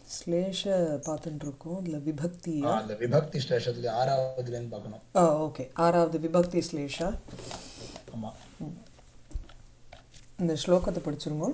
ஸ்லேஷ பார்த்துட்டு இருக்கோம் அதில் விபக்தி ஆ, அந்த விபக்தி ஸ்லேஷத்துல ஆறாவதுலேருந்து பார்க்கணும் ஆ ஓகே ஆறாவது விபக்தி ஸ்லேஷா ஆமா இந்த ஸ்லோகத்தை படிச்சிருங்க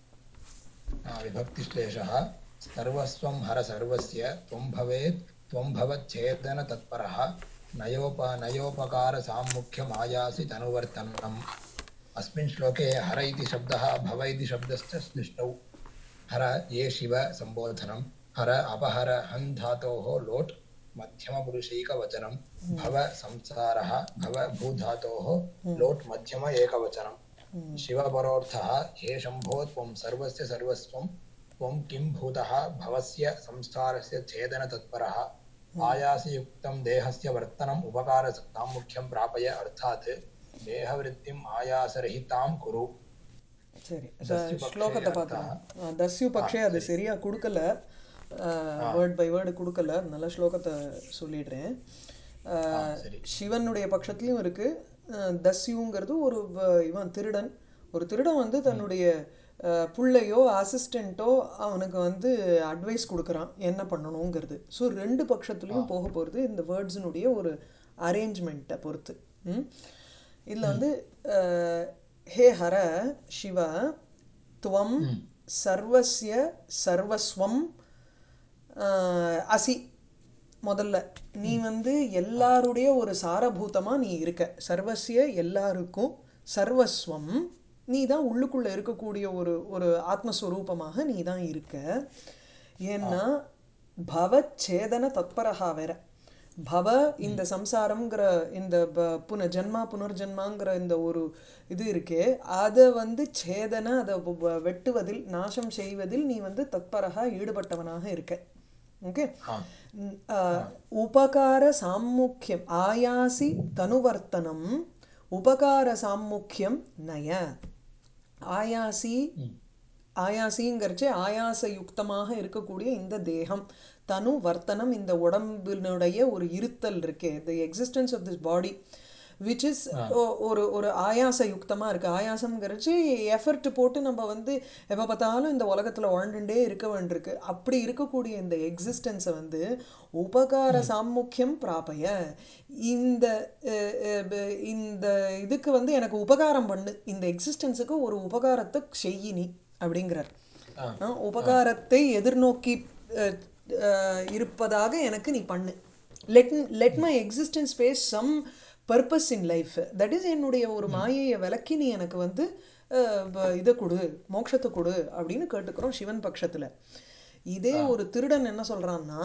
ஆ, விபக்தி ஸ்லேஷः सर्वस्वं हर सर्वस्य त्वं भवेत् त्वं भवच्छेदन तत्परः नयोप नयोपकारसामुख्यमायासि तनुवर्तनम् अस्मिन् श्लोके हर इति शब्दः भव इति शब्दश्च सृष्टौ हर ये शिव सम्बोधनं हर अपहर हन् धातोः लोट् मध्यमपुरुषैकवचनं भव संसारः भव भूधातोः लोट् मध्यम एकवचनम् शिवपरोऽर्थः हे शम्भो त्वं सर्वस्य सर्वस्वं त्वं किं भूतः भवस्य संसारस्य छेदनतत्परः आयासयुक्तं देहस्य वर्तनम् उपकारसामुख्यं प्रापय अर्थात् देहवृत्तिम् आयासरहितां कुरु சரி தஸ்யு பக்ஷே ஸ்லோகத்தை பார்த்துருங்க தஸ்யு பக்ஷே அது சரியா கொடுக்கல வேர்ட் பை வேர்டு கொடுக்கல நல்ல ஸ்லோகத்தை சொல்லிடுறேன் அஹ், சரி. சிவனுடைய பட்சத்துலையும் இருக்கு அஹ், தஸ்யுங்கிறது ஒரு வ- இவன் திருடன் ஒரு திருடன் வந்து தன்னுடைய அஹ், புள்ளையோ அசிஸ்டண்ட்டோ அவனுக்கு வந்து அட்வைஸ் கொடுக்குறான் என்ன பண்ணணுங்கிறது ஸோ ரெண்டு பட்சத்துலையும் போக போகிறது இந்த வேர்ட்ஸினுடைய ஒரு அரேஞ்ச்மெண்ட்டை பொறுத்து ம் இதில் வந்து அஹ், ஹே ஹர சிவ துவம் சர்வஸ்ய சர்வஸ்வம் அஹ், அசி முதல்ல நீ வந்து எல்லாருடைய ஒரு சாரபூதமா நீ இருக்க சர்வஸ்ய எல்லாருக்கும் சர்வஸ்வம் நீ தான் உள்ளுக்குள்ள இருக்கக்கூடிய ஒரு ஒரு ஆத்மஸ்வரூபமாக நீ தான் இருக்க ஏன்னா பவச்சேதன தத்பரஹா வேற பவ இந்த சம்சாரம்ங்கிற இந்த ப- புன ஜன்மா புனர்ஜன்மாங்கிற இந்த ஒரு இது இருக்கே அதை வந்து சேதன அதை வ- வ- வெட்டுவதில் நாசம் செய்வதில் நீ வந்து தத்பரகா ஈடுபட்டவனாக இருக்க ஓகே ஆ ம், ஆ, உபகார சாமுக்கியம் ஆயாசி தனுவர்த்தனம் உபகார சாமுக்கியம் நய ஆயாசி ஆயாசிங்கிறச்சு ஆயாசயுக்தமாக இருக்கக்கூடிய இந்த தேகம் தனு வர்த்தனம் இந்த உடம்பினுடைய ஒரு இருத்தல் இருக்கே the existence of this body which is ஒரு ஒரு ஆயாசயுக்தமாக இருக்குது ஆயாசம்ங்கிறச்சு எஃபர்ட் போட்டு நம்ம வந்து எப்போ பார்த்தாலும் இந்த உலகத்தில் வாழ்ந்துட்டே இருக்க வேண்டியிருக்கு அப்படி இருக்கக்கூடிய இந்த எக்ஸிஸ்டன்ஸை வந்து உபகார சாமுக்கியம் பிராபய இந்த அஹ், அஹ், ப- இந்த இதுக்கு வந்து எனக்கு உபகாரம் பண்ணு இந்த எக்ஸிஸ்டன்ஸுக்கு ஒரு உபகாரத்தை செய்யி நீ அப்படிங்கிறார் ஆ. ஆ, உபகாரத்தை எதிர்நோக்கி அஹ், அஹ், இருப்பதாக எனக்கு நீ பண்ணு let let my existence face some purpose in life that is என்னுடைய ஒரு மாயையை விலக்கி நீ எனக்கு வந்து அஹ், வ- இதை கொடு மோட்சத்தை கொடு அப்படின்னு கேட்டுக்கிறோம் சிவன் பட்சத்தில் இதே ஒரு திருடன் என்ன சொல்கிறான்னா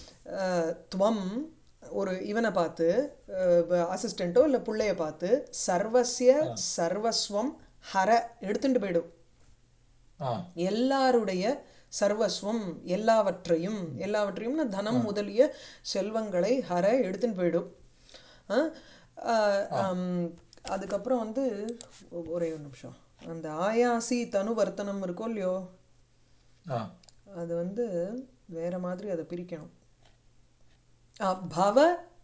துவம் ஒரு இவனை பார்த்து அசிஸ்டண்ட்டோ இல்லை பிள்ளைய பார்த்து சர்வஸ்ய சர்வஸ்வம் ஹர எடுத்துட்டு போயிடும் ஆ எல்லாருடைய சர்வஸ்வம் எல்லாவற்றையும் எல்லாவற்றையும்னா தனம் முதலிய செல்வங்களை ஹர எடுத்துன்னு போயிடும் ஆ? ஆ, ஆம், அதுக்கப்புறம் வந்து ஒ- ஒரே ஒரு நிமிஷம் அந்த ஆயாசி தனுவர்த்தனம் இருக்கோ இல்லையோ ஆ அது வந்து வேற மாதிரி அதை பிரிக்கணும் ஆ, பவ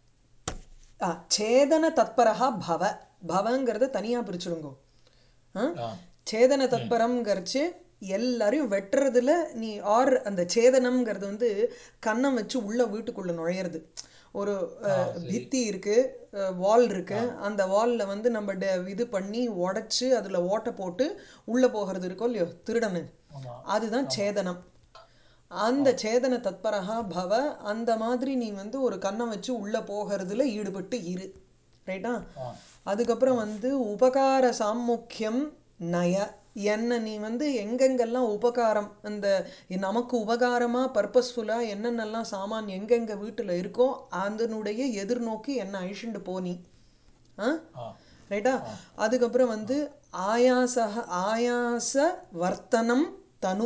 ஆ, சேதன தத்பரஹா பவ பவங்கிறத தனியாக பிரிச்சுடுங்கோ ஆ ஆ சேதன தத்பரம்ங்கிறச்சு எல்லாரையும் வெட்டுறதுல நீ ஆர் அந்த சேதனம்ங்கிறது வந்து கன்னம் வச்சு உள்ள வீட்டுக்குள்ள நுழையிறது ஒரு அஹ், பித்தி இருக்கு வால் இருக்கு அந்த வால்ல வந்து நம்ம ட- இது பண்ணி உடைச்சு அதுல ஓட்டை போட்டு உள்ள போகிறது இருக்கோ இல்லையோ திருடனு ஆமா அதுதான் சேதனம் அந்த சேதன தத்பரஹா பவ அந்த மாதிரி நீ வந்து ஒரு கன்னம் வச்சு உள்ள போகிறதுல ஈடுபட்டு இரு ரைட்டா ஆ அதுக்கப்புறம் வந்து உபகார சாமுக்கியம் நய என்ன நீ வந்து எங்கெங்கெல்லாம் உபகாரம் அந்த நமக்கு உபகாரமா பர்பஸ்ஃபுல்லா என்னென்னலாம் சாமான் எங்கெங்க வீட்டுல இருக்கோ அதனுடைய எதிர்நோக்கி என்ன அழிச்சுண்டு போனி ஆ ஆ ரைட்டா அதுக்கப்புறம் வந்து ஆயாச ஆயாச வர்த்தனம் தனு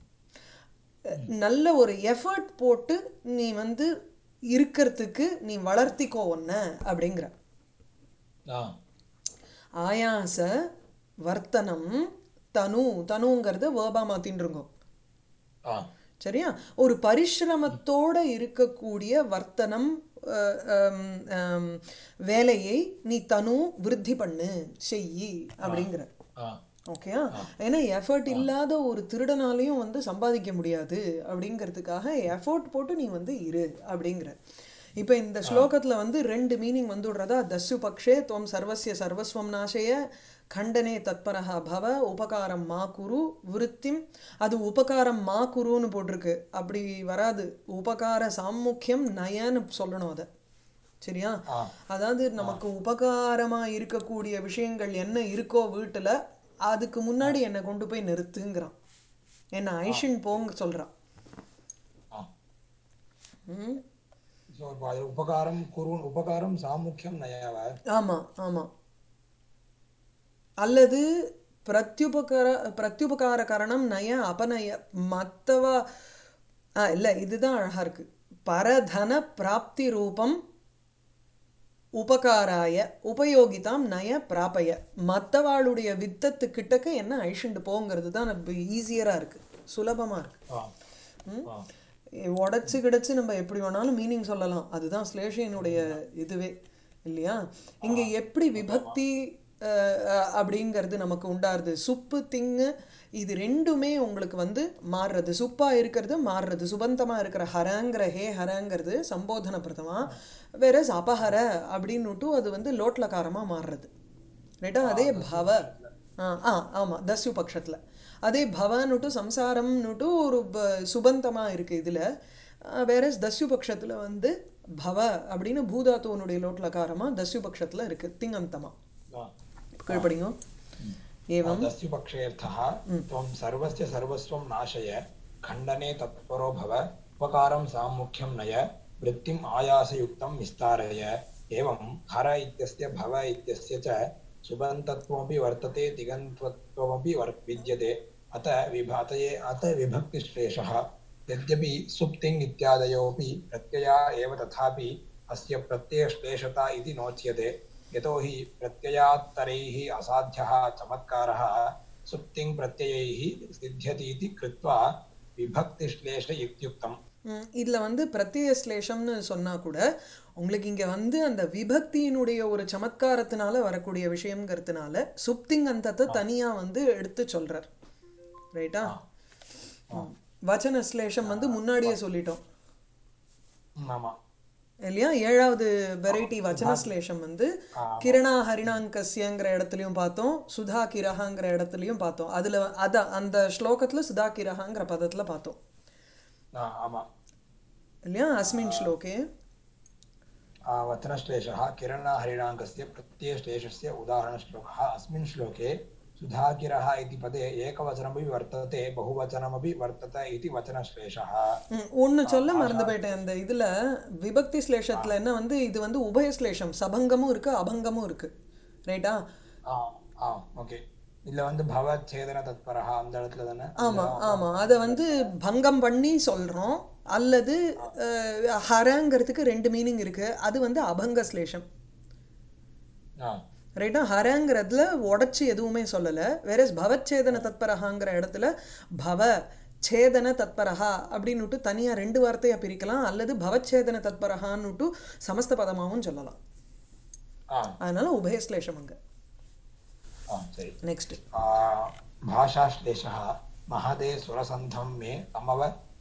நல்ல ஒரு எஃபர்ட் போட்டு நீ வந்து இருக்கிறதுக்கு நீ வளர்த்திக்கோ ஒன்ன அப்படிங்கிற ஆ ஆயாச வர்த்தனம் தனு தனுங்கிறத வேர்பா மாத்தின்றுங்கோ ஆ சரியா ஒரு பரிசிரமத்தோட இருக்கக்கூடிய வர்த்தனம் அஹ், ஹம், ஹம், வேலையை நீ தனு விருத்தி பண்ணு செய் அப்படிங்கிற ஆ ஓகேயா ஏன்னா எஃபர்ட் இல்லாத ஒரு திருடனாலையும் வந்து சம்பாதிக்க முடியாது அப்படிங்கிறதுக்காக எஃபோர்ட் போட்டு நீ வந்து இரு அப்படிங்கிற இப்போ இந்த ஸ்லோகத்தில் வந்து ரெண்டு மீனிங் வந்து விடுறதா தஸ்யு பக்ஷே துவம் சர்வசிய சர்வஸ்வம் நாசய கண்டனே தத்பரஹா பவ உபகாரம் மா குரு விருத்திம் அது உபகாரம் மா குருன்னு போட்டிருக்கு அப்படி வராது உபகார சாமுக்கியம் நயன்னு சொல்லணும் அதை சரியா ஆ அதாவது நமக்கு உபகாரமா இருக்கக்கூடிய விஷயங்கள் என்ன இருக்கோ வீட்டுல அதுக்கு முன்னாடி என்னை கொண்டு போய் நிறுத்துங்கிறான் என்ன ஐஷன் போங்க சொல்றான் ஆ ம் ஸோ இப்போ அது உபகாரம் குரு உபகாரம் சாமுக்கியம் நயவ ஆமா ஆமா அல்லது பிரத்யுபகார பிரத்யுபகார கரணம் நய அபநய மத்தவா ஆ இல்லை இதுதான் அழகா இருக்கு பரதன பிராப்தி ரூபம் உபகாராய உபயோகிதாம் நய பிராபய மற்றவாளுடைய வித்தத்து கிட்டக்க என்ன அழிச்சுண்டு போங்கிறது தான் ஈஸியராக இருக்கு சுலபமாக இருக்கு ஆ ஆ உடச்சு கிடச்சு நம்ம எப்படி வேணாலும் மீனிங் சொல்லலாம் அதுதான் ஸ்லேஷியனுடைய இதுவே இல்லையா இங்க எப்படி விபக்தி அஹ், அஹ், அப்படிங்கிறது நமக்கு உண்டாருது சுப்பு திங்கு இது ரெண்டுமே உங்களுக்கு வந்து மாறுறது சுப்பா இருக்கிறது மாறுறது சுபந்தமா இருக்கிற ஹரங்கிற ஹே ஹரங்கிறது சம்போதன பிரதமா வேற அபஹர அப்படின்னுட்டு அது வந்து லோட்லகாரமா மாறுறது ரைட்டா அதே பவ ஆ ஆ ஆமாம் தஸ்யு பட்சத்தில் அதே பவன்னுட்டு சம்சாரம்னுட்டு ஒரு ப- சுபந்தமா இருக்கு இதுல வேற தஸ்யு பட்சத்தில் வந்து பவ அப்படின்னு பூதாத்துவனுடைய லோட்லகாரமா தஸ்யு பட்சத்தில் இருக்கு திங்கந்தமா ஆ கீழ்படிங்க ஏவம் दस्युपक्षेऽर्थः त्वं सर्वस्य सर्वस्वं नाशय खण्डने तत्परो भव उपकारं सामुख्यं नय वृत्तिम् आयासयुक्तं विस्तारय एवं हर इत्यस्य भव इत्यस्य च सुबन्तत्वमपि वर्तते दिगन्तत्वमपि वर् विद्यते अत विभातये अत विभक्तिश्लेषः यद्यपि सुप्तिङ् इत्यादयोऽपि प्रत्यया एव तथापि अस्य प्रत्ययश्लेषता इति नोच्यते यतो हि प्रत्ययात्तरैः असाध्यः चमत्कारः सुप्तिङ् प्रत्ययैः सिद्ध्यतीति कृत्वा विभक्तिश्लेष इत्युक्तम् ம், இதுல வந்து பிரத்யய ஸ்லேஷம்னு சொன்னா கூட உங்களுக்கு இங்க வந்து அந்த விபக்தியினுடைய ஒரு சமத்காரத்தினால வரக்கூடிய விஷயம்ங்கிறதுனால சுப்திங் அந்தத்தை தனியா வந்து எடுத்து சொல்றார் ரைட்டா ம். வச்சன ஸ்லேஷம் வந்து முன்னாடியே சொல்லிட்டோம் ஆமா இல்லையா ஏழாவது வெரைட்டி வச்சன ஸ்லேஷம் வந்து கிரணா ஹரிணாங்கஸ்யங்கிற இடத்துலையும் பார்த்தோம் சுதா கிரஹாங்கிற இடத்துலையும் பார்த்தோம் அதுல அதான் அந்த ஸ்லோகத்துல சுதா கிரஹாங்கிற பதத்துல பார்த்தோம் आ, आमा இல்லையா அஸ்மின் ஸ்லோகே आ, वचनश्लेषः किरणहरिणाङ्कस्य प्रत्ययश्लेषस्य उदाहरणश्लोकः अस्मिन् श्लोके सुधाकिरः इति पदे एकवचनमपि वर्तते बहुवचनमपि वर्तते इति वचनश्लेषः ம், ஒண்ணு சொல்ல மறந்து போயிட்டேன் அந்த இதுல விபக்தி ஸ்லேஷத்துல என்ன வந்து இது வந்து உபய ஸ்லேஷம் சபங்கமும் இருக்கு அபங்கமும் இருக்கு ரைட்டா ஆ ஆ ஓகே இதுல வந்து பவச்சேதன தத்பரஹா அந்த இடத்துல தானே ஆமா ஆமா அதை வந்து பங்கம் பண்ணி சொல்றோம் அல்லது அஹ், ஹரங்கிறதுக்கு ரெண்டு மீனிங் இருக்கு அது வந்து அபங்க ஸ்லேஷம் ஆ ரைட்டா ஹரங்கிறதுல உடைச்சு எதுவுமே சொல்லல வேற பவச்சேதன தத்பரஹாங்கிற இடத்துல பவ சேதன தத்பரஹா அப்படின்னுட்டு தனியா ரெண்டு வார்த்தையா பிரிக்கலாம் அல்லது பவச்சேதன தத்பரஹான்னுட்டு சமஸ்த பதமாவும் சொல்லலாம் ஆ அதனால உபயஸ்லேஷம் அங்க ஆ சரி நெக்ஸ்ட் आ, भाषाश्लेषः महदे सुरसन्धं मे तमव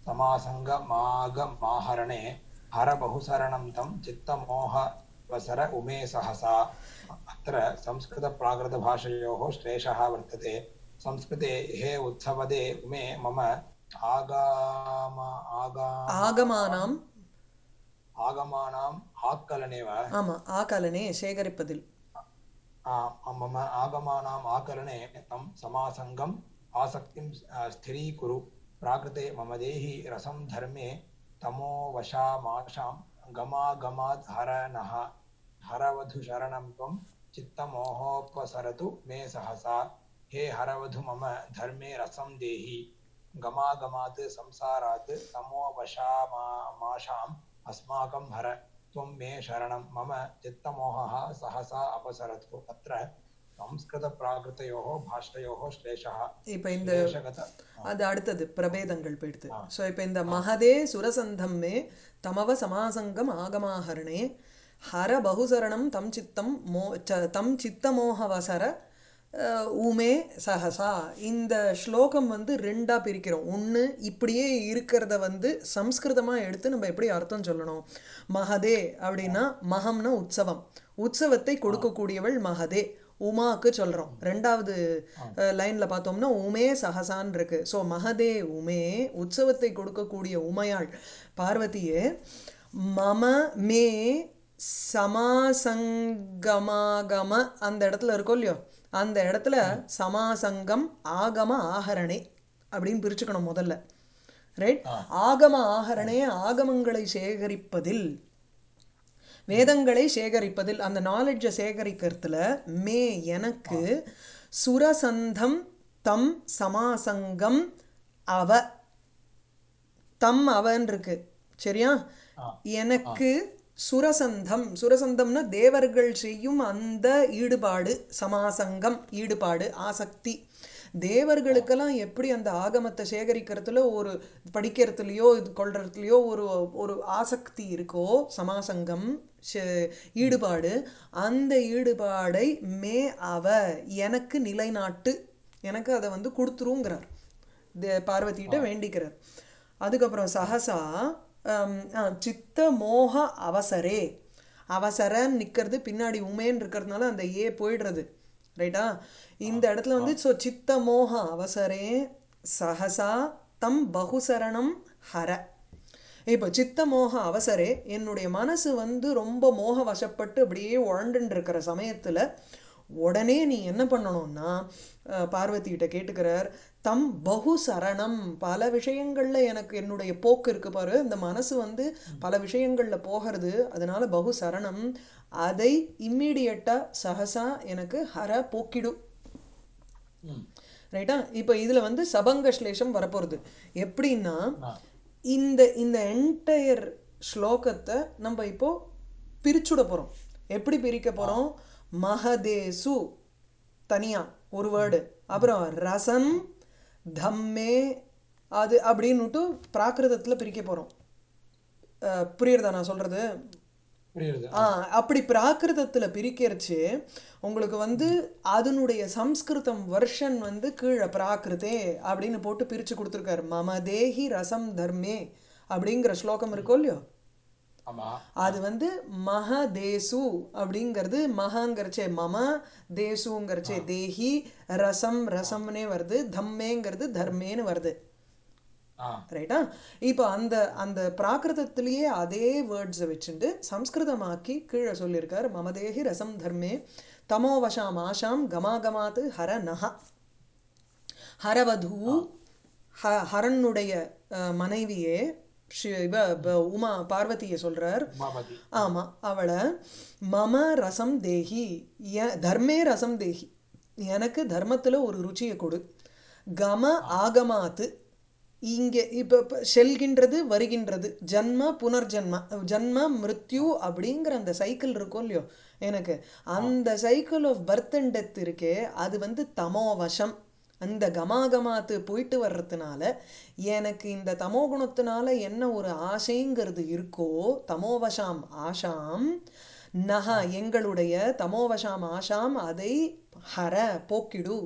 समासङ्गमागमाहरणे हरबहुसरणं तं चित्तमोहवसर उमे सहसा अत्र संस्कृतप्राकृतभाषयोः श्लेषः वर्तते संस्कृते हे उत्सवदे उमे मम आगाम आगाम ஆகமானாம் आगमानाम् आक्कलने वा ஆமா ஆகலனே சேகரிப்பதில் आ- मम आगमानाम् आकलने तं समासङ्गम् आसक्तिं आ, स्थिरीकुरु प्राकृते मम देहि रसं धर्मे तमोवशामाशां गमागमात् हर नः हरवधुशरणं त्वं चित्तमोहोपसरतु मे सहसा हे हरवधु मम धर्मे रसं देहि गमागमात् संसारात् तमोवशामाशाम् अस्माकं हर त्वं मे शरणं मम चित्तमोहः सहसा अपसरतु अत्र संस्कृतप्राकृतयोः भाषयोः श्लेषः இப்ப இந்த श्लेषगत அது அடுத்தது பிரபேதங்கள் போயிடுது ஸோ இப்போ இந்த மகதே சுரசந்தம் மே தமவ சமாசங்கம் ஆகமாஹரணே ஹர பகுசரணம் தம் சித்தம் மோ ச- தம் சித்தமோகவசர அஹ், உமே சஹசா இந்த ஸ்லோகம் வந்து ரெண்டா பிரிக்கிறோம் ஒன்று இப்படியே இருக்கிறத வந்து சம்ஸ்கிருதமாக எடுத்து நம்ம எப்படி அர்த்தம் சொல்லணும் மகதே அப்படின்னா மகம்னா உற்சவம் உற்சவத்தை கொடுக்கக்கூடியவள் மகதே உமாக்கு சொல்கிறோம் ரெண்டாவது லைனில் பார்த்தோம்னா உமே சஹசான் இருக்கு ஸோ மகதே உமே உற்சவத்தை கொடுக்கக்கூடிய உமையாள் பார்வதியே மம மே சமாசங்கமாகம அந்த இடத்துல இருக்கோ இல்லையோ அந்த இடத்துல சமாசங்கம் ஆகம ஆகரணே அப்படின்னு பிரிச்சுக்கணும் முதல்ல ரைட் ஆகம ஆகரணே ஆகமங்களை சேகரிப்பதில் வேதங்களை சேகரிப்பதில் அந்த நாலேஜை சேகரிக்கிறதுல மே எனக்கு சுரசந்தம் தம் சமாசங்கம் அவ தம் அவன் இருக்கு சரியா எனக்கு சுரசந்தம் சுரசந்தம்னா தேவர்கள் செய்யும் அந்த ஈடுபாடு சமாசங்கம் ஈடுபாடு ஆசக்தி தேவர்களுக்கெல்லாம் எப்படி அந்த ஆகமத்தை சேகரிக்கிறதுல ஒரு படிக்கிறதுலையோ இது கொள்றதுலையோ ஒரு ஒரு ஆசக்தி இருக்கோ சமாசங்கம் சே- ஈடுபாடு அந்த ஈடுபாடை மே அவ எனக்கு நிலைநாட்டு எனக்கு அதை வந்து கொடுத்துருங்கிறார் தே- பார்வதிகிட்ட வேண்டிக்கிறார் அதுக்கப்புறம் சஹசா ஹம், ஆ, சித்த மோக அவசரே அவசரன்னு நிற்கிறது பின்னாடி உமேன்னு இருக்கிறதுனால அந்த ஏ போயிடுறது ரைட்டா இந்த இடத்துல வந்து ஸோ சித்த மோக அவசரே சஹசா தம் பகுசரணம் ஹர இப்போ சித்த மோக அவசரே என்னுடைய மனசு வந்து ரொம்ப மோக வசப்பட்டு அப்படியே உழண்டுன்னு இருக்கிற சமயத்தில் உடனே நீ என்ன பண்ணணும்னா அஹ், பார்வதிகிட்ட கேட்டுக்கிறார் தம் பகு சரணம் பல விஷயங்கள்ல எனக்கு என்னுடைய போக்கு இருக்கு பாரு அந்த மனசு வந்து பல விஷயங்கள்ல போகிறது அதனால பகு சரணம் அதை இம்மீடியட்டா சஹசா எனக்கு ஹர போக்கிடு ம் ரைட்டா இப்போ இதுல வந்து சபங்க ஸ்லேஷம் வரப்போறது எப்படின்னா ஆ இந்த இந்த என்டையர் ஸ்லோகத்தை நம்ம இப்போ பிரிச்சுட போறோம் எப்படி பிரிக்க போறோம் மகதேசு தனியா ஒரு வேர்டு அப்புறம் ரசம் தம்மே அது அப்படின்னுட்டு பிராகிருதத்துல பிரிக்க போறோம் அஹ், புரியுறதா நான் சொல்றது புரியுது ஆ அப்படி பிராகிருதத்துல பிரிக்கிறச்சு உங்களுக்கு வந்து அதனுடைய சம்ஸ்கிருதம் வெர்ஷன் வந்து கீழே பிராகிருதே அப்படின்னு போட்டு பிரிச்சு கொடுத்துருக்காரு மம தேஹி ரசம் தர்மே அப்படிங்கிற ஸ்லோகம் இருக்கோ இல்லையோ ஆமா அது வந்து மக தேசு அப்படிங்கிறது மகங்கிறச்சே மம தேசுங்கிறச்சே தேஹி ரசம் ரசம்னே வருது தம்மேங்கிறது தர்மேன்னு வருது ஆ ரைட்டா இப்போ அந்த அந்த பிராகிருதத்திலேயே அதே வேர்ட்ஸை வச்சுட்டு சம்ஸ்கிருதமாக்கி கீழே சொல்லியிருக்கார் மமதேஹி ரசம் தர்மே தமோவசாம் ஆஷாம் கமாகமாத்து ஹர நஹ ஹரவது ஹ ஹரனுடைய அஹ், மனைவியே ஸ்ரீ- இவ ப- உமா பார்வதியை சொல்றார் உமாபதி ஆமா அவளை மம ரசம் தேஹி எ- தர்மே ரசம் தேஹி எனக்கு தர்மத்துல ஒரு ருச்சியை கொடு கம ஆகமாத்து இங்கே இப்போ இப்போ செல்கின்றது வருகின்றது ஜன்ம புனர்ஜன்ம ஜன்ம மிருத்யு அப்படிங்கிற அந்த சைக்கிள் இருக்கும் இல்லையோ எனக்கு அந்த cycle of birth and death இருக்கே அது வந்து தமோவசம் அந்த கமாகமாத்து போயிட்டு வர்றதுனால எனக்கு இந்த தமோ குணத்தினால என்ன ஒரு ஆசைங்கிறது இருக்கோ தமோவசாம் ஆஷாம் நஹ எங்களுடைய தமோவசாம் ஆஷாம் அதை ஹர போக்கிடு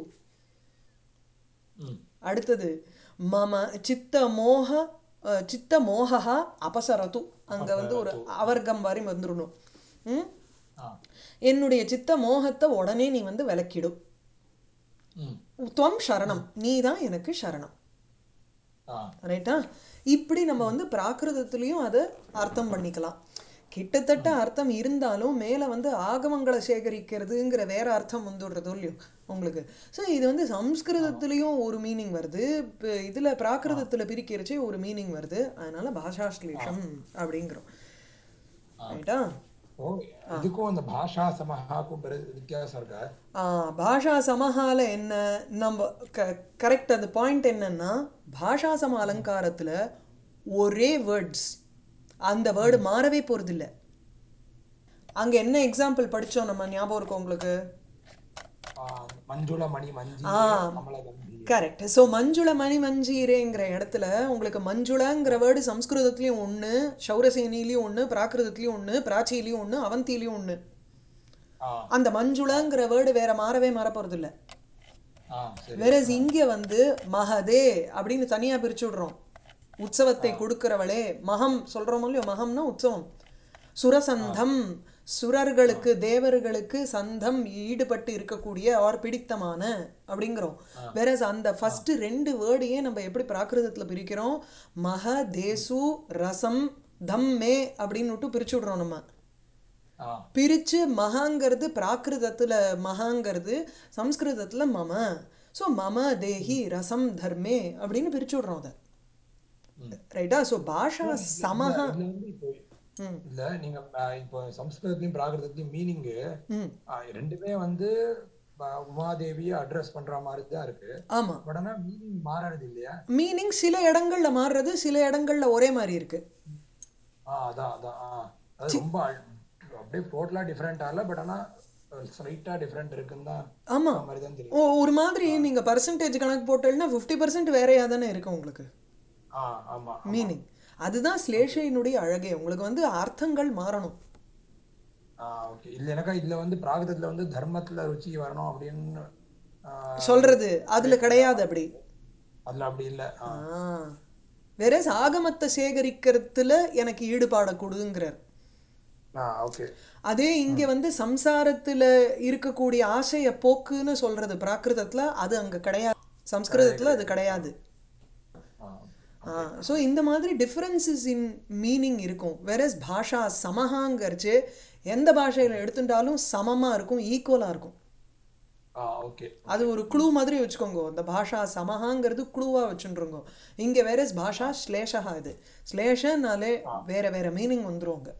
ம் அடுத்தது மம சித்த மோக அஹ், சித்த மோகா அபசரது அங்க வந்து ஒரு அவர்க்கம் மாதிரி வந்துடணும் ம்? ஆ என்னுடைய சித்த மோகத்தை உடனே நீ வந்து விளக்கிடும் ம் துவம் சரணம் நீ தான் எனக்கு சரணம் ஆ ரைட்டா இப்படி நம்ம வந்து பிராகிருதத்திலையும் அதை அர்த்தம் பண்ணிக்கலாம் கிட்டத்தட்ட அர்த்தம் இருந்தாலும் மேலே வந்து ஆகமங்களை சேகரிக்கிறதுங்கிற வேற அர்த்தம் வந்துடுறதோ இல்லையோ உங்களுக்கு ஸோ இது வந்து சம்ஸ்கிருதத்திலையும் ஒரு மீனிங் வருது இப்போ இதில் பிராகிருதத்தில் பிரிக்கிறச்சே ஒரு மீனிங் வருது அதனால பாஷாஸ்லேஷம் அப்படிங்கிறோம் ரைட்டா ஓ இதுக்கும் அந்த பாஷா சமஹாக்கும் பெரு வித்தியாசம் இருக்கா ஆ, பாஷா சமஹால என்ன நம்ம க கரெக்ட் அந்த பாயிண்ட் என்னன்னா பாஷா சம அலங்காரத்தில் ஒரே வேர்ட்ஸ் அந்த வேர்டு மாறவே போகிறதில்ல அங்கே என்ன எக்ஸாம்பிள் படித்தோம் நம்ம ஞாபகம் இருக்கும் உங்களுக்கு ஆ, மஞ்சுள மணி மஞ்சி ஆ. கமல கம்பி கரெக்ட் ஸோ மஞ்சுள மணி மஞ்சீரேங்கிற இடத்துல உங்களுக்கு மஞ்சுளங்கிற வேர்டு சம்ஸ்கிருதத்துலேயும் ஒன்று சௌரசேனிலையும் ஒன்று பிராகிருதத்துலேயும் ஒன்று பிராச்சியிலையும் ஒன்று அவந்திலையும் ஒன்று ஆ அந்த மஞ்சுளங்கிற வேர்டு வேற மாறவே மாற போகிறதில்ல ஆ சரி வேற இங்க வந்து மகதே அப்படின்னு தனியா பிரிச்சு விடுறோம் உற்சவத்தை கொடுக்கிறவளே மகம் சொல்றோம் இல்லையோ மகம்னா உற்சவம் சுரசந்தம் சுரர்களுக்கு தேவர்களுக்கு சந்தம் ஈடுபட்டு இருக்கக்கூடிய ஆர் பிடித்தமான அப்படிங்கிறோம் வேற அந்த ஃபர்ஸ்ட் ரெண்டு வேர்டையே நம்ம எப்படி பிராகிருதத்துல பிரிக்கிறோம் மக தேசு ரசம் தம் மே அப்படின்னு பிரிச்சு விடுறோம் நம்ம ஆ பிரிச்சு மகாங்கிறது பிராகிருதத்துல மகாங்கிறது சம்ஸ்கிருதத்துல மம ஸோ மம தேஹி ரசம் தர்மே அப்படின்னு பிரிச்சு விடுறோம் அதை ரைட்டா ஸோ பாஷா சமஹ இதுல வந்து இப்போ ம் இல்ல நீங்க ஆ, இப்போ சம்ஸ்கிருதத்திலயும் பிராகிருதத்திலயும் மீனிங் ம் ரெண்டுமே வந்து ஆ, உமாதேவியை அட்ரஸ் பண்ற மாதிரி தான் இருக்கு ஆமா பட் ஆனா மீனிங் மாறாது இல்லையா மீனிங் சில இடங்கள்ல மாறுறது சில இடங்கள்ல ஒரே மாதிரி இருக்கு ஆ அதான் அதான் ஆ அது ரொம்ப அல்- அப்படியே டோட்டலா டிஃப்ரெண்ட் ஆகல பட் ஆனா ஸ்லைட்டா டிஃப்ரெண்ட் இருக்குன்னு தான் ஆமா அந்த மாதிரி தான் தெரியும் ஓ ஒரு மாதிரி நீங்க பர்சன்டேஜ் கணக்கு போட்டேன்னா ஃபிஃப்டி பர்சன்ட் வேறையா தானே இருக்கு உங்களுக்கு ஆ ஆமா மீனிங் அதுதான் ஸ்லேஷையினுடைய அழகே உங்களுக்கு வந்து அர்த்தங்கள் மாறணும் ஆ ஓகே இல்ல எனக்கா இதுல வந்து பிராகிருதத்துல வந்து தர்மத்துல ருச்சி வரணும் அப்படின்னு ஆ, சொல்றது அதுல கிடையாது அப்படி அதுல அப்படி இல்ல ஆ வேற ஆகமத்தை சேகரிக்கிறதுல எனக்கு ஈடுபாட கொடுங்கிறார் ஆ ஓகே அதே இங்க வந்து சம்சாரத்துல இருக்கக்கூடிய ஆசைய போக்குன்னு சொல்றது பிராகிருதத்துல அது அங்க கிடையாது சம்ஸ்கிருதத்துல அது கிடையாது ஆ ஸோ இந்த மாதிரி டிஃப்ரென்சஸ் இன் மீனிங் இருக்கும் வேறஸ் பாஷா சமஹாங்கிறச்சு எந்த பாஷையில் எடுத்துட்டாலும் சமமாக இருக்கும் ஈக்குவலாக இருக்கும் ஆ ஓகே அது ஒரு குழு மாதிரி வச்சுக்கோங்க இந்த பாஷா சமஹாங்கிறது குழுவாக வச்சுருங்க இங்கே வேறஸ் பாஷா ஸ்லேஷா இது ஸ்லேஷனாலே வேற வேற மீனிங் வந்துருங்க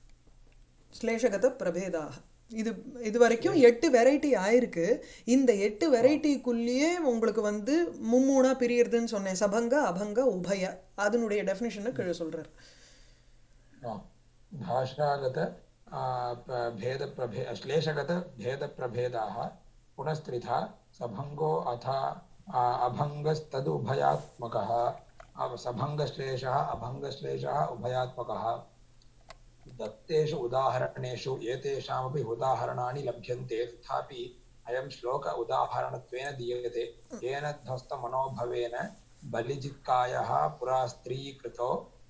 ஸ்லேஷகத பிரபேதாக இது இது வரைக்கும் எட்டு வெரைட்டி ஆயிருக்கு இந்த எட்டு வெரைட்டிக்குள்ளேயே உங்களுக்கு வந்து மும்மூணா பிரியறதுன்னு சொன்னேன் சபங்க அபங்க உபய அதனுடைய டெஃபினிஷனை கீழே சொல்றார் आ, भाषागत आ, प- भेदप्रभे श्लेषगत भेदप्रभेदाः पुनस्त्रिधा सभङ्गो अथ आ, अभङ्गस्तदुभयात्मकः अव- सभङ्गश्लेषः अभङ्गश्लेषः उभयात्मकः दत्तेषु उदाहरणेषु एतेषामपि उदाहरणानि लभ्यन्ते तथापि अयं श्लोक उदाहरणत्वेन दीयते येन ध्वस्तमनोभवेन बलिजित्कायः पुरा स्त्रीकृतो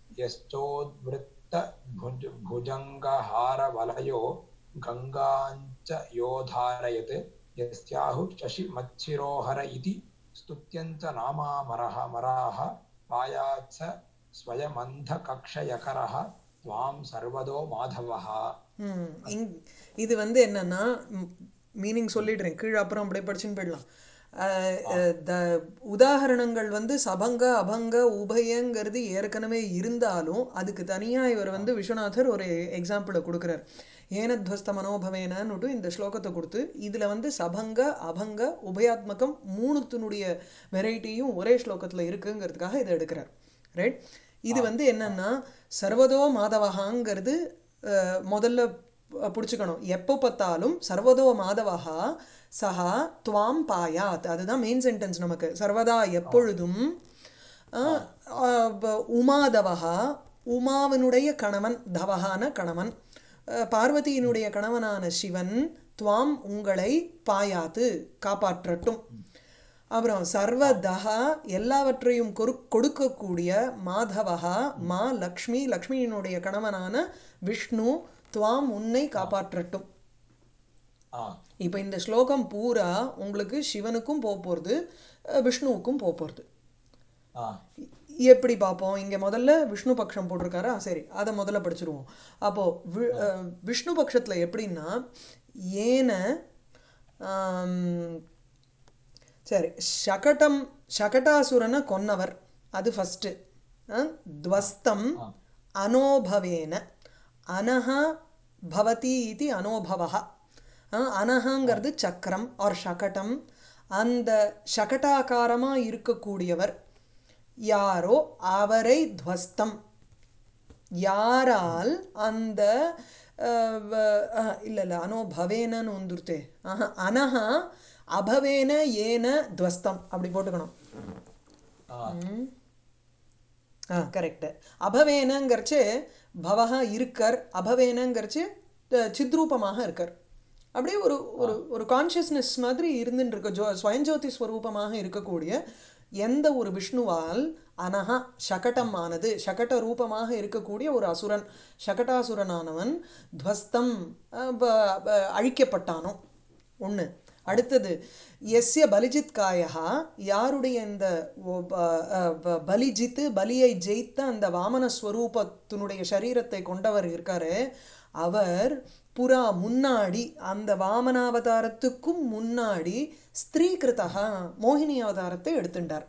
यश्चोद्वृत्तभुज भुजङ्गहारवलयो गङ्गाञ्च योधारयत् यस्याहुः शशिमच्छिरोहर इति स्तुत्यञ्च नामामरः मराः पायात्स स्वयमन्धकक्षयकरः त्वां सर्वदो माधवः ம் இங் இது வந்து என்னன்னா மீனிங் சொல்லிடுறேன் கீழே அப்புறம் அப்படியே படிச்சுன்னு போயிடலாம் அஹ், அஹ், த உதாகரணங்கள் வந்து சபங்க அபங்க உபயங்கிறது ஏற்கனவே இருந்தாலும் அதுக்கு தனியாக இவர் வந்து விஸ்வநாதர் ஒரு எக்ஸாம்பிளை கொடுக்குறார் ஏனத்வஸ்த மனோபவேனன்னுட்டு இந்த ஸ்லோகத்தை கொடுத்து இதில் வந்து சபங்க அபங்க உபயாத்மகம் மூணுத்தினுடைய வெரைட்டியும் ஒரே ஸ்லோகத்தில் இருக்குங்கிறதுக்காக இதை எடுக்கிறார் ரைட் இது வந்து என்னன்னா சர்வதோ மாதவகாங்கிறது அஹ், முதல்ல ப- பிடிச்சுக்கணும் எப்போ பார்த்தாலும் சர்வதோ மாதவகா சஹா துவாம் பாயாத் அதுதான் மெயின் சென்டென்ஸ் நமக்கு சர்வதா எப்பொழுதும் அஹ், அஹ், ப- உமாதவகா உமாவனுடைய கணவன் தவகான கணவன் அஹ், பார்வதியினுடைய கணவனான சிவன் துவாம் உங்களை பாயாத்து காப்பாற்றட்டும் அப்புறம் சர்வதஹா எல்லாவற்றையும் கொரு கொடுக்கக்கூடிய மாதவஹா மா லக்ஷ்மி லக்ஷ்மியினுடைய கணவனான விஷ்ணு துவாம் உன்னை காப்பாற்றட்டும் ஆ இப்போ இந்த ஸ்லோகம் பூரா உங்களுக்கு சிவனுக்கும் போக போகிறது விஷ்ணுவுக்கும் போக போகிறது ஆ எப்படி பார்ப்போம் இங்கே முதல்ல விஷ்ணு பக்ஷம் போட்டிருக்காரா சரி அதை முதல்ல படிச்சிருவோம் அப்போது வி அஹ், விஷ்ணு பட்சத்தில் எப்படின்னா ஏன ஆம், சரி சகடம் சகடாசுரனை கொன்னவர் அது ஃபஸ்ட்டு துவஸ்தம் அனோபவேன அனஹா பவதி இது அனோபவா அனஹங்கிறது சக்கரம் ஆர் சகடம் அந்த சகடாகாரமாக இருக்கக்கூடியவர் யாரோ அவரை துவஸ்தம் யாரால் அந்த அஹ், வ- அஹ், இல்ல இல்ல அனோ பவேனன்னு வந்துருத்தே ஆஹா அனஹா அபவேன ஏன துவஸ்தம் அப்படி போட்டுக்கணும் ஆ ஆ கரெக்டு அபவேனங்கிறச்சு பவஹா இருக்கர் அபவேனங்கிறச்சு அஹ், சித்ரூபமாக இருக்கார் அப்படியே ஒரு ஒரு ஒரு கான்ஷியஸ்னஸ் மாதிரி இருந்துட்டு இருக்க ஜோ ஸ்வயஞ்சோதி ஸ்வரூபமாக இருக்கக்கூடிய எந்த ஒரு விஷ்ணுவால் அனஹா சகடம் ஆனது சகட ரூபமாக இருக்கக்கூடிய ஒரு அசுரன் சகடாசுரனானவன் துவஸ்தம் அஹ், ப- ப- அழிக்கப்பட்டானோ ஒன்று அடுத்தது எஸ்ய பலிஜித் காயா யாருடைய இந்த ஒ- ப- அஹ் ப- பலிஜித்து பலியை ஜெயித்த அந்த வாமன ஸ்வரூபத்தினுடைய சரீரத்தை கொண்டவர் இருக்காரு அவர் புறா முன்னாடி அந்த வாமனாவதாரத்துக்கும் முன்னாடி ஸ்திரீகிருதா மோகினி அவதாரத்தை எடுத்துட்டார்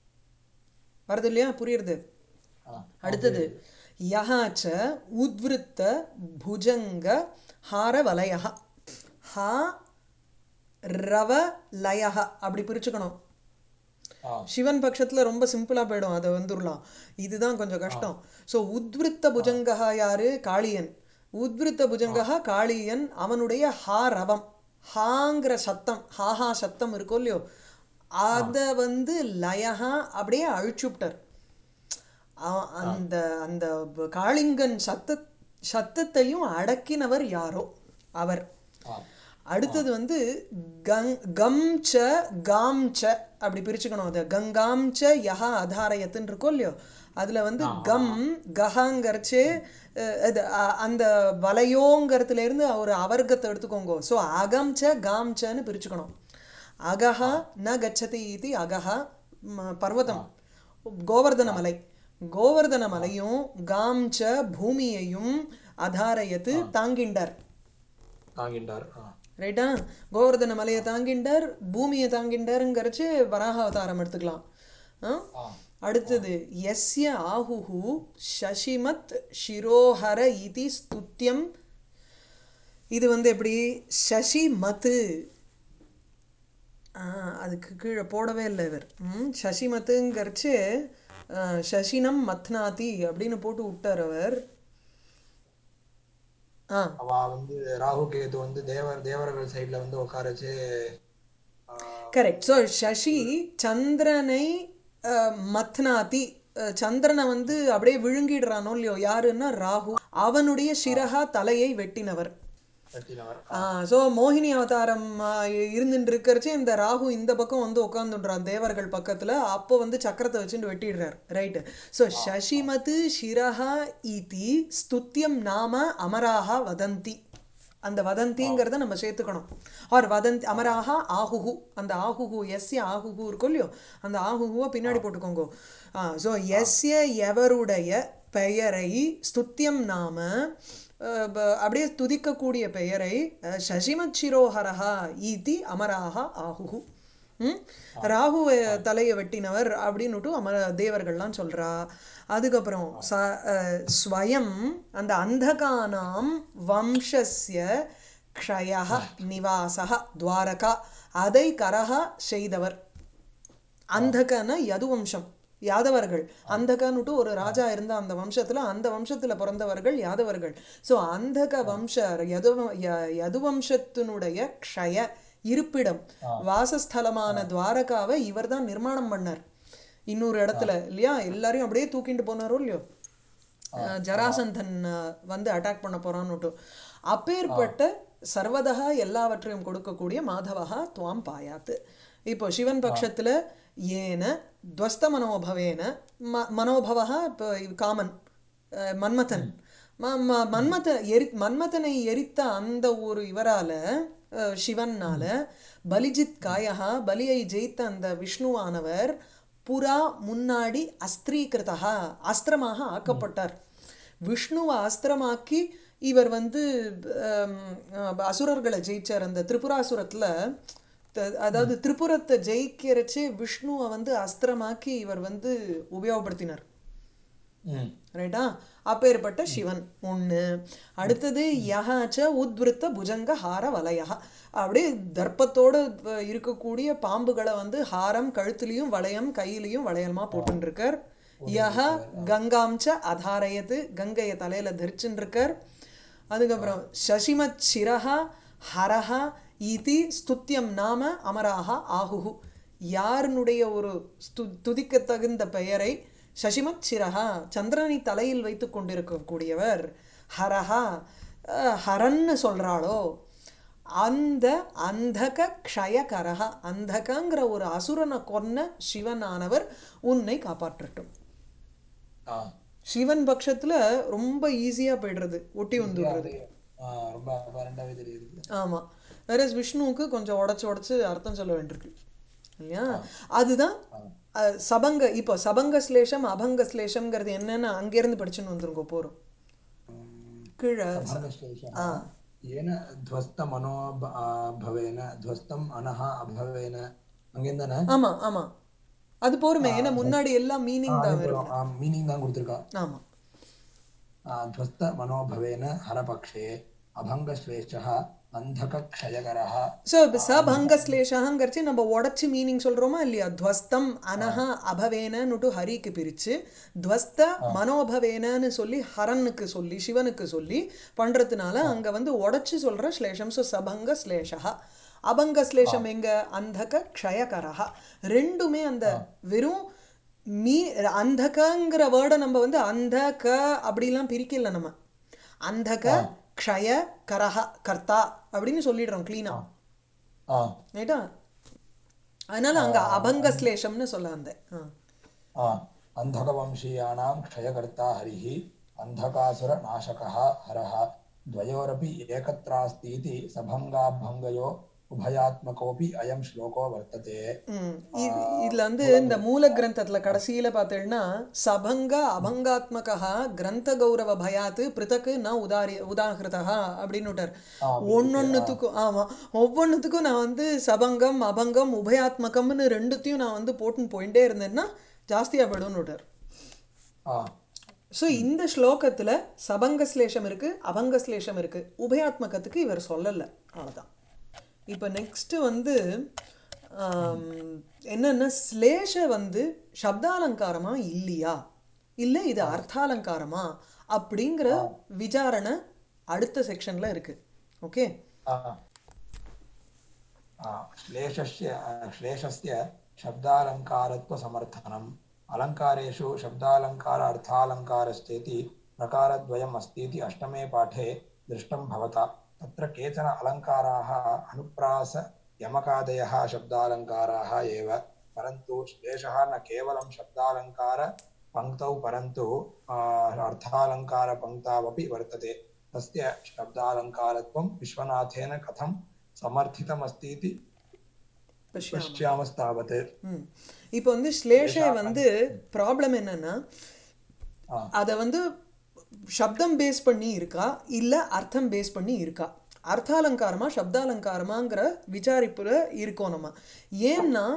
வருது இல்லையா புரியுறது ஆ, அடுத்தது யஹாச்ச உத்விருத்த புஜங்க ஹாரவலய ஹா ரவ லயஹ அப்படி பிரிச்சுக்கணும் ஆ, சிவன் பட்சத்துல ரொம்ப சிம்பிளா போயிடும் அதை வந்துடலாம் இதுதான் கொஞ்சம் கஷ்டம் ஸோ உத்விருத்த புஜங்கஹா யாரு காளியன் உத்விருத்த புஜங்கஹா காளியன் அவனுடைய ஹா ரவம் ஹாங்கிற சத்தம் ஹாஹா சத்தம் இருக்கோ இல்லையோ அதை வந்து லயஹா அப்படியே அழிச்சுப்டார் அவ- அந்த அந்த ப- காளிங்கன் சத்த சத்தத்தையும் அடக்கினவர் யாரோ அவர் ஆ, அடுத்தது வந்து கங் கம் ச காம் ச அப்படி பிரிச்சுக்கணும் அது கங்காம் ச யஹா அதாரயத்துன்னு இருக்கோ இல்லையோ அதுல வந்து கம் கஹாங்கரிச்சு அது அ- அந்த வலையோங்கிறதுல இருந்து ஒரு அவர்க்கத்தை எடுத்துக்கோங்க ஸோ அகம் ச காம் சன்னு பிரிச்சுக்கணும் அகஹா ந கச்சதி இது அகஹா ம- பர்வதம் கோவர்தன மலை கோவர்தன மலையும் காம் ச பூமியையும் அதாரயத்து தாங்கிண்டார் தாங்கின்றார் ஆ, ரைட்டா கோவர்தன மலையை தாங்கிண்டார் பூமியை தாங்கிண்டாருங்கிறச்சு வராக அவதாரம் எடுத்துக்கலாம் ஆ? ஆ, அடுத்தது எஸ்ய ஆஹுஹு சசிமத் சிரோஹர இதி ஸ்துத்யம் இது வந்து எப்படி சசி மத்து ஆ, அதுக்கு கீழே போடவே இல்லை இவர் ம் சசிமத்துங்கிறச்சு ஆ, சசினம் மத்னாதி அப்படின்னு போட்டு விட்டார் அவர் ஆ அவ வந்து ராகு கேது வந்து தேவர் தேவர்கள் சைடுல வந்து உட்காரச்சு ஆ, கரெக்ட் ஸோ சசி சந்திரனை அஹ், மத்னாதி அஹ், சந்திரனை வந்து அப்படியே விழுங்கிடுறானோ இல்லையோ யாருன்னா ராகு அவனுடைய சிரகா தலையை வெட்டினவர் கட்டினவர் ஸோ மோகினி அவதாரம் இருந்துட்டு இருக்கிறச்சு இந்த ராகு இந்த பக்கம் வந்து உட்காந்துடுறான் தேவர்கள் பக்கத்துல அப்போ வந்து சக்கரத்தை வச்சுட்டு வெட்டிடுறார் ரைட்டு ஸோ சசிமது சிரஹா இதி ஸ்துத்யம் நாம அமராக வதந்தி அந்த வதந்திங்கிறத நம்ம சேர்த்துக்கணும் ஆர் வதந்தி அமராக ஆகுகு அந்த ஆகுகு எஸ்ய ஆகுகு இருக்கும் இல்லையோ அந்த ஆகுகுவை பின்னாடி போட்டுக்கோங்க ஸோ எஸ்ய எவருடைய பெயரை ஸ்துத்யம் நாம அஹ், ப- அப்படியே துதிக்கக்கூடிய பெயரை அஹ், சசிமத் சிரோஹரஹா ஈதி அமராக ஆகுகு ம்? ராகு அஹ், தலையை வெட்டினவர் அப்படின்னுட்டு அமர தேவர்கள்லாம் சொல்றா அதுக்கப்புறம் ச அஹ், ஸ்வயம் அந்த அந்தகானாம் வம்சஸ்ய க்ஷய நிவாசக துவாரகா அதை கரஹா செய்தவர் அந்தகன யதுவம்சம் யாதவர்கள் அந்தகன்னுட்டு ஒரு ராஜா இருந்த அந்த வம்சத்துல அந்த வம்சத்துல பிறந்தவர்கள் யாதவர்கள் ஸோ அந்தக வம்ச யதுவ ய- யதுவம்சத்தினுடைய க்ஷய இருப்பிடம் வாசஸ்தலமான துவாரகாவை இவர்தான் நிர்மாணம் பண்ணார் இன்னொரு இடத்துல இல்லையா எல்லாரையும் அப்படியே தூக்கிட்டு போனாரோ இல்லையோ அஹ் ஜராசந்தன் அஹ், வந்து அட்டாக் பண்ண போறான்னுட்டு அப்பேற்பட்ட சர்வதா எல்லாவற்றையும் கொடுக்கக்கூடிய மாதவஹா துவாம் பாயாத்து இப்போ சிவன் பட்சத்துல ஏன துவஸ்த மனோபவேன ம மனோபவா இப்போ காமன் அஹ், மன்மதன் ம- ம- மன்மத எரி மன்மதனை எரித்த அந்த ஒரு இவரால அஹ், சிவன்னால பலிஜித் காயகா பலியை ஜெயித்த அந்த விஷ்ணுவானவர் புறா முன்னாடி அஸ்திரீகிருதா அஸ்திரமாக ஆக்கப்பட்டார் விஷ்ணுவை அஸ்திரமாக்கி இவர் வந்து ஹம், அஹ், அசுரர்களை ஜெயிச்சார் அந்த திரிபுராசுரத்துல த- அதாவது திரிபுரத்தை ஜெயிக்கிறச்சே விஷ்ணுவை வந்து அஸ்திரமாக்கி இவர் வந்து உபயோகப்படுத்தினார் ம் ரைட்டா அப்பேற்பட்ட சிவன் ஒண்ணு அடுத்தது யஹாச்ச உத்விருத்த புஜங்க ஹார வலயா அப்படியே தர்ப்பத்தோட அஹ், இருக்கக்கூடிய பாம்புகளை வந்து ஹாரம் கழுத்துலயும் வளையம் கையிலயும் வளையமா போட்டுன்னு இருக்கார் யஹ கங்காம்ச அதாரயத்து கங்கைய தலையில தரிச்சுன்னு இருக்கார் அதுக்கப்புறம் சசிமத் சிரஹா ஹரஹா இதி ஸ்துத்யம் நாம அமராக ஆகுகு யாருனுடைய ஒரு ஸ்து துதிக்க தகுந்த பெயரை சசிமத் சிரஹா சந்திரனை தலையில் வைத்துக் கொண்டிருக்கக்கூடியவர் ஹரஹா அஹ், ஹரன்னு சொல்றாளோ அந்த அந்தக க்ஷயகரக அந்தகங்கிற ஒரு அசுரனை கொன்ன சிவனானவர் உன்னை காப்பாற்றட்டும் ஆ சிவன் பட்சத்துல ரொம்ப ஈஸியா போயிடுறது ஒட்டி வந்துடுறது ஆ, ரொம்ப அபாரண்டாவே தெரியுது ஆமா வேற விஷ்ணுவுக்கு கொஞ்சம் உடைச்சு உடைச்சு அர்த்தம் சொல்ல வேண்டியிருக்கு இல்லையா அதுதான் அஹ், சபங்க இப்போ சபங்க ஸ்லேஷம் அபங்க ஸ்லேஷம்ங்கிறது என்னன்னு அங்கேருந்து படிச்சுன்னு வந்துருங்க போறோம் கீழே भङ्गश्लेषः येन ध्वस्तमनो भ- आ, भवेन ध्वस्तम् अनः अभवेन அங்கேருந்தானே ஆமா ஆமா அது போருமே ஏன்னா முன்னாடி எல்லாம் மீனிங் தான் வருது மீனிங் தான் கொடுத்துருக்கா ஆமா ध्वस्त मनोभवेन हरपक्षे अभङ्गश्लेषः अन्धकक्षयकरः ஸோ இப்போ சபங்க ஸ்லேஷாங்கிறச்சு நம்ம உடச்சி மீனிங் சொல்கிறோமா இல்லையா துவஸ்தம் அனஹா அபவேனன்னுட்டு ஹரிக்கு பிரித்து துவஸ்த மனோபவேனன்னு சொல்லி ஹரனுக்கு சொல்லி சிவனுக்கு சொல்லி பண்ணுறதுனால அங்கே வந்து உடச்சி சொல்கிற ஸ்லேஷம் ஸோ சபங்க ஸ்லேஷா அபங்க ஸ்லேஷம் எங்க அந்தக க்ஷயகரஹா ரெண்டுமே அந்த வெறும் மீ அந்தகங்கிற வேர்டை நம்ம வந்து அந்த க அப்படிலாம் பிரிக்கல நம்ம அந்தக க்ஷய கரஹ கர்த்தா அப்படின்னு சொல்லிடுறோம் க்ளீனா ஆ ரைட்டா அதனால அங்க அபங்க ஸ்லேஷம்னு சொல்ல வந்தேன் ஆ. आ अन्धकवंशीयाणां क्षयकर्ता हरिः अन्धकासुरनाशकः हरः द्वयोरपि एकत्रास्तीति सभङ्गाभङ्गयो उभयात्मकोऽपि अयं श्लोको वर्तते ம். இ- இதுல வந்து இந்த மூல கிரந்தத்துல கடைசியில பார்த்தேன்னா சபங்க அபங்காத்மகா கிரந்த கௌரவ பயாத்து பிருத்தக்கு ந உதாரி உதாகிருதா அப்படின்னு விட்டார் ஒன்னொன்னுத்துக்கும் ஆமா ஒவ்வொன்றுத்துக்கும் நான் வந்து சபங்கம் அபங்கம் உபயாத்மகம்னு ரெண்டுத்தையும் நான் வந்து போட்டுன்னு போயிட்டே இருந்தேன்னா ஜாஸ்தியா போயிடும்னு விட்டார் आ ஸோ இந்த ஸ்லோகத்துல சபங்க ஸ்லேஷம் இருக்கு அபங்க ஸ்லேஷம் இருக்கு உபயாத்மகத்துக்கு இவர் சொல்லலை அவ்வளோதான் இப்போ நெக்ஸ்ட் வந்து ஆம், என்னன்னா ஸ்லேஷ வந்து சப்தாலங்காரமா இல்லையா இல்லை இது அர்த்தாலங்காரமா அப்படிங்கிற விசாரணை அடுத்த செக்ஷன்ல இருக்கு ஓகே आ आ, श्लेषस्य श्लेषस्य शब्दालङ्कारत्वसमर्थनम् अलङ्कारेषु शब्दालङ्कार अर्थालङ्कारश्चेति प्रकारद्वयम् अस्तीति अष्टमे पाठे दृष्टं भवता तत्र केचन अलङ्काराः अनुप्रास यमकादयः शब्दालङ्काराः एव परन्तु श्लेषः न केवलं शब्दालङ्कार पङ्क्तौ परन्तु आ, अर्थालङ्कारपङ्क्तावपि वर्तते तस्य शब्दालङ्कारत्वं विश्वनाथेन कथं समर्थितमस्तीति பஷ்யாம पश्यामस्तावत् ம் இப்போ வந்து ஸ்லேஷ வந்து ப்ராப்ளம் என்னன்னா ஆ. அதை வந்து சப்தம் பேஸ் பண்ணி இருக்கா இல்லை அர்த்தம் பேஸ் பண்ணி இருக்கா அர்த்தாலங்காரமா சப்தாலங்காரமாங்கிற விசாரிப்புல இருக்கோம் நம்ம ஏன்னா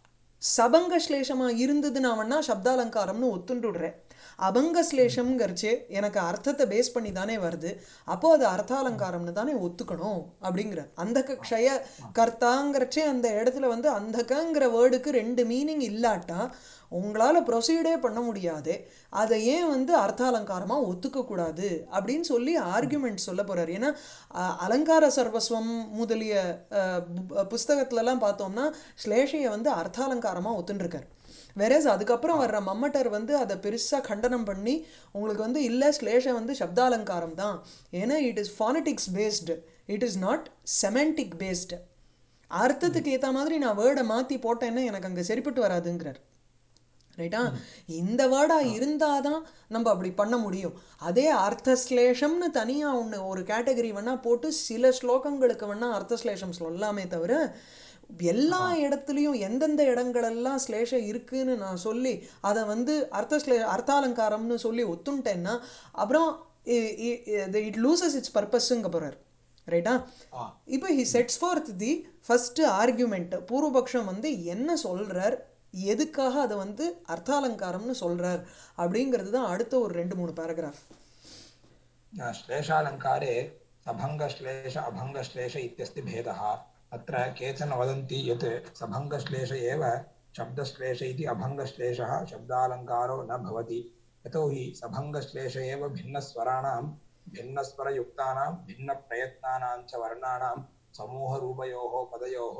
சபங்க ஸ்லேஷமா இருந்தது நான் வேணா சப்தாலங்காரம்னு ஒத்துண்டுடுறேன் அபங்க ஸ்லேஷம்ங்கிறச்சே எனக்கு அர்த்தத்தை பேஸ் பண்ணி தானே வருது அப்போ அது அர்த்தாலங்காரம்னு தானே ஒத்துக்கணும் அப்படிங்கிற அந்த க்ஷய கர்த்தாங்கிறச்சே அந்த இடத்துல வந்து அந்தகங்கிற வேர்டுக்கு ரெண்டு மீனிங் இல்லாட்டா உங்களால் ப்ரொசீடே பண்ண முடியாது அதை ஏன் வந்து அர்த்தாலங்காரமாக ஒத்துக்கக்கூடாது அப்படின்னு சொல்லி ஆர்குமெண்ட் சொல்ல போகிறார் ஏன்னா அஹ், அலங்கார சர்வஸ்வம் முதலிய அஹ், பு- புஸ்தகத்துலலாம் பார்த்தோம்னா ஸ்லேஷையை வந்து அர்த்தாலங்காரமாக ஒத்துண்டிருக்கார் வேறேஸ் அதுக்கப்புறம் வர்ற மம்மட்டர் வந்து அதை பெருசாக கண்டனம் பண்ணி உங்களுக்கு வந்து இல்லை ஸ்லேஷம் வந்து சப்தாலங்காரம் தான் ஏன்னா it is phonetics based it is not semantic based அர்த்தத்துக்கு ஏற்ற மாதிரி நான் வேர்டை மாற்றி போட்டேன்னா எனக்கு அங்கே சரிப்பட்டு வராதுங்கிறார் ரைட்டா இந்த வேர்டா இருந்தாதான் நம்ம அப்படி பண்ண முடியும் அதே அர்த்தஸ்லேஷம்னு தனியாக ஒன்று ஒரு கேட்டகரி வேணா போட்டு சில ஸ்லோகங்களுக்கு வேணா அர்த்தஸ்லேஷம் சொல்லலாமே தவிர எல்லா இடத்துலையும் எந்தெந்த இடங்களெல்லாம் ஸ்லேஷம் இருக்குன்னு நான் சொல்லி அதை வந்து அர்த்தஸ்லே அர்த்தாலங்காரம்னு சொல்லி ஒத்துன்ட்டேன்னா அப்புறம் இட் லூசஸ் இட்ஸ் பர்பஸ்ங்க போகிறார் ரைட்டா ஆ. இப்போ he sets forth the first argument பூர்வபக்ஷம் வந்து என்ன சொல்றார் எதுக்காக அதை வந்து அர்த்தாலங்காரம்னு சொல்றார் அப்படிங்கிறது தான் அடுத்த ஒரு ரெண்டு மூணு பேராகிராஃப் श्लेषालङ्कारे सभङ्गश्लेष अभङ्गश्लेष इत्यस्ति भेदः अत्र केचन वदन्ति यत् सभङ्गश्लेष एव शब्दश्लेष इति अभङ्गश्लेषः शब्दालङ्कारो न भवति यतोहि सभङ्गश्लेष एव भिन्नस्वराणां भिन्नस्वरयुक्तानां भिन्नप्रयत्नानां च वर्णानां समूहरूपयोः पदयोः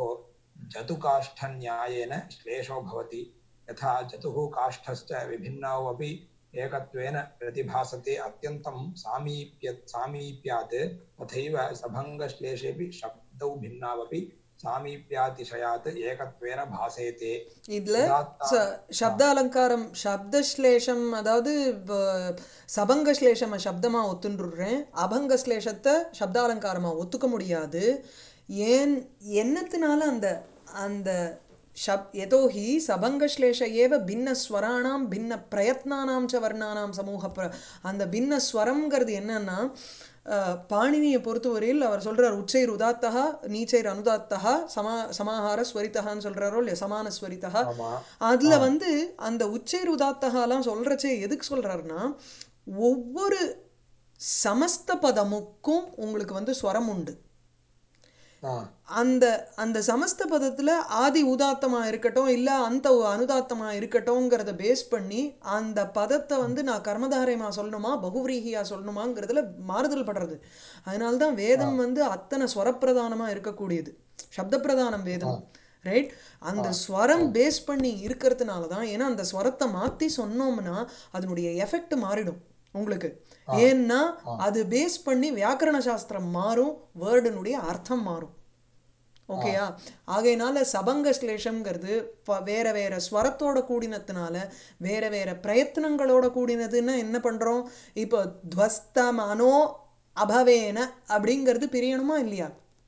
जतुकाष्ठन्यायेन श्लेषो भवति यथा जतुः काष्ठश्च विभिन्नौ अपि एकत्वेन प्रतिभासते अत्यन्तं सामीप्य सामीप्यात् तथैव सभङ्गश्लेषेऽपि शब्दौ भिन्नावपि सामीप्यातिशयात् एकत्वेन भासेते இதுல उदात्ता ச சப்த அலங்காரம் சப்தஸ்லேஷம் அதாவது வ- சபங்கஸ்லேஷம சப்தமா ஒத்துண்டுறேன் அபங்கஸ்லேஷத்தை சப்தாலங்காரமா ஒத்துக்க முடியாது ஏன் என்னத்தினால அந்த அந்த शब् यतो हि सभङ्गश्लेष एव भिन्नस्वराणां भिन्नप्रयत्नानां च वर्णानां समूह प्र அந்த பின்ன ஸ்வரம்ங்கிறது என்னன்னா அஹ், பாணினியை பொறுத்தவரையில் அவர் சொல்றார் உச்சைர் உதாத்தா நீச்சைர் அனுதாத்தா சமா சமாஹார ஸ்வரித்தகான்னு சொல்றாரோ இல்லையா சமான ஸ்வரித்தகா ஆமா அதுல வந்து அந்த உச்சைர் உதாத்தகாலாம் சொல்றச்சே எதுக்கு சொல்றாருன்னா ஒவ்வொரு சமஸ்த பதமுக்கும் உங்களுக்கு வந்து ஸ்வரம் உண்டு ஆ அந்த அந்த சமஸ்த பதத்துல ஆதி உதாத்தமா இருக்கட்டும் இல்ல அந்த அனுதாத்தமா இருக்கட்டும்ங்கிறத பேஸ் பண்ணி அந்த பதத்தை வந்து நான் கர்மதாரயமா சொல்லணுமா பகுவிரீகியா சொல்லணுமாங்கிறதுல மாறுதல் படுறது அதனால தான் வேதம் வந்து அத்தனை ஸ்வரப்பிரதானமா இருக்கக்கூடியது சப்தப்பிரதானம் வேதம் ரைட் அந்த ஸ்வரம் பேஸ் பண்ணி இருக்கிறதுனால தான் ஏன்னா அந்த ஸ்வரத்தை மாத்தி சொன்னோம்னா அதனுடைய எஃபெக்ட் மாறிடும் உங்களுக்கு ஏன்னா அது பேஸ் பண்ணி வியாக்கரண சாஸ்திரம் மாறும் வேர்டுனுடைய அர்த்தம் மாறும் ஓகேயா ஆகையினால சபங்க ஸ்லேஷம்ங்கிறது ப- வேற வேற ஸ்வரத்தோட கூடினதுனால வேற வேற பிரயத்தனங்களோட கூடினதுன்னா என்ன பண்றோம் இப்போ துவஸ்த மனோ அபவேன அப்படிங்கிறது பிரியணுமா இல்லையா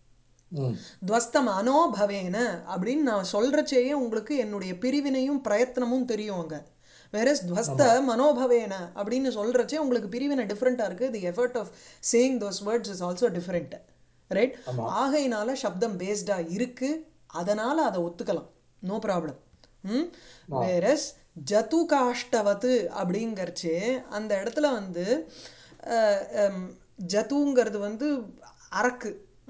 ம் துவஸ்தம் அனோபவேன அப்படின்னு நான் சொல்றச்சேயே உங்களுக்கு என்னுடைய பிரிவினையும் பிரயத்தனமும் தெரியும் அங்க வேற துவஸ்த மனோபவேன அப்படின்னு சொல்றச்சே உங்களுக்கு பிரிவினை டிஃப்ரெண்ட்டாக இருக்கு the effort of saying those words is also different right ஆகையினால சப்தம் பேஸ்டா இருக்கு அதனால அதை ஒத்துக்கலாம் நோ ப்ராப்ளம் ம் வேறஸ் ஜது காஷ்டவத்து அப்படிங்கறச்சே அந்த இடத்துல வந்து அஹ், ஹம், ஜதுங்கிறது வந்து அரக்கு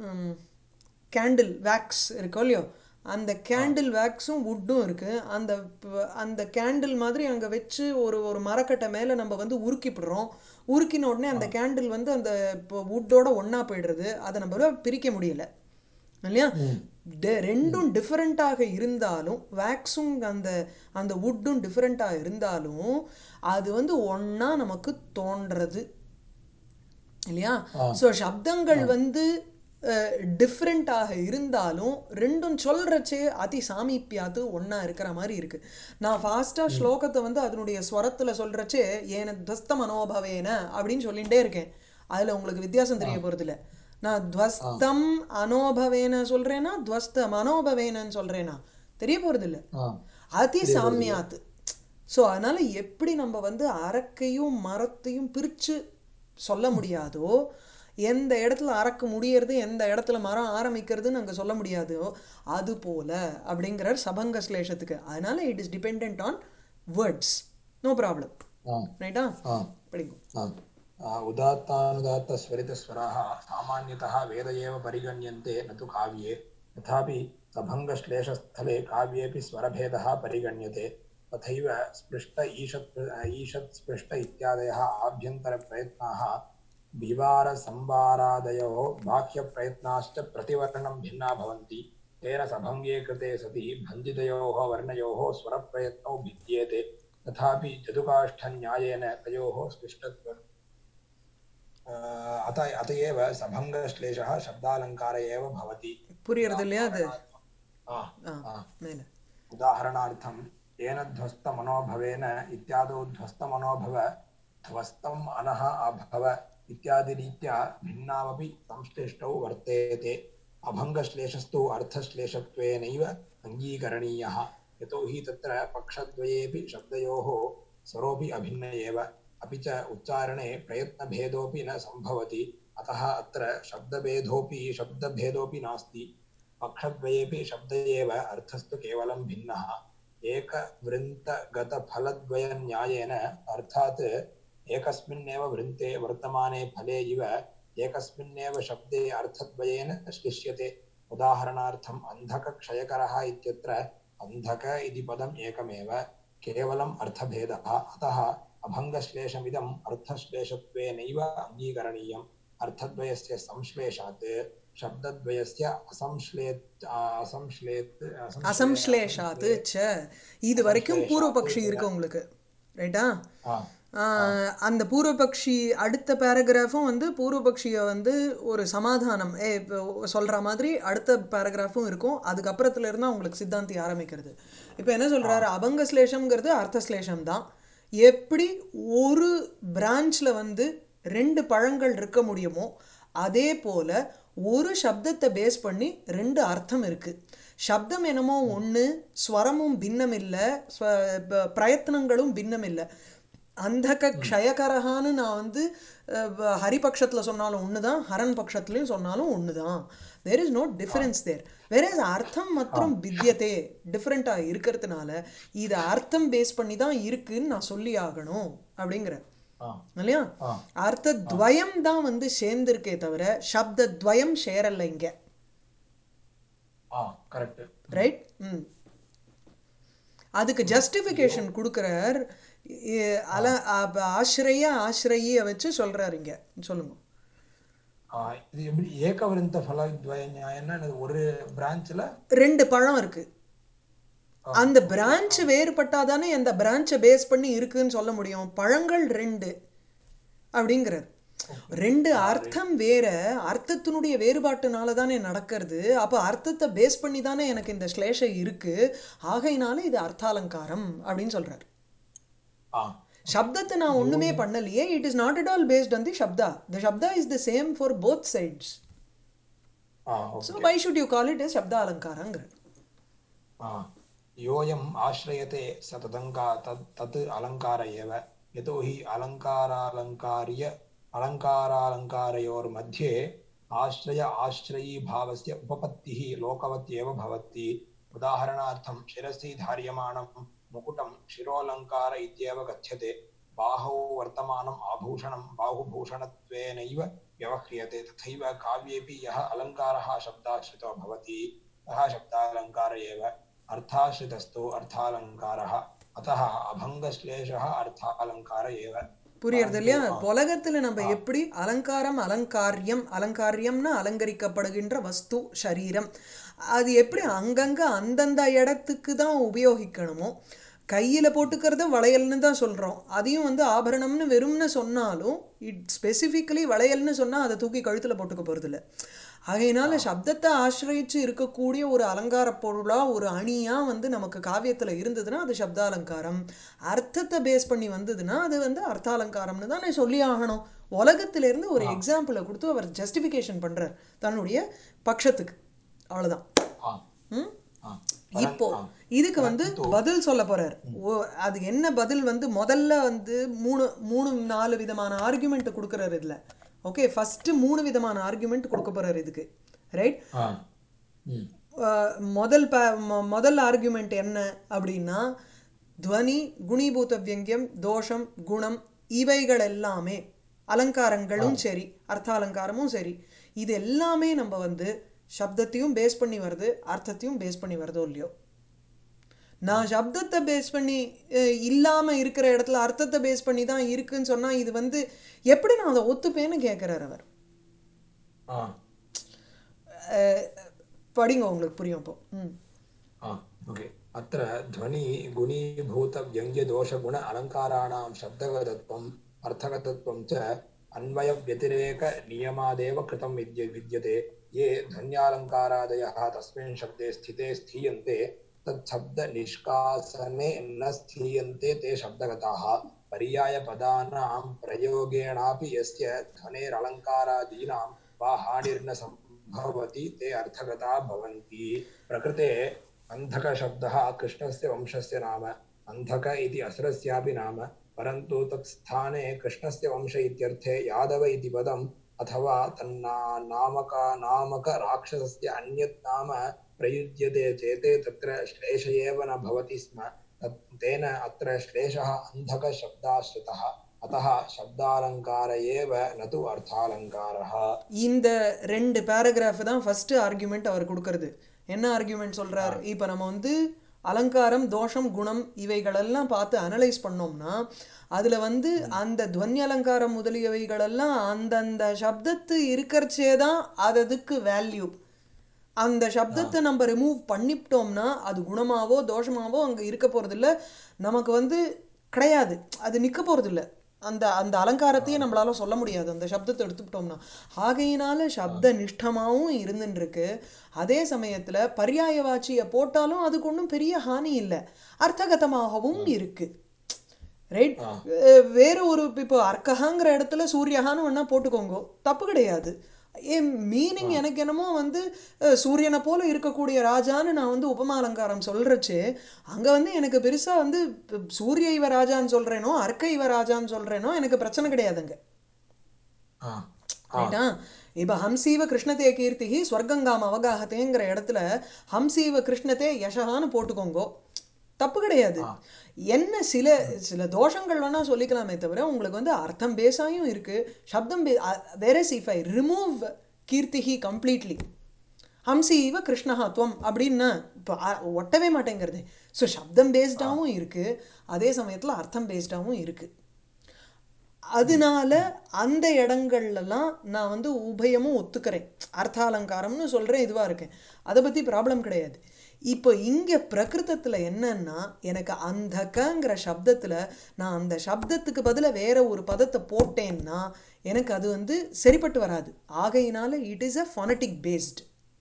கேண்டில் வேக்ஸ் இருக்கோ இல்லையோ அந்த கேண்டில் வேக்ஸும் வுட்டும் இருக்கு அந்த ப- அந்த கேண்டில் மாதிரி அங்க வச்சு ஒரு ஒரு மரக்கட்டை மேல நம்ம வந்து உருக்கிப்படுறோம் உருக்கின உடனே அந்த கேண்டில் வந்து அந்த வுட்டோட ஒண்ணா போயிடுறது அதை நம்மளால பிரிக்க முடியல இல்லையா டெ- ரெண்டும் டிஃப்ரெண்ட்டாக இருந்தாலும் வேக்ஸும் அந்த அந்த வுட்டும் டிஃப்ரெண்ட்டாக இருந்தாலும் அது வந்து ஒண்ணா நமக்கு தோன்றது இல்லையா ஸோ சப்தங்கள் வந்து டிஃப்ரெண்ட்டாக இருந்தாலும் ரெண்டும் சொல்றச்சே அதி சாமீப்பியாது ஒண்ணா இருக்கிற மாதிரி இருக்கு நான் ஃபாஸ்டா ஸ்லோகத்தை வந்து அதனுடைய ஸ்வரத்துல சொல்றச்சே ஏன துவஸ்த மனோபவேன அப்படின்னு சொல்லிட்டே இருக்கேன் அதுல உங்களுக்கு வித்தியாசம் தெரிய போறது இல்ல நான் துவஸ்தம் அனோபவேன சொல்றேனா துவஸ்த மனோபவேனன்னு சொல்றேனா தெரிய போறது இல்ல ஆ அதி சாமியாத்து ஸோ அதனால எப்படி நம்ம வந்து அரக்கையும் மரத்தையும் பிரிச்சு சொல்ல முடியாதோ எந்த இடத்துல அரக்கு முடியறது எந்த இடத்துல மரம் ஆரம்பிக்கிறதுன்னு அங்கே சொல்ல முடியாதோ அது போல அப்படிங்கிறார் சபங்க ஸ்லேஷத்துக்கு அதனால it is depend on words no problem ஆ ரைட்டா ஆ படிங்க आम् आ, उदात्तानुदात्तस्वरितस्वराः सामान्यतः वेद एव परिगण्यन्ते न तु काव्ये तथापि सभङ्गश्लेषस्थले काव्येऽपि स्वरभेदः परिगण्यते तथैव स्पृष्ट ईषत् ईषत् स्पृष्ट इत्यादयः आभ्यन्तरप्रयत्नाः बिवारसंवारादयोः बाह्यप्रयत्नाश्च प्रतिवर्णं भिन्ना भवन्ति तेन सभङ्गे कृते सति भञ्जितयोः वर्णयोः स्वरप्रयत्नौ भिद्येते तथापि जदुकाष्ठन्यायेन तयोः स्पृष्टत्वम् अत अत एव सभङ्गश्लेषः शब्दालङ्कार एव भवति புரியறது இல்லையா அது आ, ஆ आ, மேல उदाहरणार्थं येन ध्वस्तमनोभवेन इत्यादौ ध्वस्तमनोभव ध्वस्तम् अनः अभव इत्यादिरीत्या भिन्नावपि संश्लिष्टौ वर्तेते अभङ्गश्लेषस्तु अर्थश्लेषत्वेनैव अङ्गीकरणीयः यतो हि तत्र पक्षद्वयेऽपि शब्दयोः स्वरोऽपि अभिन्न एव अपि च उच्चारणे प्रयत्नभेदोऽपि न सम्भवति अतः अत्र शब्दभेदोऽपि शब्दभेदोऽपि नास्ति पक्षद्वयेऽपि शब्द एव अर्थस्तु केवलं भिन्नः एकवृन्तगतफलद्वयन्यायेन अर्थात् एकस्मिन्नेव वृन्ते वर्तमाने फले इव एकस्मिन्नेव शब्दे अर्थद्वयेन श्लिष्यते उदाहरणार्थम् अन्धकक्षयकरः इत्यत्र अन्धक इति पदम् एकमेव केवलम् अर्थभेदः अतः अभङ्गश्लेषमिदम् अर्थश्लेषत्वेनैव अङ्गीकरणीयम् अर्थद्वयस्य संश्लेषात् शब्दद्वयस्य असंश्लेत् असंश्लेत् அசம்ஸ்லேஷாத்து ச இது வரைக்கும் பூர்வபக்ஷி இருக்கு உங்களுக்கு ரைட்டா ஆ ஆஹ், அந்த பூர்வபக்ஷி அடுத்த பேராகிராஃபும் வந்து பூர்வபக்ஷியை வந்து ஒரு சமாதானம் ஏ இப்போ சொல்கிற மாதிரி அடுத்த பேராகிராஃபும் இருக்கும் அதுக்கப்புறத்துல இருந்தால் உங்களுக்கு சித்தாந்தி ஆரம்பிக்கிறது இப்போ என்ன சொல்கிறாரு அபங்க ஸ்லேஷம்ங்கிறது அர்த்த ஸ்லேஷம் தான் எப்படி ஒரு பிரான்ச்சில் வந்து ரெண்டு பழங்கள் இருக்க முடியுமோ அதே போல் ஒரு சப்தத்தை பேஸ் பண்ணி ரெண்டு அர்த்தம் இருக்குது சப்தம் என்னமோ ஒன்று ஸ்வரமும் பின்னம் இல்லை பிரயத்னங்களும் பின்னம் இல்லை அந்தக க்ஷயகரகான்னு நான் வந்து அஹ், ஹரிபக்ஷத்தில் சொன்னாலும் ஒன்று தான் ஹரன் பட்சத்துலையும் சொன்னாலும் ஒன்று தான் there is no difference there வேற அர்த்தம் மற்றும் வித்தியதே டிஃப்ரெண்ட்டாக இருக்கிறதுனால இதை அர்த்தம் பேஸ் பண்ணி தான் இருக்குன்னு நான் சொல்லி ஆகணும் அப்படிங்கிற ஆ இல்லையா ஆ அர்த்த துவயம் தான் வந்து சேர்ந்திருக்கே தவிர சப்த துவயம் சேரல இங்க ஆ கரெக்ட் ரைட் ம் அதுக்கு ஜஸ்டிஃபிகேஷன் கொடுக்குறார் இ- அல அப்ப ஆசிரிய ஆசிரியை வச்சு சொல்றாரு இங்க சொல்லுங்க ஆ இது எப்படி ஏகவருந்த ஃபலத்வய நியாயம்னா என்னது ஒரு பிரான்ச்ல ரெண்டு பழம் இருக்கு அந்த பிரான்ச் வேறுபட்டாதானே அந்த பிரான்ச்சை பேஸ் பண்ணி இருக்குன்னு சொல்ல முடியும் பழங்கள் ரெண்டு அப்படிங்கிறார் ரெண்டு அர்த்தம் வேற அர்த்தத்தினுடைய வேறுபாட்டுனால தானே நடக்கிறது அப்போ அர்த்தத்தை பேஸ் பண்ணி தானே எனக்கு இந்த ஸ்லேஷம் இருக்கு ஆகையினால இது அர்த்தாலங்காரம் அப்படின்னு சொல்றார் ஆ சப்தத்தை நான் ஒண்ணுமே பண்ணலையே it is not at all based on the சப்தா த சப்தா is the same for both sides uh so okay why should you call it சப்தா அலங்காரங்கிற ஆ योऽयम् आश्रयते स तदङ्का तत् तत् अलङ्कार एव यतो हि अलङ्कारालङ्कार्य अलङ्कारालङ्कारयोर्मध्ये आश्रय आश्रयीभावस्य उपपत्तिः लोकवत्येव भवति उदाहरणार्थं शिरसि धार्यमाणं मुकुटं शिरोऽलङ्कार इत्येव कथ्यते बाहौ वर्तमानम् आभूषणं बाहुभूषणत्वेनैव व्यवह्रियते तथैव काव्येऽपि यः अलङ्कारः शब्दाश्रितो भवति सः शब्दालङ्कार एव अर्थाश्रितस्तु अर्थालङ्कारः अतः अभङ्गश्लेषः अर्थालङ्कार एव புரியுறது இல்லையா परन्तु உலகத்துல நம்ம எப்படி அலங்காரம் அலங்காரியம் அலங்காரியம்னா அலங்கரிக்கப்படுகின்ற வஸ்து சரீரம் அது எப்படி அங்கங்க அந்தந்த இடத்துக்கு தான் உபயோகிக்கணுமோ கையில போட்டுக்கிறத வளையல்னு தான் சொல்றோம் அதையும் வந்து ஆபரணம்னு வெறும்னு சொன்னாலும் இட் ஸ்பெசிஃபிக்கலி வளையல்னு சொன்னா அதை தூக்கி கழுத்துல போட்டுக்க போறது இல்ல ஆகையினால சப்தத்தை ஆசிரயிச்சு இருக்கக்கூடிய ஒரு அலங்கார பொருளா ஒரு அணியா வந்து நமக்கு காவியத்துல இருந்ததுன்னா அது சப்தாலங்காரம் அர்த்தத்தை பேஸ் பண்ணி வந்ததுன்னா அது வந்து அர்த்தாலங்காரம்னு தான் நான் சொல்லி ஆகணும் உலகத்துல இருந்து ஒரு எக்ஸாம்பிளை கொடுத்து அவர் ஜஸ்டிஃபிகேஷன் பண்றார் தன்னுடைய பட்சத்துக்கு அவ்வளவுதான் आ, ம் आ, இப்போ परन्- आ, இதுக்கு வந்து பதில் சொல்ல போறார் ஓ அது என்ன பதில் வந்து முதல்ல வந்து மூணு மூணு நாலு விதமான ஆர்குமெண்ட் கொடுக்குறாரு இதுல ஓகே ஃபர்ஸ்ட் மூணு விதமான ஆர்குமெண்ட் கொடுக்க போறாரு இதுக்கு ரைட் आ, ம், முதல் ப மொ- முதல் ஆர்குமெண்ட் என்ன அப்படின்னா துவனி குணீபூத வியங்கியம் தோஷம் குணம் இவைகள் எல்லாமே அலங்காரங்களும் சரி அர்த்த அலங்காரமும் சரி இது எல்லாமே நம்ம வந்து சப்தத்தையும் பேஸ் பண்ணி வருது அர்த்தத்தையும் பேஸ் பண்ணி வருதோ இல்லையோ நான் சப்தத்தை பேஸ் பண்ணி அஹ், இல்லாம இருக்கிற இடத்துல அர்த்தத்தை பேஸ் பண்ணி தான் இருக்குன்னு சொன்னா இது வந்து எப்படி நான் அதை ஒத்துப்பேன்னு கேட்கிறார் அவர் आ, அஹ், படிங்க உங்களுக்கு புரியும் இப்போ ம் आ, ओके अत्र ध्वनि गुणीभूतव्यङ्ग्यदोषगुण अलङ्काराणां शब्दगतत्वम् अर्थगतत्वं च अन्वयव्यतिरेकनियमादेव कृतं विद्य विद्यते ये ध्वन्यालङ्कारादयः तस्मिन् शब्दे स्थिते स्थीयन्ते तच्छब्दनिष्कासने न स्थीयन्ते ते शब्दगताः पर्यायपदानां प्रयोगेणापि यस्य ध्वनेरलङ्कारादीनां वा हानिर्न सम्भवति ते अर्थगता भवन्ति प्रकृते अन्धकशब्दः कृष्णस्य वंशस्य नाम अन्धक इति असुरस्यापि नाम परन्तु तत् स्थाने कृष्णस्य वंश इत्यर्थे यादव इति पदम् अथवा तन्ना नामका नामक राक्षसस्य अन्यत् नाम प्रयुज्यते चेत् तत्र श्लेष एव न भवति स्म तत् तेन अत्र श्लेषः अन्धकशब्दाश्रितः अतः शब्दालङ्कार एव न तु अर्थालङ्कारः இந்த ரெண்டு பேராகிராஃப் தான் ஃபர்ஸ்ட் ஆர்குமெண்ட் அவர் கொடுக்கறது என்ன ஆர்குமெண்ட் சொல்றார் இப்போ நம்ம வந்து அலங்காரம் தோஷம் குணம் இவைகளெல்லாம் பார்த்து அனலைஸ் பண்ணோம்னா அதுல வந்து அந்த துவனி அலங்காரம் முதலியவைகளெல்லாம் அந்தந்த சப்தத்து இருக்கிறச்சே தான் அது அதுக்கு வேல்யூ அந்த சப்தத்தை நம்ம ரிமூவ் பண்ணிவிட்டோம்னா அது குணமாவோ தோஷமாவோ அங்கே இருக்க போகிறதில்ல நமக்கு வந்து கிடையாது அது நிற்க போகிறதில்ல அந்த அந்த அலங்காரத்தையே நம்மளால சொல்ல முடியாது அந்த சப்தத்தை எடுத்துக்கிட்டோம்னா ஆகையினால சப்த நிஷ்டமாகவும் இருந்துருக்கு அதே சமயத்தில் பர்யாயவாச்சியை போட்டாலும் அதுக்கு ஒன்றும் பெரிய ஹானி இல்லை அர்த்தகதமாகவும் இருக்கு ரைட் ஆ. வேற ஒரு இப்போ அர்க்கஹாங்கிற இடத்துல சூரியஹான்னு வேணா போட்டுக்கோங்க தப்பு கிடையாது என் மீனிங் எனக்கு என்னமோ வந்து அஹ், சூரியனை போல இருக்கக்கூடிய ராஜான்னு நான் வந்து உபமா அலங்காரம் சொல்றச்சு அங்க வந்து எனக்கு பெருசா வந்து இப்ப சூரிய இவ ராஜான்னு சொல்றேனோ அர்க்க இவ ராஜான்னு சொல்றேனோ எனக்கு பிரச்சனை கிடையாதுங்க ஆ ஆ ரைட்டா இப்போ ஹம்சீவ கிருஷ்ணதே கீர்த்திஹி ஸ்வர்கங்காம் அவகாகத்தேங்கிற இடத்துல ஹம்சீவ கிருஷ்ணதே யசகான்னு போட்டுக்கோங்கோ தப்பு கிடையாது ஆ. என்ன சில சில தோஷங்கள் வேணா சொல்லிக்கலாமே தவிர உங்களுக்கு வந்து அர்த்தம் பேசாயும் இருக்கு சப்தம் பே வேற இஃப் ஐ ரிமூவ் கீர்த்திஹி கம்ப்ளீட்லி ஹம்சி இவ கிருஷ்ணஹா துவம் அப்படின்னா இப்போ அ- ஒட்டவே மாட்டேங்கிறது ஸோ சப்தம் பேஸ்டாகவும் இருக்கு அதே சமயத்தில் அர்த்தம் பேஸ்டாகவும் இருக்கு அதனால அந்த இடங்கள்லாம் நான் வந்து உபயமும் ஒத்துக்கிறேன் அர்த்தாலங்காரம்னு சொல்கிறேன் இதுவாக இருக்கேன் அதை பற்றி ப்ராப்ளம் கிடையாது இப்போ இங்கே பிரகிருதத்தில் என்னன்னா எனக்கு அந்தகங்கிற சப்தத்தில் நான் அந்த சப்தத்துக்கு பதிலாக வேற ஒரு பதத்தை போட்டேன்னா எனக்கு அது வந்து சரிப்பட்டு வராது ஆகையினால it is a phonetic based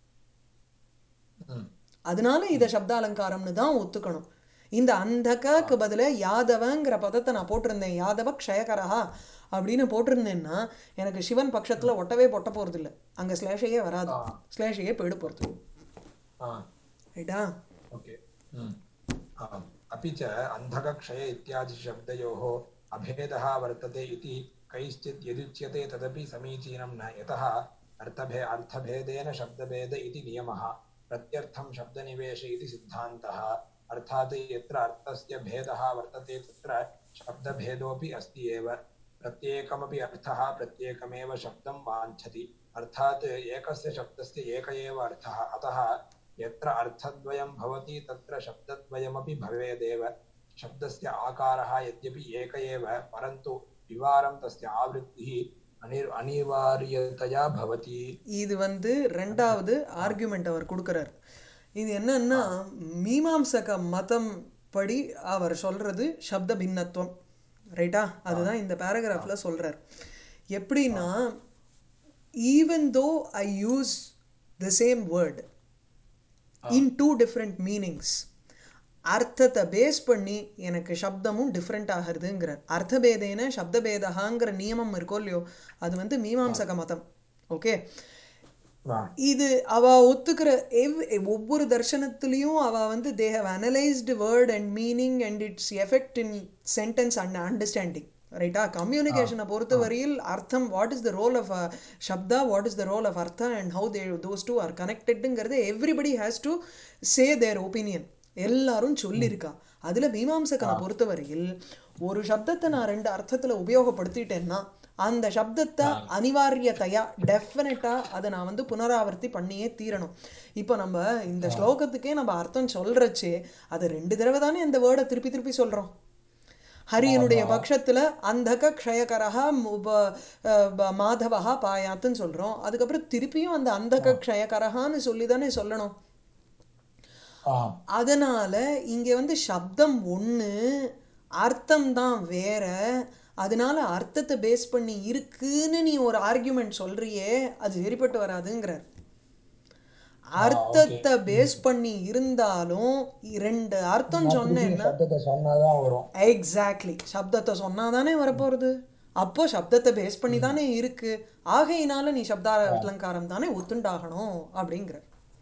ம் அதனால இதை சப்தாலங்காரம்னு தான் ஒத்துக்கணும் இந்த அந்தகக்கு பதிலா யாதவங்கிற பதத்தை நான் போட்டிருந்தேன் யாதவ க்ஷயகரஹா அப்படின்னு போட்டிருந்தேன்னா எனக்கு சிவன் பட்சத்துல ஒட்டவே பொட்ட போறது இல்ல அங்க ஸ்லேஷையே வராது ஆ. ஸ்லேஷையே போயிட போறது ஆ ரைட்டா ओके हम्म। आम्। अपि च अन्धकक्षय इत्यादिशब्दयोः अभेदः वर्तते इति कैश्चित् यदुच्यते तदपि समीचीनं न यतः अर्थभे अर्थभेदेन शब्दभेद इति नियमः प्रत्यर्थं शब्दनिवेश इति सिद्धान्तः अर्थात् यत्र अर्थस्य भेदः वर्तते तत्र शब्दभेदोऽपि अस्ति एव प्रत्येकमपि अर्थः प्रत्येकमेव शब्दं वाञ्छति अर्थात् एकस्य शब्दस्य एक एव अर्थः अतः यत्र अर्थद्वयं भवति तत्र शब्दद्वयमपि भवेदेव शब्दस्य आकारः यद्यपि एक एव परन्तु विवारं तस्य आवृत्तिः अनिर् अनिवार्यतया भवति இது வந்து ரெண்டாவது ஆர்குமெண்ட் அவர் கொடுக்குறார் இது என்னன்னா மீமாம்சக மதம் படி அவர் சொல்றது சப்த பின்னத்துவம் ரைட்டா அதுதான் இந்த பேராகிராஃப்ல சொல்றார் எப்படின்னா even though I use the same word in two different meanings அர்த்தத்தை பேஸ் பண்ணி எனக்கு சப்தமும் டிஃப்ரெண்ட் ஆகிறதுங்கிறார் அர்த்தபேதேன சப்தபேதகாங்கிற நியமம் இருக்கோ இல்லையோ அது வந்து மீமாம்சக மதம் ஓகே இது அவ ஒத்துக்கிற எவ் ஒவ்வொரு தர்சனத்துலேயும் அவ வந்து they have analysed word and meaning and its effect in sentence and understanding ரைட்டா கம்யூனிகேஷனை பொறுத்த வரையில் அர்த்தம் what is the role of சப்தா what is the role of அர்த்தா and how they those two are கனெக்டடுங்கிறது everybody has to say their opinion எல்லாரும் சொல்லியிருக்கா அதுல மீமாம்சகனை பொறுத்தவரையில் ஒரு சப்தத்தை நான் ரெண்டு அர்த்தத்துல உபயோகப்படுத்திட்டேன்னா அந்த சப்தத்தை அனிவாரியத்தையா டெஃபினட்டா அதை நான் வந்து புனராவர்த்தி பண்ணியே தீரணும் இப்போ நம்ம இந்த ஸ்லோகத்துக்கே நம்ம அர்த்தம் சொல்றச்சே அதை ரெண்டு தடவை தானே அந்த வேர்டை திருப்பி திருப்பி சொல்றோம் ஹரியனுடைய பட்சத்துல அந்தக க்ஷயகரஹா உப- அஹ் ப- மாதவஹா பாயாத்துன்னு சொல்றோம் அதுக்கப்புறம் திருப்பியும் அந்த அந்தக க்ஷயகரஹான்னு சொல்லி தானே சொல்லணும் ஆம் அதனால இங்க வந்து சப்தம் ஒண்ணு அர்த்தம் தான் வேற அதனால அர்த்தத்தை பேஸ் பண்ணி இருக்குன்னு நீ ஒரு ஆர்கியூமெண்ட் சொல்றியே அது சரிப்பட்டு வராதுங்கிறார் அர்த்தத்தை பேஸ் பண்ணி இருந்தாலும் ரெண்டு அர்த்தம் சொன்னேன்னா சப்தத்தை சொன்னாதான் வரும் எக்ஸாக்ட்லி சப்தத்தை சொன்னாதானே வரப்போறது அப்போ சப்தத்தை பேஸ் பண்ணி தானே இருக்கு ஆகையினால நீ சப்தா அலங்காரம் தானே ஒத்துண்டாகணும் அப்படிங்கிற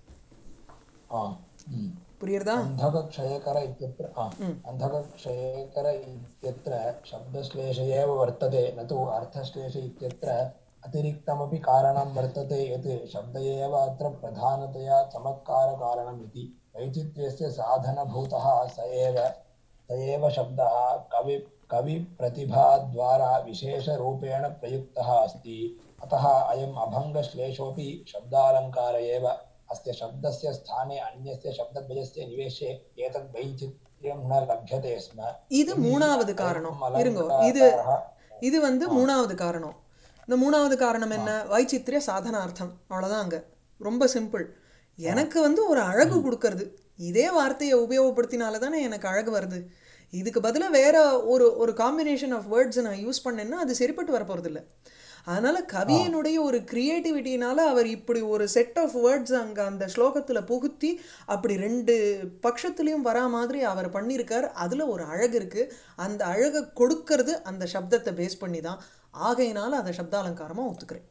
ஆ ம் புரியுறதா अन्धकक्षयकर इत्यत्र आ, अन्धकक्षयकर इत्यत्र शब्दश्लेष एव वर्तते न तु अर्थश्लेष इत्यत्र अतिरिक्तमपि कारणं वर्तते यत् शब्द एव अत्र प्रधानतया चमत्कारकारणम् इति वैचित्र्यस्य साधनभूतः स एव स एव शब्दः कवि कविप्रतिभाद्वारा विशेषरूपेण प्रयुक्तः अस्ति अतः अयम् अभङ्गश्लेषोऽपि शब्दालङ्कार एव अस्य शब्दस्य स्थाने अन्यस्य शब्दद्वयस्य निवेशे एतद् वैचित्र्यं न लभ्यते स्म இது यदि மூணாவது अयम् காரணம் இருங்கோ இது अलङ्कारः இது வந்து மூணாவது காரணம் இந்த மூணாவது காரணம் என்ன வைச்சித்ரிய சாதனார்த்தம் அவ்வளவுதான் அங்க ரொம்ப சிம்பிள் எனக்கு வந்து ஒரு அழகு கொடுக்கறது இதே வார்த்தையை உபயோகப்படுத்தினால தானே எனக்கு அழகு வருது இதுக்கு பதிலா வேற ஒரு ஒரு காம்பினேஷன் ஆஃப் வேர்ட்ஸ் நான் யூஸ் பண்ணேன்னா அது சரிப்பட்டு வர போறதில்ல அதனால கவியனுடைய ஒரு கிரியேட்டிவிட்டினால அவர் இப்படி ஒரு செட் ஆஃப் வேர்ட்ஸ் அங்க அந்த ஸ்லோகத்துல புகுத்தி அப்படி ரெண்டு பட்சத்துலயும் வரா மாதிரி அவர் பண்ணியிருக்கார் அதுல ஒரு அழகு இருக்கு அந்த அழகை கொடுக்கறது அந்த சப்தத்தை பேஸ் பண்ணி தான் ஆகையினால அதை சப்தாலங்காரமா ஒத்துக்கிறேன்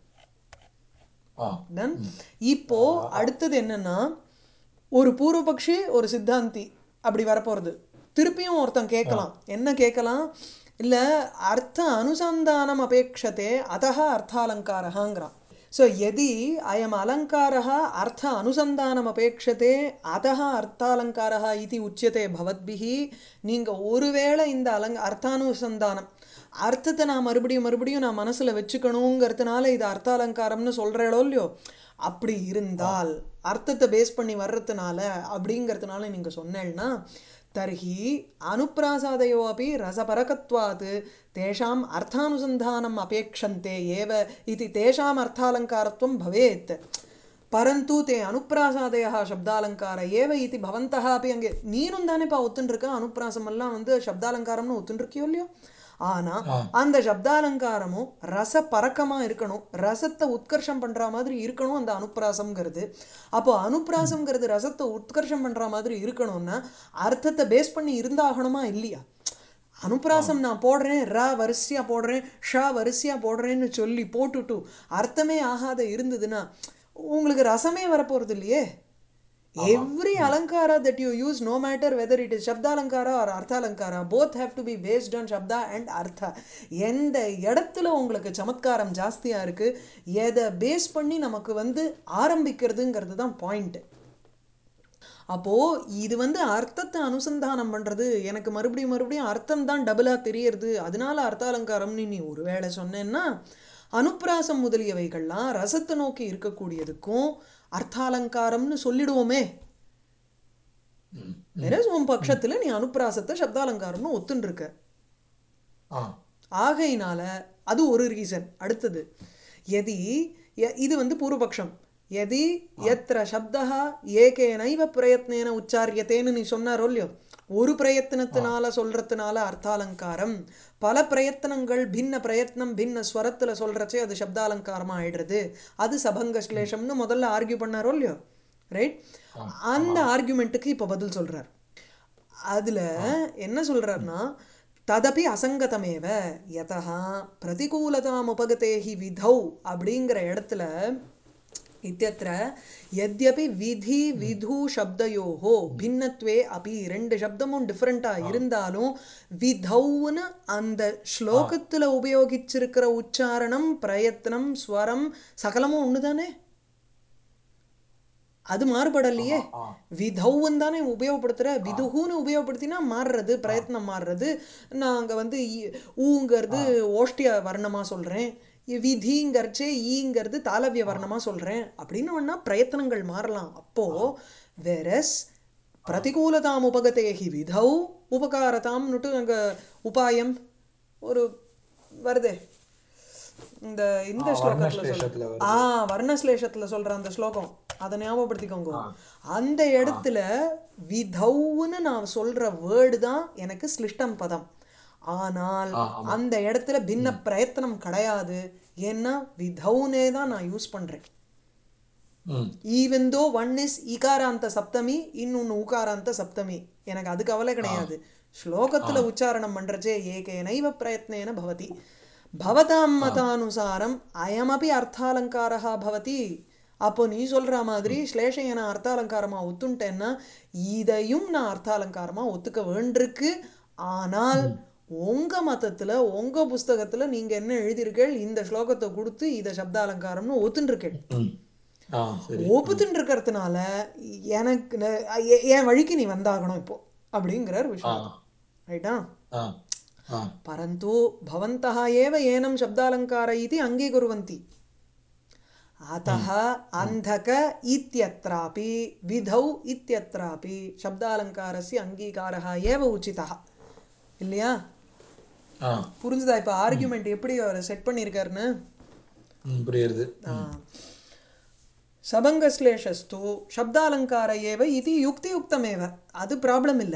ஆ டன் இப்போ அடுத்தது என்னன்னா ஒரு பூர்வபக்ஷி ஒரு சித்தாந்தி அப்படி வரப்போறது திருப்பியும் ஒருத்தன் கேட்கலாம் என்ன கேட்கலாம் இல்ல அர்த்த அனுசந்தானம் அபேட்சதே அதः அர்த்தாலங்காரங்கிறான் ஸோ எதி அயம் அலங்காரः அர்த்த அனுசந்தானம் அபேட்சதே அதः அர்த்தாலங்காரः இது உச்சியதே பவத்பிः நீங்க ஒருவேளை இந்த அலங்க அர்த்தானுசந்தானம் அர்த்தத்தை நான் மறுபடியும் மறுபடியும் நான் மனசுல வச்சுக்கணுங்கிறதுனால இது அர்த்தாலங்காரம்னு சொல்றேளோ இல்லையோ அப்படி இருந்தால் அர்த்தத்தை பேஸ் பண்ணி வர்றதுனால அப்படிங்கிறதுனால நீங்க சொன்னேன்னா தர்ஹி அனுப்பிராசாதயோ அப்படி ரசபரகத்வாத் தேஷாம் அர்த்தானுசந்தானம் அபேக்ஷந்தே ஏவ இது தேஷாம் அர்த்தாலங்காரத்துவம் பவேத் பரந்து தே அனுப்பிராசாதய சப்தாலங்கார ஏவ இது பவந்தः அப்படி அங்கே நீனும் தானேப்பா ஒத்துன்ருக்க அனுப்பிராசம் எல்லாம் வந்து சப்தாலங்காரம்னு ஒத்துன்ருக்கியோ இல்லையோ ஆனா ஆ. அந்த சப்தாலங்காரமும் ரச பறக்கமா இருக்கணும் ரசத்தை உத்கர்ஷம் பண்ற மாதிரி இருக்கணும் அந்த அனுப்பிராசம்ங்கிறது அப்போ அனுப்பிராசம்ங்கிறது ரசத்தை உத்கர்ஷம் பண்ற மாதிரி இருக்கணும்னா அர்த்தத்தை பேஸ் பண்ணி இருந்தாகணுமா இல்லையா அனுப்பிராசம் நான் போடுறேன் ர வரிசையா போடுறேன் ஷ வரிசையா போடுறேன்னு சொல்லி போட்டுட்டு அர்த்தமே ஆகாத இருந்ததுன்னா உங்களுக்கு ரசமே வரப்போறது இல்லையே எவ்ரி அலங்காரா that you use no matter whether it is சப்தாலங்காரா ஆர் அர்த்தாலங்காரா both have to be based on சப்தா அண்ட் அர்த்தா எந்த இடத்துல உங்களுக்கு சமத்காரம் ஜாஸ்தியா இருக்கு எதை பேஸ் பண்ணி நமக்கு வந்து ஆரம்பிக்கிறதுங்கிறது தான் பாயிண்ட் அப்போ இது வந்து அர்த்தத்தை அனுசந்தானம் பண்றது எனக்கு மறுபடியும் மறுபடியும் அர்த்தம் தான் டபுளா தெரியறது அதனால அர்த்தாலங்காரம்னு நீ ஒருவேளை சொன்னேன்னா அனுப்பிராசம் முதலியவைகள்லாம் ரசத்தை நோக்கி இருக்கக்கூடியதுக்கும் அர்த்தாலங்காரம்னு சொல்லிடுவோமே ம். வேற உன் பட்சத்துல நீ அனுப்பிராசத்தை சப்தாலங்காரம்னு ஒத்துன்னு இருக்க ஆ ஆகையினால அது ஒரு ரீசன் அடுத்தது எதி ய- இது வந்து பூர்வபக்ஷம் எதி எத்திர சப்தா ஏகேனைவ பிரயத்னேன உச்சாரியத்தேன்னு நீ சொன்னாரோ இல்லையோ ஒரு பிரயத்தனத்தினால சொல்றதுனால அர்த்தாலங்காரம் பல பிரயத்தனங்கள் பின்ன பிரயத்னம் பின்ன ஸ்வரத்துல சொல்றச்சே அது சப்தாலங்காரமா ஆயிடுறது அது சபங்க ஸ்லேஷம்னு முதல்ல ஆர்கியூ பண்ணாரோ இல்லையோ ரைட் அந்த ஆர்குமெண்ட்டுக்கு இப்ப பதில் சொல்றார் அதுல என்ன சொல்றாருன்னா ததபி அசங்கதமேவ யதா பிரதிகூலதாம் உபகதே ஹி விதௌ அப்படிங்கிற இடத்துல இத்தியத்திர யத்யபி விதி விது சப்தயோஹோ பின்னத்வே அபி ரெண்டு சப்தமும் டிஃப்ரெண்டா இருந்தாலும் விதௌன்னு அந்த ஸ்லோகத்துல உபயோகிச்சிருக்கிற உச்சாரணம் பிரயத்னம் ஸ்வரம் சகலமும் ஒண்ணுதானே அது மாறுபடலையே ஆ விதௌன்னு தானே உபயோகப்படுத்துற விதுகுன்னு உபயோகப்படுத்தினா மாறுறது பிரயத்னம் மாறுறது நான் அங்க வந்து இ- ஊங்கிறது ஓஷ்டிய வர்ணமா சொல்றேன் இ- விதிங்கிறச்சே ஈங்கிறது தாளவிய வர்ணமா சொல்றேன் அப்படின்னு வேணா பிரயத்தனங்கள் மாறலாம் அப்போ வெரஸ் பிரதிகூலதாம் உபகதேகி விதௌ உபகாரதாம்னுட்டு அங்க உபாயம் ஒரு வருதே இந்த இந்த ஆ, ஸ்லோகத்துல வர்ணஸ்லேஷத்துல சொல்ற வருது. ஆ வர்ணஸ்லேஷத்துல சொல்ற அந்த ஸ்லோகம் அதை ஞாபகப்படுத்திக்கோங்க அந்த இடத்துல விதௌன்னு நான் சொல்ற வேர்டு தான் எனக்கு ஸ்லிஷ்டம் பதம் ஆனால் ஆ, ஆமா. அந்த இடத்துல பின்ன பிரயத்தனம் கிடையாது ஏன்னா விதௌனே தான் நான் யூஸ் பண்றேன் ம் ஈவன் தோ ஒன் இஸ் ஈகாராந்த சப்தமி இன்னொன்னு ஊகாராந்த சப்தமி எனக்கு அது கவலை கிடையாது ஸ்லோகத்துல உச்சாரணம் பண்றச்சே ஏகேனைவ பிரயத்னேன பவதி பவதாம் மதானுசாரம் அயமபி அர்த்தாலங்காரா பவதி அப்போ நீ சொல்ற மாதிரி ஸ்லேஷைய நான் அர்த்தாலங்காரமா ஒத்துண்டேன்னா இதையும் நான் அர்த்தாலங்காரமா ஒத்துக்க வேண்டிருக்கு ஆனால் உங்க மதத்துல உங்க புஸ்தகத்துல நீங்க என்ன எழுதியிருக்கீள் இந்த ஸ்லோகத்தை கொடுத்து இதை சப்தாலங்காரம்னு ஒத்துண்டிருக்கீள் ம் ஆ சரி ஒப்புத்துன்னு இருக்கிறதுனால எனக்கு ந- எ- என் வழிக்கு நீ வந்தாகணும் இப்போ அப்படிங்கிறார் ஆ விஷயம் ரைட்டா ஆ ஆ परन्तु भवन्तः एव एनं शब्दालङ्कार इति अङ्गीकुर्वन्ति अतः अन्धक इत्यत्रापि विधौ इत्यत्रापि शब्दालङ्कारस्य अङ्गीकारः एव उचितः இல்லையா ஆ புரிஞ்சுதா இப்போ ஆர்கியூமெண்ட் எப்படி அவர் செட் பண்ணியிருக்காருன்னு ம் புரியுது சபங்கஸ்லேஷஸ்து சப்தாலங்கார ஏவ இது யுக்தியுக்தமேவ அது ப்ராப்ளம் இல்லை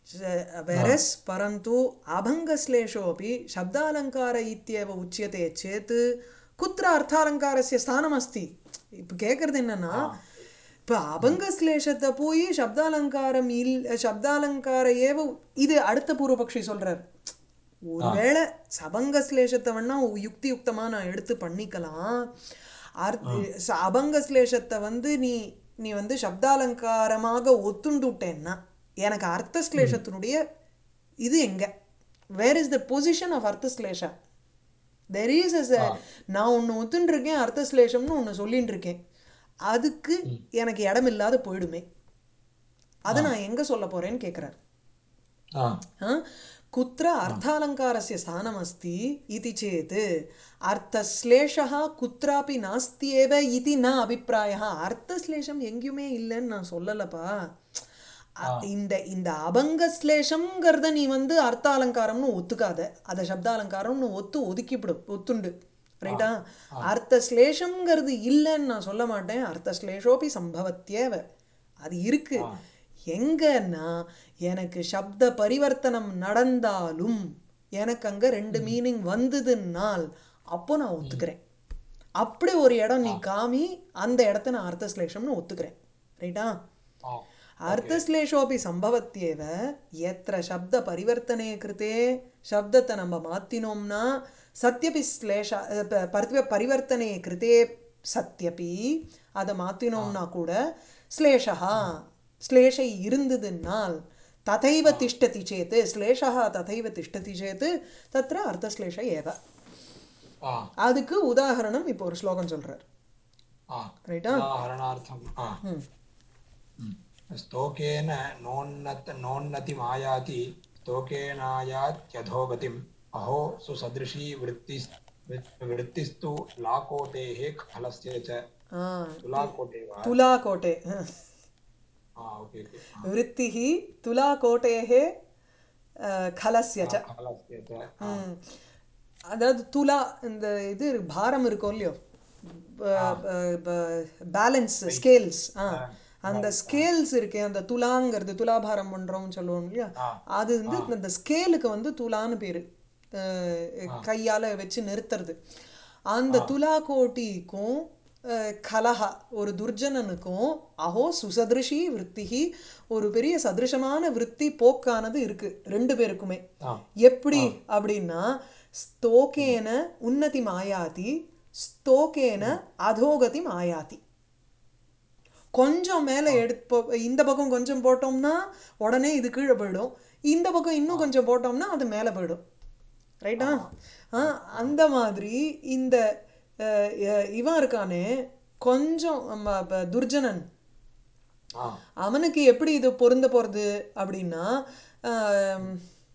वेरस् परन्तु अभङ्गश्लेषोऽपि शब्दालङ्कार इत्येव उच्यते चेत् कुत्र अर्थालङ्कारस्य स्थानमस्ति இப்போ கேட்குறது என்னன்னா இப்போ அபங்கஸ்லேஷத்தை போய் சப்தாலங்காரம் இல் சப்தாலங்கார ஏவ இது அடுத்த பூர்வபக்ஷி சொல்றார் ஒருவேளை சபங்கஸ்லேஷத்தை வேணா யுக்தி யுக்தமா நான் எடுத்து பண்ணிக்கலாம் அர்த்த ச- அபங்கஸ்லேஷத்தை வந்து நீ நீ வந்து சப்தாலங்காரமாக ஒத்துண்டுட்டேன்னா எனக்கு அர்த்தஸ்லேஷத்தினுடைய இது எங்க where is the position of அர்த்தஸ்லேஷா தெர் இஸ் அஸ் நான் ஒன்று ஒத்துன்னு இருக்கேன் அர்த்தஸ்லேஷம்னு ஒன்று சொல்லின்னு இருக்கேன் அதுக்கு எனக்கு இடம் இல்லாத போயிடுமே அதை நான் எங்க சொல்ல போறேன்னு கேட்குறாரு ஆ कुत्र अर्थालङ्कारस्य स्थानमस्ति इति चेत् अर्थश्लेषः कुत्रापि नास्ति एव इति न अभिप्रायः अर्थश्लेषம் எங்கேயுமே இல்லைன்னு நான் சொல்லலப்பா அ- இந்த இந்த அபங்கஸ்லேஷம்ங்கிறத நீ வந்து அர்த்த அலங்காரம்னு ஒத்துக்காத அதை சப்த அலங்காரம்னு ஒத்து ஒதுக்கிவிடு ஒத்துண்டு ரைட்டா அர்த்த ஸ்லேஷம்ங்கிறது இல்லைன்னு நான் சொல்ல மாட்டேன் அர்த்த ஸ்லேஷோபி சம்பவத்தியேவ அது இருக்கு எங்கன்னா எனக்கு சப்த பரிவர்த்தனம் நடந்தாலும் எனக்கு அங்க ரெண்டு மீனிங் வந்ததுன்னால் அப்போ நான் ஒத்துக்கிறேன் அப்படி ஒரு இடம் நீ காமி அந்த இடத்த நான் அர்த்தஸ்லேஷம்னு ஒத்துக்கிறேன் ரைட்டா ஆ அர்த்தஸ்லேஷோபி சம்பவத்தியேவ எத்திர சப்த பரிவர்த்தனே கிருத்தே சப்தத்தை நம்ம மாத்தினோம்னா சத்யபி ஸ்லேஷ அஹ் ப- பரிவ- பரிவர்த்தனே கிருத்தே சத்யபி அதை மாத்தினோம்னா கூட ஸ்லேஷா ஸ்லேஷை இருந்ததுன்னால் ததைவ திஷ்டதி சேத் ஸ்லேஷா ததைவ திஷ்டதி சேத் தத்ர அர்த்தஸ்லேஷ ஏவ ஆ அதுக்கு உதாகரணம் இப்போ ஒரு ஸ்லோகம் சொல்றார் ஆ ரைட்டா उदाहरणार्थम् आ स्तोकेन नोन्नत नोन्नतिमायाति स्तोकेनायात्यधोगतिम् अहो सुसदृशी वृत्तिस् वृत्तिस्तु लाकोटेः खलस्य च ஆ, तुलाकोटे वा துலா கோட்டை आ ओके ओके वृत्तिः तुलाकोटेः अ, खलस्य च खलस्य च आ, ம். அதாவது துலா இந்த இது பாரம் இருக்கும் இல்லையோ பேலன்ஸ் ஸ்கேல்ஸ் ஆ அந்த ஸ்கேல்ஸ் இருக்கே அந்த துலாங்கிறது துலாபாரம் பண்றோம்னு சொல்லுவோம் இல்லையா ஆ. அது வந்து அந்த ஸ்கேலுக்கு வந்து துலான்னு பேரு அஹ், கையால வச்சு நிறுத்துறது அந்த துலா கோட்டிக்கும் அஹ், கலஹா ஒரு துர்ஜனனுக்கும் அஹோ சுசதிருஷி விற்த்திகி ஒரு பெரிய சதிருஷமான விற்பி போக்கானது இருக்கு ரெண்டு பேருக்குமே ஆ எப்படி அப்படின்னா ஸ்தோகேன உன்னதி மாயாதி ஸ்தோகேன அதோகதி மாயாதி கொஞ்சம் மேலே எடுப்போ இந்த பக்கம் கொஞ்சம் போட்டோம்னா உடனே இது கீழே போயிடும் இந்த பக்கம் இன்னும் கொஞ்சம் போட்டோம்னா அது மேலே போயிடும் ரைட்டா ஆ அந்த மாதிரி இந்த அஹ், அஹ், இவன் இருக்கானே கொஞ்சம் நம்ம இப்ப துர்ஜனன் ஆ அவனுக்கு எப்படி இது பொருந்த போகிறது அப்படின்னா ஆம்,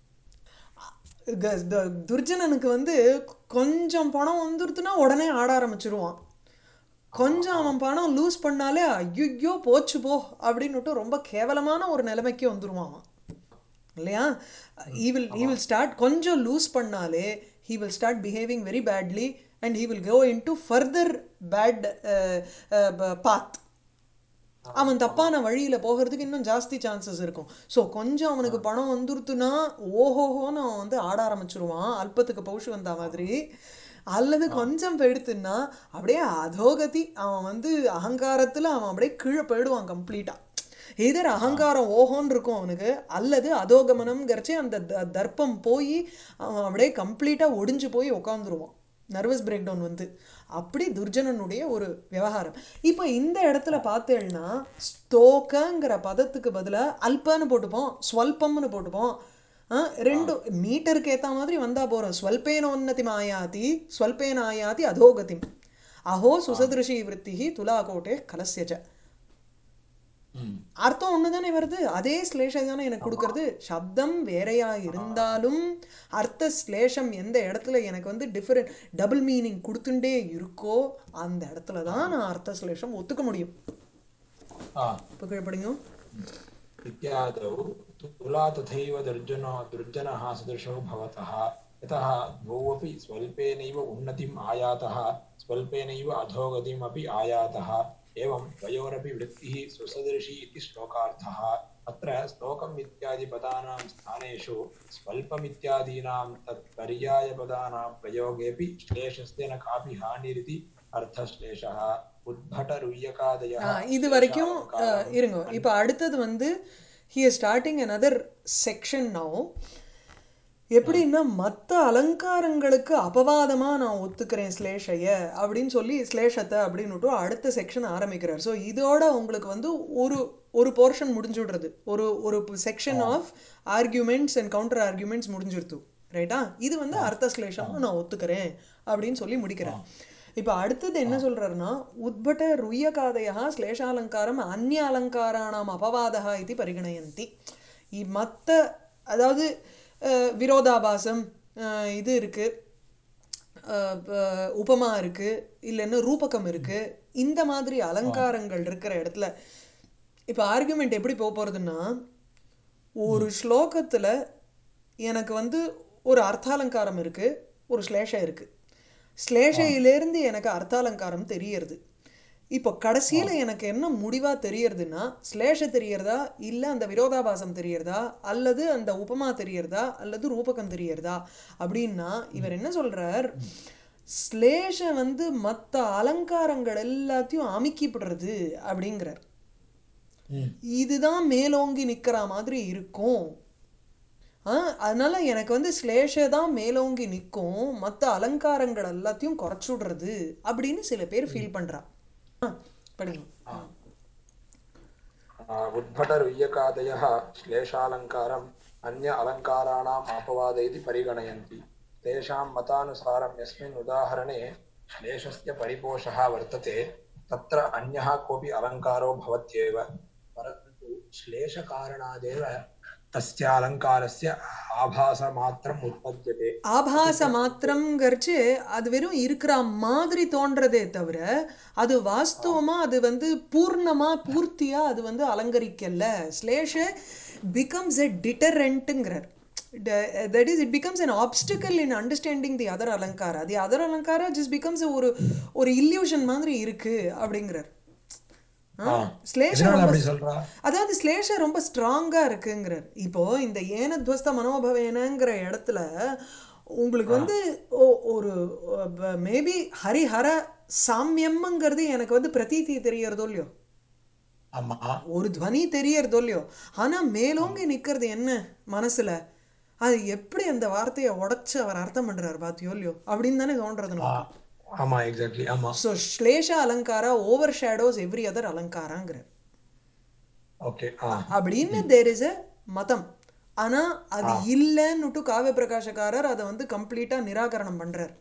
க- த- துர்ஜனனுக்கு வந்து கொஞ்சம் பணம் வந்துடுத்துனா உடனே ஆட ஆரம்பிச்சிருவான் கொஞ்சம் அவன் பணம் லூஸ் பண்ணாலே ஐயோ போச்சு போ அப்படின்னுட்டு ரொம்ப கேவலமான ஒரு நிலைமைக்கு வந்துருவான் அவன் இல்லையா he will he will start கொஞ்சம் லூஸ் பண்ணாலே he will start behaving very badly and he will go into further bad path அவன் தப்பான வழியில போகிறதுக்கு இன்னும் ஜாஸ்தி சான்சஸ் இருக்கும் ஸோ கொஞ்சம் அவனுக்கு பணம் வந்துருத்துனா ஓஹோஹோன்னு அவன் வந்து ஆட ஆரம்பிச்சிருவான் அல்பத்துக்கு பௌஷு வந்த மாதிரி அல்லது கொஞ்சம் போயிடுத்துன்னா அப்படியே அதோகதி அவன் வந்து அகங்காரத்துல அவன் அப்படியே கீழே போயிடுவான் கம்ப்ளீட்டா எதிர் அகங்காரம் ஓஹோன்னு இருக்கும் அவனுக்கு அல்லது அதோகமனம்ங்கிறச்சே அந்த த- தர்ப்பம் போய் அவன் அப்படியே கம்ப்ளீட்டா ஒடிஞ்சு போய் உட்காந்துருவான் நர்வஸ் பிரேக் டவுன் வந்து அப்படி துர்ஜனனுடைய ஒரு விவகாரம் இப்போ இந்த இடத்துல பார்த்தேன்னா ஸ்தோக்கங்கிற பதத்துக்கு பதிலா அல்பன்னு போட்டுப்போம் ஸ்வல்பம்னு போட்டுப்போம் ஆ, ரெண்டு மீட்டருக்கு ஏத்த மாதிரி வந்தா போறோம் ஸ்வல்பேனோன்னதி மாயாதி ஸ்வல்பேன ஆயாதி அதோகதி அஹோ சுசதிருஷி விற்த்திகி துலாகோட்டே கலசியச்ச ம் அர்த்தம் ஒன்று தானே வருது அதே ஸ்லேஷம் தானே எனக்கு கொடுக்கறது சப்தம் வேறையா இருந்தாலும் அர்த்த ஸ்லேஷம் எந்த இடத்துல எனக்கு வந்து டிஃபரெண்ட் டபுள் மீனிங் கொடுத்துட்டே இருக்கோ அந்த இடத்துல தான் நான் அர்த்த ஸ்லேஷம் ஒத்துக்க முடியும் ஆ இப்போ கீழே படிங்க इत्यादौ तुला तथैव दुर्जनो दुर्जनः सदृशो भवतः यतः द्वौ अपि स्वल्पेनैव उन्नतिम् आयातः स्वल्पेनैव अधोगतिमपि आयातः एवं द्वयोरपि वृत्तिः सुसदृशी इति श्लोकार्थः अत्र श्लोकम् इत्यादिपदानां स्थानेषु स्वल्पमित्यादीनां तत् पर्यायपदानां प्रयोगेऽपि श्लेषस्य न कापि हानिरिति अर्थश्लेषः उद्भटरुय्यकादयः ஆ, இது வரைக்கும் அஹ், श्लेषालङ्कारम् இருங்க இப்போ அடுத்தது வந்து he is starting another section now எப்படின்னா மற்ற அலங்காரங்களுக்கு அபவாதமாக நான் ஒத்துக்கிறேன் ஸ்லேஷைய அப்படின்னு சொல்லி ஸ்லேஷத்தை அப்படின்னுட்டு அடுத்த செக்ஷன் ஆரம்பிக்கிறார் ஸோ இதோட உங்களுக்கு வந்து ஒரு ஒரு போர்ஷன் முடிஞ்சுடுறது ஒரு ஒரு section of arguments and counter arguments முடிஞ்சிருத்து ரைட்டா இது வந்து அர்த்த ஸ்லேஷம்னு நான் ஒத்துக்கிறேன் அப்படின்னு சொல்லி முடிக்கிறேன் இப்போ அடுத்தது என்ன சொல்றாருன்னா உத்பட்ட ருய்யகாதயா ஸ்லேஷாலங்காரம் அந்நிய அலங்காராணாம் அபவாதா இது பரிகணயந்தி இ- மத்த அதாவது அஹ், விரோதாபாசம் அஹ், இது இருக்கு அஹ், ப- உபமா இருக்கு இல்லைன்னா ரூபகம் இருக்கு இந்த மாதிரி அலங்காரங்கள் இருக்கிற இடத்துல இப்போ ஆர்குமெண்ட் எப்படி போக போறதுன்னா ஒரு ஸ்லோகத்துல எனக்கு வந்து ஒரு அர்த்தாலங்காரம் இருக்கு ஒரு ஸ்லேஷம் இருக்கு ஸ்லேஷையிலேருந்து எனக்கு அர்த்தாலங்காரம் தெரியறது இப்போ கடைசியில் எனக்கு என்ன முடிவாக தெரியறதுன்னா ஸ்லேஷ தெரியறதா இல்லை அந்த விரோதாபாசம் தெரியறதா அல்லது அந்த உபமா தெரியறதா அல்லது ரூபகம் தெரியறதா அப்படின்னா இவர் என்ன சொல்றார் ஸ்லேஷ வந்து மற்ற அலங்காரங்கள் எல்லாத்தையும் அமுக்கிப்படுறது அப்படிங்கிறார் ம். இதுதான் மேலோங்கி நிக்கிற மாதிரி இருக்கும் ஆ அதனால எனக்கு வந்து ஸ்லேஷ தான் மேலோங்கி நிற்கும் மற்ற அலங்காரங்கள் எல்லாத்தையும் குறைச்சுடுறது அப்படின்னு சில பேர் ஃபீல் பண்றா ஆ, படிங்க उद्भटरुय्यकादयः श्लेषालङ्कारम् अन्य अलङ्काराणाम् अपवाद इति परिगणयन्ति तेषां मतानुसारं यस्मिन् उदाहरणे श्लेषस्य परिपोषः वर्तते तत्र अन्यः कोऽपि अलङ्कारो भवत्येव परन्तु श्लेषकारणादेव तस्य अलङ्कारस्य आभासमात्रम् उत्पद्यते ஆபாச மாத்திரம்ங்கிறச்சு அது வெறும் இருக்கிற மாதிரி தோன்றதே தவிர அது வாஸ்தவமா அது வந்து பூர்ணமா பூர்த்தியா அது வந்து அலங்கரிக்கல ஸ்லேஷ பிகம்ஸ் எ டிட்டரண்ட்டுங்கிறார் that is it becomes an obstacle in understanding the other அலங்காரா தி அதர் அலங்காரா ஜஸ்ட் பிகம்ஸ் ஒரு ஒரு illusion மாதிரி இருக்கு அப்படிங்கிறார் ஆ. ஸ்லேஷ எதனால ரொம்ப அப்படி சொல்றா அதாவது ஸ்லேஷ ரொம்ப ஸ்ட்ராங்கா இருக்குங்கிறார் இப்போ இந்த ஏனத்வஸ்த மனோபவேனங்கிற இடத்துல உங்களுக்கு வந்து ஓ- ஒரு மேபி ஹரிஹர சாமியம்ங்கிறது எனக்கு வந்து பிரதீதி தெரியறதோ இல்லையோ ஆமா ஒரு துவனி தெரியறதோ இல்லையோ ஆனா மேலோங்கி நிக்கிறது என்ன மனசுல அது எப்படி அந்த வார்த்தையை உடைச்சு அவர் அர்த்தம் பண்றாரு பாத்தியோ இல்லையோ அப்படின்னு தானே தோன்றது ஆ, நமக்கு ஆமா எக்ஸாக்ட்லி ஆமா ஸோ ஸ்லேஷ அலங்காரா ஓவர் ஷேடோஸ் எவ்ரி அதர் அலங்காராங்கிறார் ஓகே ஆ அப்படின்னு தேர் இஸ் எ மதம் ஆனா அது இல்லைன்னுட்டு காவிய பிரகாஷக்காரர் அதை வந்து கம்ப்ளீட்டா நிராகரணம் பண்றார்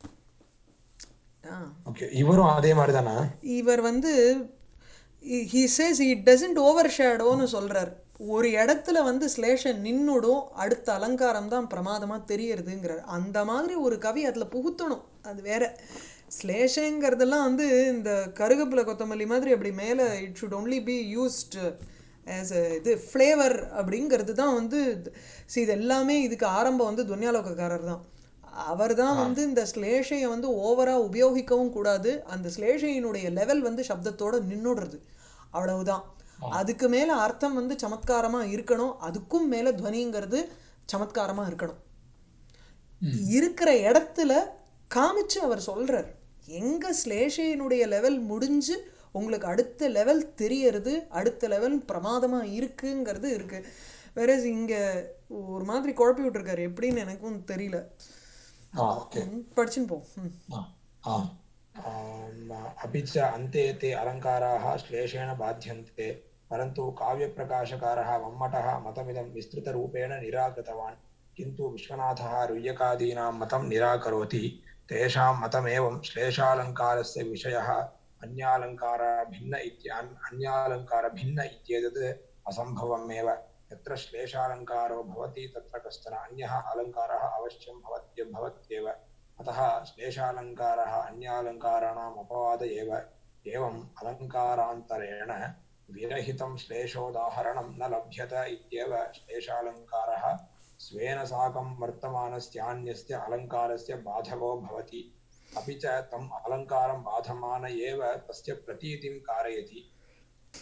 ஆ. ஓகே இவரும் அதே மாதிரி தானா இவர் வந்து he says it doesn't over ஷேடோன்னு சொல்றார் ஒரு இடத்துல வந்து ஸ்லேஷன் நின்னுடும் அடுத்த அலங்காரம் தான் பிரமாதமா தெரியறதுங்கிறார் அந்த மாதிரி ஒரு கவி அதுல புகுத்தணும் அது வேற ஸ்லேஷங்கிறதெல்லாம் வந்து இந்த கருகப்புல கொத்தமல்லி மாதிரி அப்படி மேல it should only be used as இது ஃப்ளேவர் அப்படிங்கிறது தான் வந்து see இது எல்லாமே இதுக்கு ஆரம்பம் வந்து துன்யாலோகக்காரர் தான் அவர் தான் வந்து இந்த ஸ்லேஷையை வந்து ஓவரா உபயோகிக்கவும் கூடாது அந்த ஸ்லேஷையினுடைய லெவல் வந்து சப்தத்தோட நின்னுடுறது அவ்வளவுதான் அதுக்கு மேல அர்த்தம் வந்து சமத்காரமா இருக்கணும் அதுக்கும் மேல துவனிங்கிறது சமத்காரமா இருக்கணும் இருக்கிற இடத்துல காமிச்சு அவர் சொல்றார் எங்க ஸ்லேஷையினுடைய லெவல் முடிஞ்சு உங்களுக்கு அடுத்த லெவல் தெரியறது அடுத்த லெவல் பிரமாதமா இருக்குங்கிறது இருக்கு வேற இங்க ஒரு மாதிரி குழப்பி விட்டுருக்காரு எப்படின்னு எனக்கும் தெரியல ஆ ஓகே ம், படிச்சுன்னு போ ம். ஆ ஆ आम्, अपि च अन्ते ते अलङ्काराः श्लेषेण बाध्यन्ते परन्तु काव्यप्रकाशकारः मम्मटः मतमिदं विस्तृतरूपेण निराकृतवान् किन्तु विश्वनाथः रुय्यकादीनां मतं निराकरोति तेषां मतमेवं श्लेषालङ्कारस्य विषयः अन्यालङ्कारभिन्न इत्यान् अन्यालङ्कारभिन्न इत्येतत् असम्भवमेव यत्र श्लेषालङ्कारो भवति तत्र कश्चन अन्यः अलङ्कारः अवश्यं भवत्य भवत्येव अतः श्लेषालङ्कारः अन्यालङ्काराणाम् अपवाद एव एवम् अलङ्कारान्तरेण विरहितं श्लेषोदाहरणं न लभ्यत इत्येव श्लेषालङ्कारः स्वेन साकं वर्तमानस्यान्यस्य अलङ्कारस्य बाधको भवति अपि च तम् अलङ्कारं बाधमान एव तस्य प्रतीतिं कारयति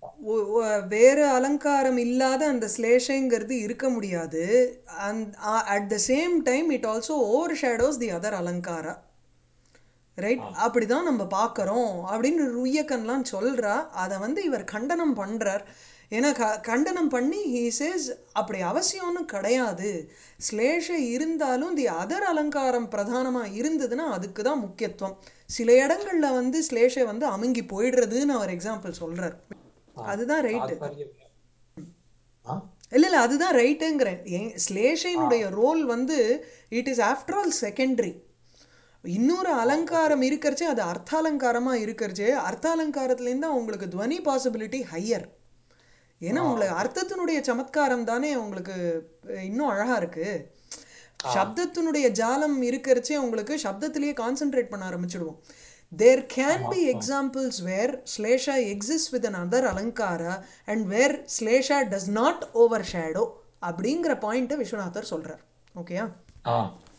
ஒ- ஒ- வேற அலங்காரம் இல்லாத அந்த ஸ்லேஷைங்கிறது இருக்க முடியாது and at the same time it also overshadows the other அலங்காரா ரைட் அப்படிதான் நம்ம பார்க்குறோம் அப்படின்னு ருய்யக்கன்லாம் சொல்றா அதை வந்து இவர் கண்டனம் பண்றார் ஏன்னா க கண்டனம் பண்ணி ஹீ சேஸ் அப்படி அவசியம்னு கிடையாது ஸ்லேஷ இருந்தாலும் தி அதர் அலங்காரம் பிரதானமாக இருந்ததுன்னா அதுக்கு தான் முக்கியத்துவம் சில இடங்கள்ல வந்து ஸ்லேஷை வந்து அமுங்கி போயிடுறதுன்னு அவர் எக்ஸாம்பிள் சொல்றார் அதுதான் ரைட்டு तात्पर्यम् हा? இல்லை இல்லை அதுதான் ரைட்டுங்கிறேன் ஏன் ஸ்லேஷைனுடைய ரோல் வந்து it is after all secondary இன்னொரு அலங்காரம் இருக்கிறச்சே அது அர்த்தாலங்காரமாக இருக்கிறச்சே அர்த்தாலங்காரத்துலேருந்து உங்களுக்கு துவனி பாசிபிலிட்டி ஹையர் ஏன்னா உங்களுக்கு அர்த்தத்தினுடைய சமத்காரம் தானே உங்களுக்கு அஹ், இன்னும் அழகா இருக்கு சப்தத்தினுடைய ஜாலம் இருக்கிறச்சே உங்களுக்கு சப்தத்திலேயே கான்சென்ட்ரேட் பண்ண ஆரம்பிச்சிடுவோம் there can be examples where ஸ்லேஷா எக்ஸிஸ்ட் வித் அன் அதர் அலங்காரா அண்ட் வேர் ஸ்லேஷா டஸ் நாட் ஓவர் ஷேடோ அப்படிங்கிற பாயிண்ட்டை விஸ்வநாதர் சொல்றார் ஓகேயா हा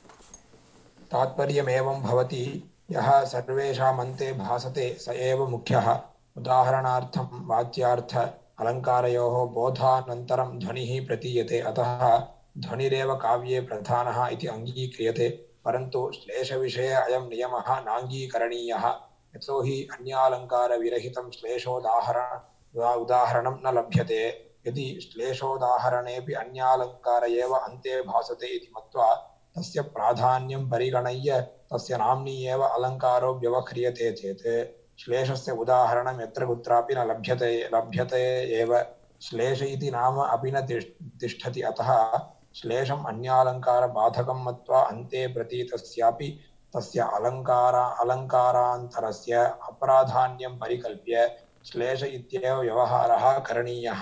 तात्पर्यमेवं भवति यः सर्वेषामन्ते भासते स एव मुख्यः उदाहरणार्थं वाच्यार्थ अलङ्कारयोः बोधानन्तरं ध्वनिः प्रतीयते अतः ध्वनिरेव काव्ये प्रधानः इति अङ्गीक्रियते परन्तु श्लेषविषये अयं नियमः नाङ्गीकरणीयः यतो हि अन्यालङ्कारविरहितं श्लेषोदाहर उदा- उदाहरणं न लभ्यते यदि श्लेषोदाहरणेऽपि अन्यालङ्कार एव अन्ते भासते इति मत्वा तस्य प्राधान्यं परिगणय्य तस्य नाम्नि एव अलङ्कारो व्यवह्रियते चेत् श्लेषस्य उदाहरणं यत्र कुत्रापि न लभ्यते लभ्यते एव श्लेष इति नाम अपि न तिष्- तिष्ठति अतः श्लेषम् अन्यालङ्कारबाधकं मत्वा अन्ते प्रतीतस्यापि तस्य अलङ्कार अलङ्कारान्तरस्य अप्राधान्यं परिकल्प्य श्लेष इत्येव व्यवहारः करणीयः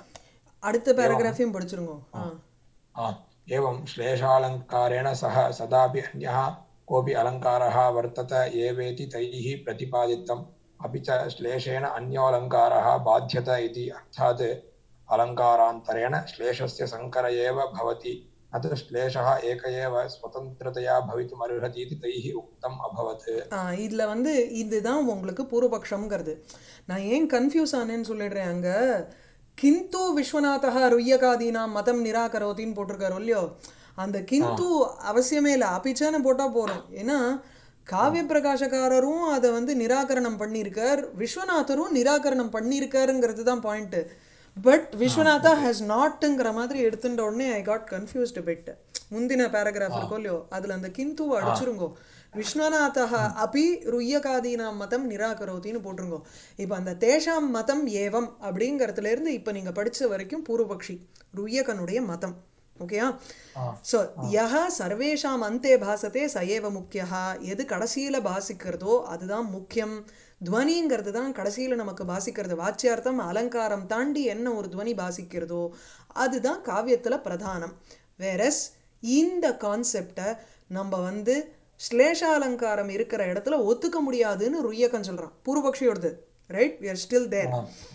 அடுத்த பேராகிராஃபையும் படிச்சிருங்க ஆ आ, एवं श्लेषालङ्कारेण सह सदापि अन्यः कोऽपि अलङ्कारः वर्तत एवेति तैः प्रतिपादितम् अपि च श्लेषेण अन्योऽलङ्कारः बाध्यत इति अर्थात् अलङ्कारान्तरेण श्लेषस्य सङ्कर एव भवति न तु श्लेषः एक एव स्वतन्त्रतया भवितुमर्हति इति तैः उक्तम् अभवत् இதில் வந்து இதுதான் உங்களுக்கு பூர்வபக்ஷம்ங்கிறது நான் ஏன் கன்ஃபியூஸ் ஆனேன்னு சொல்லிடுறேன் அங்கே கிந்து விஸ்வநாதா ருய்யகாதீனாம் மதம் நிராகரோத்தின்னு போட்டிருக்காரு இல்லையோ அந்த கிந்து அவசியமே இல்லை அபிச்சான்னு போட்டால் போகிறோம் ஏன்னா காவிய பிரகாசக்காரரும் அதை வந்து நிராகரணம் பண்ணியிருக்கார் விஸ்வநாதரும் நிராகரணம் பண்ணியிருக்காருங்கிறது தான் பாயிண்ட்டு பட் விஸ்வநாதா ஹேஸ் நாட்டுங்கிற மாதிரி எடுத்துட்ட உடனே ஐ காட் கன்ஃபியூஸ்டு பிட் முந்தின பேராகிராஃப் இருக்கோ இல்லையோ அதில் அந்த கிந்துவை அடிச்சிருங்கோ விஸ்வநாதா அப்பி ருய்யகாதீனாம் மதம் நிராகரோத்தின்னு போட்டிருங்கோ இப்போ அந்த தேஷாம் மதம் ஏவம் அப்படிங்கிறதுலேருந்து இப்போ நீங்கள் படிச்ச வரைக்கும் பூர்வபக்ஷி ருய்யகனுடைய மதம் ஓகேயா ஸோ யஹ சர்வேஷாம் அந்தே பாசத்தே சயேவ முக்கியா எது கடைசியில் பாசிக்கிறதோ அதுதான் முக்கியம் துவனிங்கிறது தான் கடைசியில் நமக்கு பாசிக்கிறது வாச்சியார்த்தம் அலங்காரம் தாண்டி என்ன ஒரு துவனி பாசிக்கிறதோ அதுதான் காவியத்தில் பிரதானம் வேறஸ் இந்த கான்செப்டை நம்ம வந்து ஸ்லேஷாலங்காரம் இருக்கிற இடத்துல ஒத்துக்க முடியாதுன்னு ருய்யக்கன் சொல்கிறான் பூர்வபக்ஷியோடது right we are still there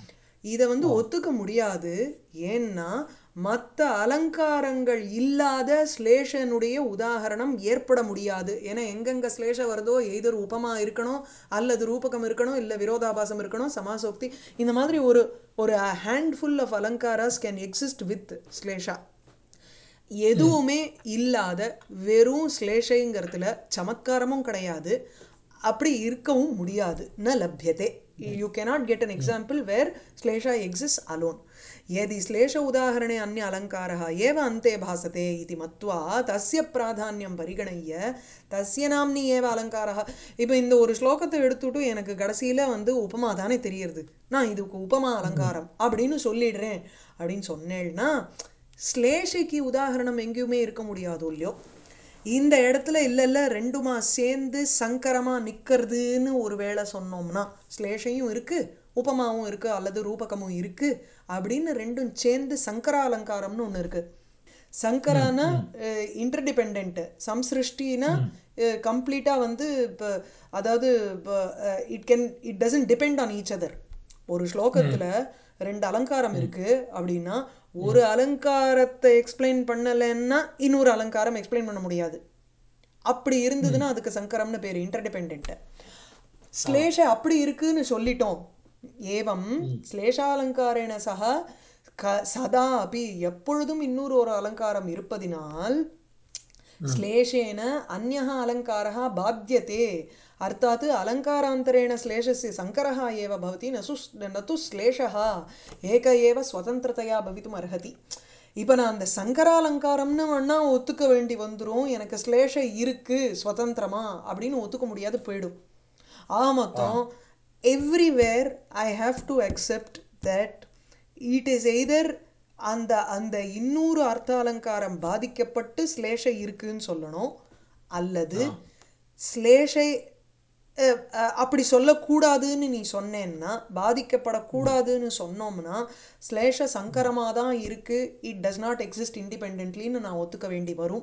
இதை வந்து ஒத்துக்க முடியாது ஏன்னா மற்ற அலங்காரங்கள் இல்லாத ஸ்லேஷனுடைய உதாகரணம் ஏற்பட முடியாது ஏன்னா எங்கெங்க ஸ்லேஷ வருதோ எய்தர் உபமா இருக்கணும் அல்லது ரூபகம் இருக்கணும் இல்லை விரோதாபாசம் இருக்கணும் சமாசோக்தி இந்த மாதிரி ஒரு ஒரு ஹேண்ட்ஃபுல் ஆஃப் அலங்காராஸ் கேன் எக்ஸிஸ்ட் வித் ஸ்லேஷா எதுவுமே இல்லாத வெறும் ஸ்லேஷைங்கிறதுல சமத்காரமும் கிடையாது அப்படி இருக்கவும் முடியாது ந லப்யதே you cannot get an example where ஸ்லேஷா எக்ஸிஸ்ட் அலோன் यदि श्लेष उदाहरणे अन्य अलङ्कारः एव अन्ते भासते इति मत्वा तस्य प्राधान्यं परिगणय्य தஸ்ய நாம்னி ஏவ அலங்காரா இப்போ இந்த ஒரு ஸ்லோகத்தை எடுத்துட்டு எனக்கு கடைசியில் வந்து உபமா தானே தெரியறது நான் இதுக்கு உபமா அலங்காரம் அப்படின்னு சொல்லிடுறேன் அப்படின்னு சொன்னேன்னா ஸ்லேஷைக்கு உதாகரணம் எங்கேயுமே இருக்க முடியாதோ இல்லையோ இந்த இடத்துல இல்லை இல்லை ரெண்டுமா சேர்ந்து சங்கரமாக நிற்கிறதுன்னு ஒரு வேளை சொன்னோம்னா ஸ்லேஷையும் இருக்குது உபமாவும் இருக்குது அல்லது ரூபகமும் இருக்குது அப்படின்னு ரெண்டும் சேர்ந்து சங்கரா அலங்காரம்னு ஒன்று இருக்குது சங்கரானா இன்டர்டிபெண்ட் சம்சிருஷ்டினா கம்ப்ளீட்டாக வந்து இப்போ அதாவது இப்போ it can it doesn't depend on each other ஒரு ஸ்லோகத்தில் ரெண்டு அலங்காரம் இருக்குது அப்படின்னா ஒரு அலங்காரத்தை எக்ஸ்பிளைன் பண்ணலைன்னா இன்னொரு அலங்காரம் எக்ஸ்பிளைன் பண்ண முடியாது அப்படி இருந்ததுன்னா அதுக்கு சங்கரம்னு பேர் இன்டர்டிபெண்ட் ஸ்லேஷ அப்படி இருக்குன்னு சொல்லிட்டோம் ஏவம் ஸ்லேஷாலங்காரேண சக க சதா அப்படி எப்பொழுதும் இன்னொரு ஒரு அலங்காரம் இருப்பதினால் श्लेषेण अन्यः अलङ्कारः बाध्यते अर्थात् अलङ्कारान्तरेण श्लेषस्य सङ्करः एव भवति न सु न तु श्लेषः एक एव स्वतन्त्रतया भवितुम् अर्हति இப்போ நான் அந்த சங்கராலங்காரம்னு வேணா ஒத்துக்க வேண்டி வந்துடும் எனக்கு ஸ்லேஷம் இருக்கு சுதந்திரமா அப்படின்னு ஒத்துக்க முடியாது போயிடும் ஆக மொத்தம் everywhere I have to accept that it is either அந்த அந்த இன்னொரு அர்த்த அலங்காரம் பாதிக்கப்பட்டு ஸ்லேஷை இருக்குன்னு சொல்லணும் அல்லது ஸ்லேஷை அஹ், அஹ், அப்படி சொல்லக்கூடாதுன்னு நீ சொன்னேன்னா பாதிக்கப்படக்கூடாதுன்னு சொன்னோம்னா ஸ்லேஷ சங்கரமாக தான் இருக்கு இட் டஸ் நாட் எக்ஸிஸ்ட் இண்டிபெண்ட்லின்னு நான் ஒத்துக்க வேண்டி வரும்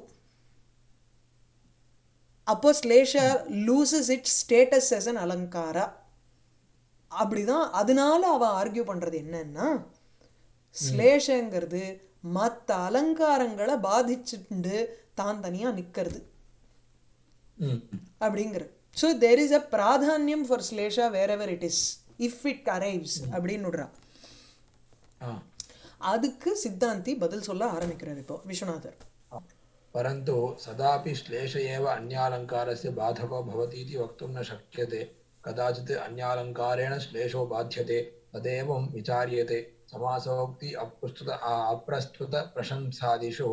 அப்போ ஸ்லேஷ loses its status as an அலங்காரா அப்படிதான் அதனால அவ ஆர்கியூ பண்றது என்னன்னா ஸ்லேஷங்கிறது மற்ற அலங்காரங்களை பாதிச்சுட்டு தான் தனியா நிக்கிறது ம் அப்படிங்கிற ஸோ தேர் இஸ் அ பிராதானியம் ஃபார் ஸ்லேஷா wherever it is if it arrives அப்படின்னு விடுறா ஆ அதுக்கு சித்தாந்தி பதில் சொல்ல ஆரம்பிக்கிறார் இப்போ விஸ்வநாதர் परन्तु सदापि श्लेष एव अन्यालङ्कारस्य बाधको भवति इति वक्तुं न शक्यते कदाचित् अन्यालङ्कारेण श्लेषो बाध्यते तदेवं विचार्यते समासोक्ति अप्रस्तुत अप्रस्तुतप्रशंसादिषु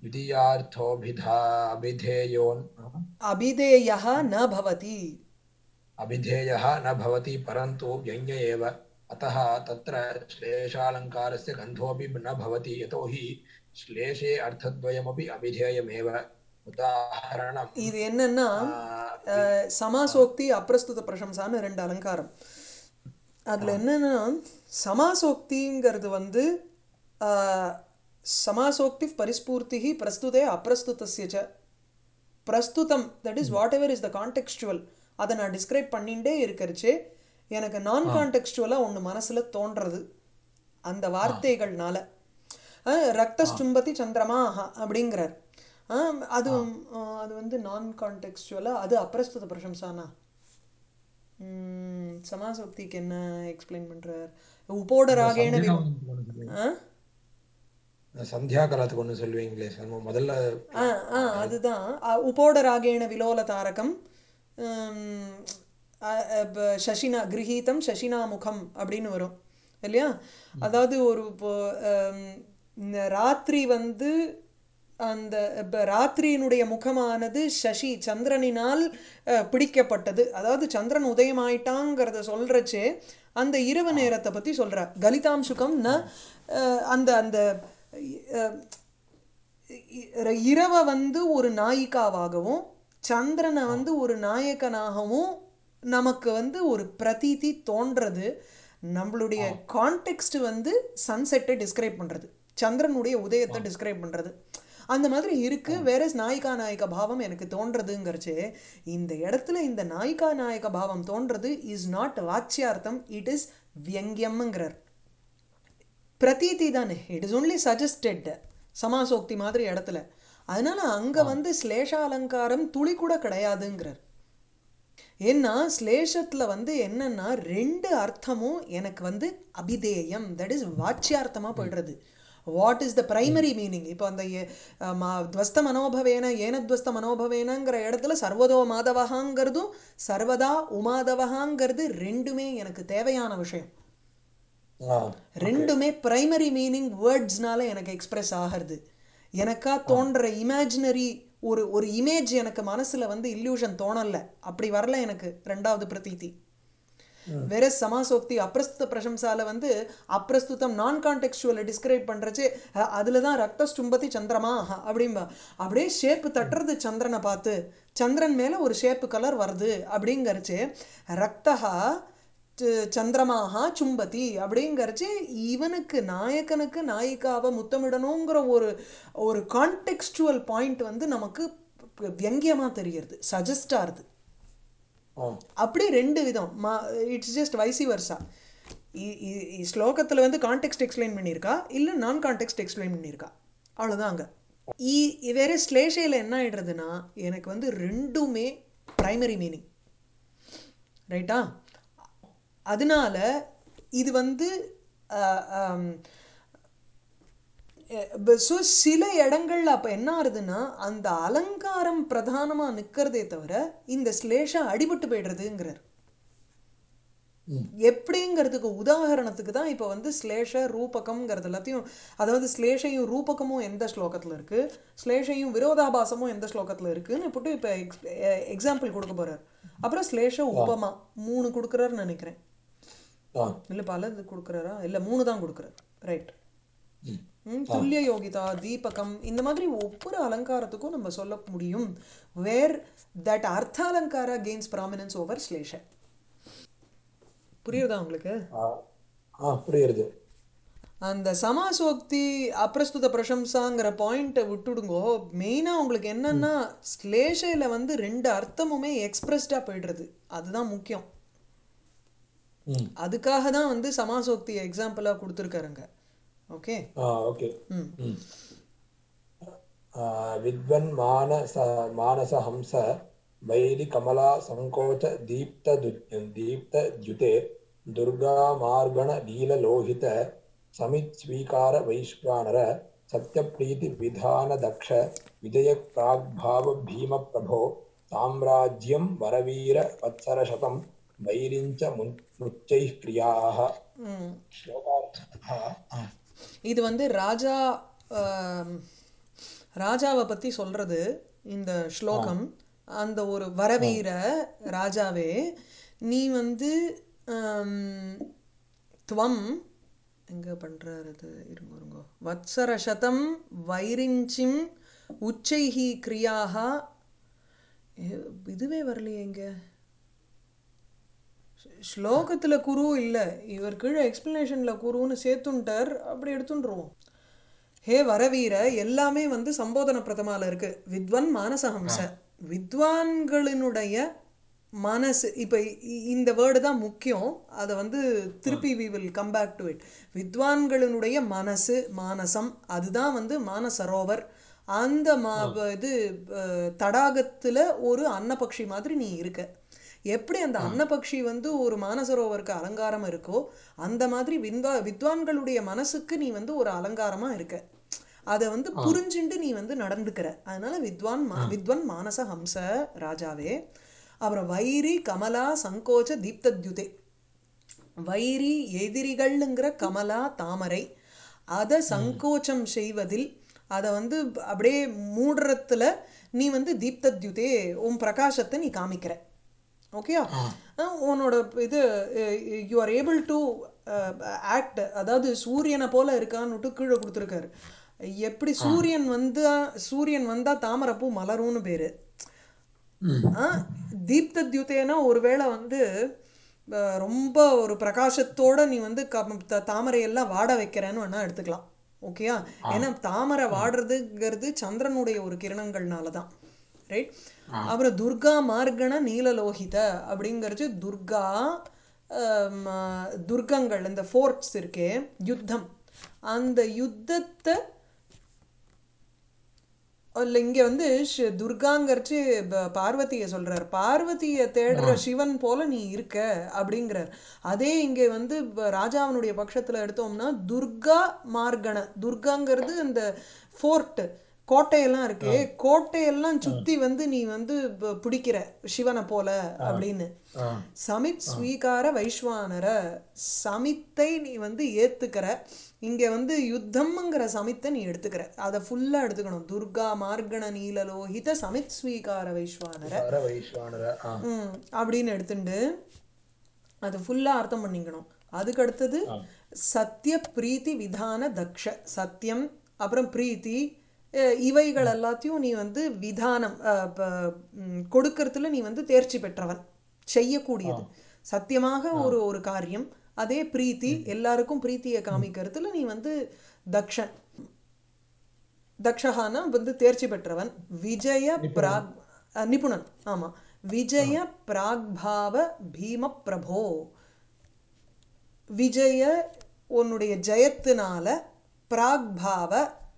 द्वितीयार्थोऽभिधाभिधेयोन् அபிதேயா ந பவதி अभिधेयः न भवति परन्तु व्यङ्ग्य एव अतः तत्र श्लेषालङ्कारस्य गन्धोऽपि न भवति यतोहि श्लेषे अर्थद्वयमपि अभिधेयमेव उदाहरणं இது என்னன்னா அஹ், சமாசோக்தி அப்பிரஸ்துத பிரசம்சான்னு ரெண்டு அலங்காரம் அதுல என்னன்னா சமாசோக்திங்கிறது வந்து அஹ், சமாசோக்தி பரிஸ்பூர்த்தி பிரஸ்துதே அப்பிரஸ்துதஸ்ய ச பிரஸ்துதம் that is whatever is the contextual அதை நான் டிஸ்கிரைப் பண்ணிகிட்டே இருக்கிறச்சே எனக்கு நான் கான்டெக்ஸ்டுவலாக ஒன்று மனசில் தோன்றது அந்த வார்த்தைகள்னால அஹ், ரக்தஸ்டும்பதி சந்திரமா அப்படிங்கிறார் அஹ், அது அஹ், அது வந்து நான் கான்டெக்ஸ்டுவலாக அது அப்பிரஸ்துத பிரசம்சானா ம், சமாசோக்திக்கு என்ன எக்ஸ்பிளைன் பண்றார் உபோட ராகேண விவ ஆ சந்தியாகாலத்துக்கு ஒன்று சொல்லுவீங்களே சார் முதல்ல ஆ ஆ அதுதான் அ, உபோட ராகேண விலோல தாரகம் உம், அ, அ, ப- சசினா கிரகீதம் சசினா முகம் அப்படின்னு வரும் இல்லையா அதாவது ஒரு இப்போ உம், இந்த ராத்திரி வந்து அந்த இப்ப ராத்திரியினுடைய முகமானது சசி சந்திரனினால் அஹ், பிடிக்கப்பட்டது அதாவது சந்திரன் உதயமாயிட்டாங்கிறத சொல்றச்சே அந்த இரவு நேரத்தை பத்தி சொல்றார் கலிதாம்சுகம் ந அஹ், அந்த அந்த அஹ், இ- இரவை வந்து ஒரு நாயிகாவாகவும் சந்திரனை வந்து ஒரு நாயகனாகவும் நமக்கு வந்து ஒரு பிரதீதி தோன்றது நம்மளுடைய கான்டெக்ஸ்ட் வந்து சன்செட்டை டிஸ்கிரைப் பண்றது சந்திரனுடைய உதயத்தை டிஸ்கிரைப் பண்றது அந்த மாதிரி இருக்கு வேற நாயிகா நாயக பாவம் எனக்கு தோன்றதுங்கிறச்சு இந்த இடத்துல இந்த நாயிகா நாயக பாவம் தோன்றது இஸ் நாட் வாச்சியார்த்தம் இட் இஸ் வியங்கியம்ங்கிறார் பிரதீதி தானே இட் இஸ் ஒன்லி சஜஸ்டட் சமாசோக்தி மாதிரி இடத்துல அதனால அங்க வந்து ஸ்லேஷ அலங்காரம் துளி கூட கிடையாதுங்கிறார் ஏன்னா ஸ்லேஷத்துல வந்து என்னன்னா ரெண்டு அர்த்தமும் எனக்கு வந்து அபிதேயம் தட் இஸ் வாச்சியார்த்தமா போயிடுறது what is the primary meaning இப்போ அந்த ஏ- அஹ் மா- துவஸ்த மனோபவேன ஏனத்வஸ்த மனோபவேனங்கிற இடத்துல சர்வதோ மாதவகாங்கிறதும் சர்வதா உமாதவகாங்கிறது ரெண்டுமே எனக்கு தேவையான விஷயம் ஆ ரெண்டுமே பிரைமரி மீனிங் வேர்ட்ஸ்னால எனக்கு எக்ஸ்பிரஸ் ஆகிறது எனக்கா தோன்ற இமேஜினரி ஒரு ஒரு இமேஜ் எனக்கு மனசுல வந்து இல்யூஷன் தோணல அப்படி வரல எனக்கு ரெண்டாவது பிரதீதி வேற சமாசோக்தி அப்பிரஸ்துத பிரசம்சால வந்து அப்பிரஸ்துதம் நான் கான்டெக்ஸ்டுவலை டிஸ்கிரைப் பண்றச்சு அஹ், அதுல தான் ரக்த ஸ்டும்பதி சந்திரமா அஹ், அப்படிம்பா அப்படியே ஷேப்பு தட்டுறது சந்திரனை பார்த்து சந்திரன் மேல ஒரு ஷேப்பு கலர் வருது அப்படிங்கறச்சு ரக்தஹா ச- சந்திரமாகா சும்பதி அப்படிங்கறச்சு இவனுக்கு நாயகனுக்கு நாயிகாவை முத்தமிடணுங்கிற ஒரு ஒரு கான்டெக்ஸ்டுவல் பாயிண்ட் வந்து நமக்கு வியங்கியமா தெரியறது சஜஸ்ட் ஆகுது ஓ அப்படி ரெண்டு விதம் மா இட்ஸ் ஜஸ்ட் வைசி வர்சா ஸ்லோகத்தில் வந்து கான்டெக்ஸ்ட் எக்ஸ்பிளைன் பண்ணியிருக்கா இல்லை நான் கான்டெக்ஸ்ட் எக்ஸ்பிளைன் பண்ணியிருக்கா அவ்வளோதான் அங்கே இ வேற ஸ்லேஷையில் என்ன ஆயிடுறதுன்னா எனக்கு வந்து ரெண்டுமே ப்ரைமரி மீனிங் ரைட்டா அதனால இது வந்து ஸோ சில இடங்கள்ல அப்போ என்ன ஆகுதுன்னா அந்த அலங்காரம் பிரதானமாக நிற்கிறதே தவிர இந்த ஸ்லேஷா அடிபட்டு போய்டுறதுங்கிறார் எப்படிங்கிறதுக்கு உதாரணத்துக்கு தான் இப்போ வந்து ஸ்லேஷ ரூபகம்ங்கிறது எல்லாத்தையும் அதாவது ஸ்லேஷையும் ரூபகமும் எந்த ஸ்லோகத்தில் இருக்குது ஸ்லேஷையும் விரோதாபாசமும் எந்த ஸ்லோகத்தில் இருக்குன்னு போட்டு இப்போ எக்ஸ் எக்ஸாம்பிள் கொடுக்க போகிறார் அப்புறம் ஸ்லேஷ உபமா மூணு கொடுக்குறாருன்னு நினைக்கிறேன் இல்லை பல இது கொடுக்குறாரா இல்லை மூணு தான் கொடுக்குறாரு ரைட் துல்லிய யோகிதா தீபகம் இந்த மாதிரி ஒவ்வொரு அலங்காரத்துக்கும் நம்ம சொல்ல முடியும் வேர் தட் அர்த்த அலங்காரா கெயின்ஸ் ப்ராமினன்ஸ் ஓவர் ஸ்லேஷ புரியுதா உங்களுக்கு புரியுது அந்த சமாசோக்தி அப்பிரஸ்துத பிரசம்சாங்கிற பாயிண்ட்டை விட்டுடுங்கோ மெயினாக உங்களுக்கு என்னன்னா ஸ்லேஷையில் வந்து ரெண்டு அர்த்தமுமே எக்ஸ்பிரஸ்டாக போயிடுறது அதுதான் முக்கியம் அதுக்காக தான் வந்து சமாசோக்தி எக்ஸாம்பிளாக கொடுத்துருக்காருங்க ஓகே ஓகே வித்வன் மானச மானசஹம்ச वैरि कमला सङ्कोच दीप्त दीप्त द्युते दुर्गामार्गण नीललोहित समित्स्वीकार वैश्वानर सत्यप्रीति विधान दक्ष विजय प्राग्भाव भीम प्रभो साम्राज्यं वरवीर वत्सरशतं वैरिञ्च मुच्चैः क्रियाः இது வந்து ராஜா ராஜாவை பற்றி சொல்கிறது இந்த ஸ்லோகம் அந்த ஒரு வரவீர ராஜாவே நீ வந்து துவம் எங்கே பண்ணுறாரு அது இருங்க இருங்கோ வத்சர சதம் வைரிஞ்சிம் உச்சைஹி கிரியாக இதுவே வரலையே இங்கே ஸ்லோகத்தில் குரு இல்லை இவர் கீழே எக்ஸ்பிளனேஷனில் குருன்னு சேர்த்துன்ட்டார் அப்படி எடுத்துட்டுருவோம் ஹே வரவீர எல்லாமே வந்து சம்போதன பிரதமால இருக்கு வித்வன் மானசஹம்ச வித்வான்களினுடைய மனசு இப்போ இந்த வேர்டு தான் முக்கியம் அதை வந்து திருப்பி we will come back to it வித்வான்களினுடைய மனசு மானசம் அதுதான் வந்து மானசரோவர் அந்த மா இது தடாகத்தில் ஒரு அன்னபக்ஷி மாதிரி நீ இருக்க எப்படி அந்த அன்னபக்ஷி வந்து ஒரு மானசரோவருக்கு அலங்காரம் இருக்கோ அந்த மாதிரி வித்வா வித்வான்களுடைய மனசுக்கு நீ வந்து ஒரு அலங்காரமாக இருக்க அதை வந்து புரிஞ்சுண்டு நீ வந்து நடந்துக்கிற அதனால வித்வான் வித்வன் மானச ஹம்ச ராஜாவே அப்புறம் வைரி கமலா சங்கோச்ச தீப்தத்யுதே வைரி எதிரிகள்ங்கிற கமலா தாமரை அதை சங்கோச்சம் செய்வதில் அதை வந்து அப்படியே மூடுறத்துல நீ வந்து தீப்தத்யுதே உன் பிரகாசத்தை நீ காமிக்கிற ஓகேயா உன்னோட இது you are able to act அதாவது சூரியனை போல இருக்கான்னுட்டு கீழே கொடுத்துருக்காரு எப்படி சூரியன் வந்து சூரியன் வந்தா தாமரைப்பூ மலரும்னு பேரு தீப்த தியுத்தேனா ஒருவேளை வந்து ரொம்ப ஒரு பிரகாசத்தோட நீ வந்து தாமரையெல்லாம் வாட வைக்கிறேன்னு வேணா எடுத்துக்கலாம் ஓகேயா ஏன்னா தாமரை வாடுறதுங்கிறது சந்திரனுடைய ஒரு கிரணங்கள்னால தான் ரைட் அப்புறம் துர்கா மார்கண நீலலோகித அப்படிங்கிறது துர்கா துர்கங்கள் இந்த ஃபோர்ட்ஸ் இருக்கே யுத்தம் அந்த யுத்தத்தை இல்லை இங்கே வந்து துர்காங்கிறச்சு பார்வதியை சொல்கிறார் பார்வதியை தேடுற சிவன் போல நீ இருக்க அப்படிங்கிறார் அதே இங்கே வந்து ராஜாவனுடைய பட்சத்தில் எடுத்தோம்னா துர்கா மார்கண துர்காங்கிறது இந்த ஃபோர்ட்டு கோட்டையெல்லாம் இருக்கு கோட்டையெல்லாம் சுத்தி வந்து நீ வந்து பிடிக்கிற சிவனை போல அப்படின்னு சமித் ஸ்வீகார வைஸ்வானர சமித்தை நீ வந்து ஏத்துக்கிற இங்க வந்து யுத்தம்ங்கிற சமித்தை நீ எடுத்துக்கிற அதை ஃபுல்லா எடுத்துக்கணும் துர்கா மார்கண நீலலோகித சமித் ஸ்வீகார வைஸ்வானர அப்படின்னு எடுத்துட்டு அது ஃபுல்லா அர்த்தம் பண்ணிக்கணும் அதுக்கு அடுத்தது சத்திய பிரீத்தி விதான தக்ஷ சத்தியம் அப்புறம் பிரீத்தி இவைகள் எல்லாத்தையும் நீ வந்து விதானம் கொடுக்கறதுல நீ வந்து தேர்ச்சி பெற்றவன் செய்யக்கூடியது சத்தியமாக ஒரு ஒரு காரியம் அதே பிரீத்தி எல்லாருக்கும் பிரீத்தியை காமிக்கிறதுல நீ வந்து தக்ஷன் தக்ஷகானா வந்து தேர்ச்சி பெற்றவன் விஜய பிராக் நிபுணன் ஆமா விஜய பிராக்பாவ பீம பிரபோ விஜய உன்னுடைய ஜெயத்தினால பிராக்பாவ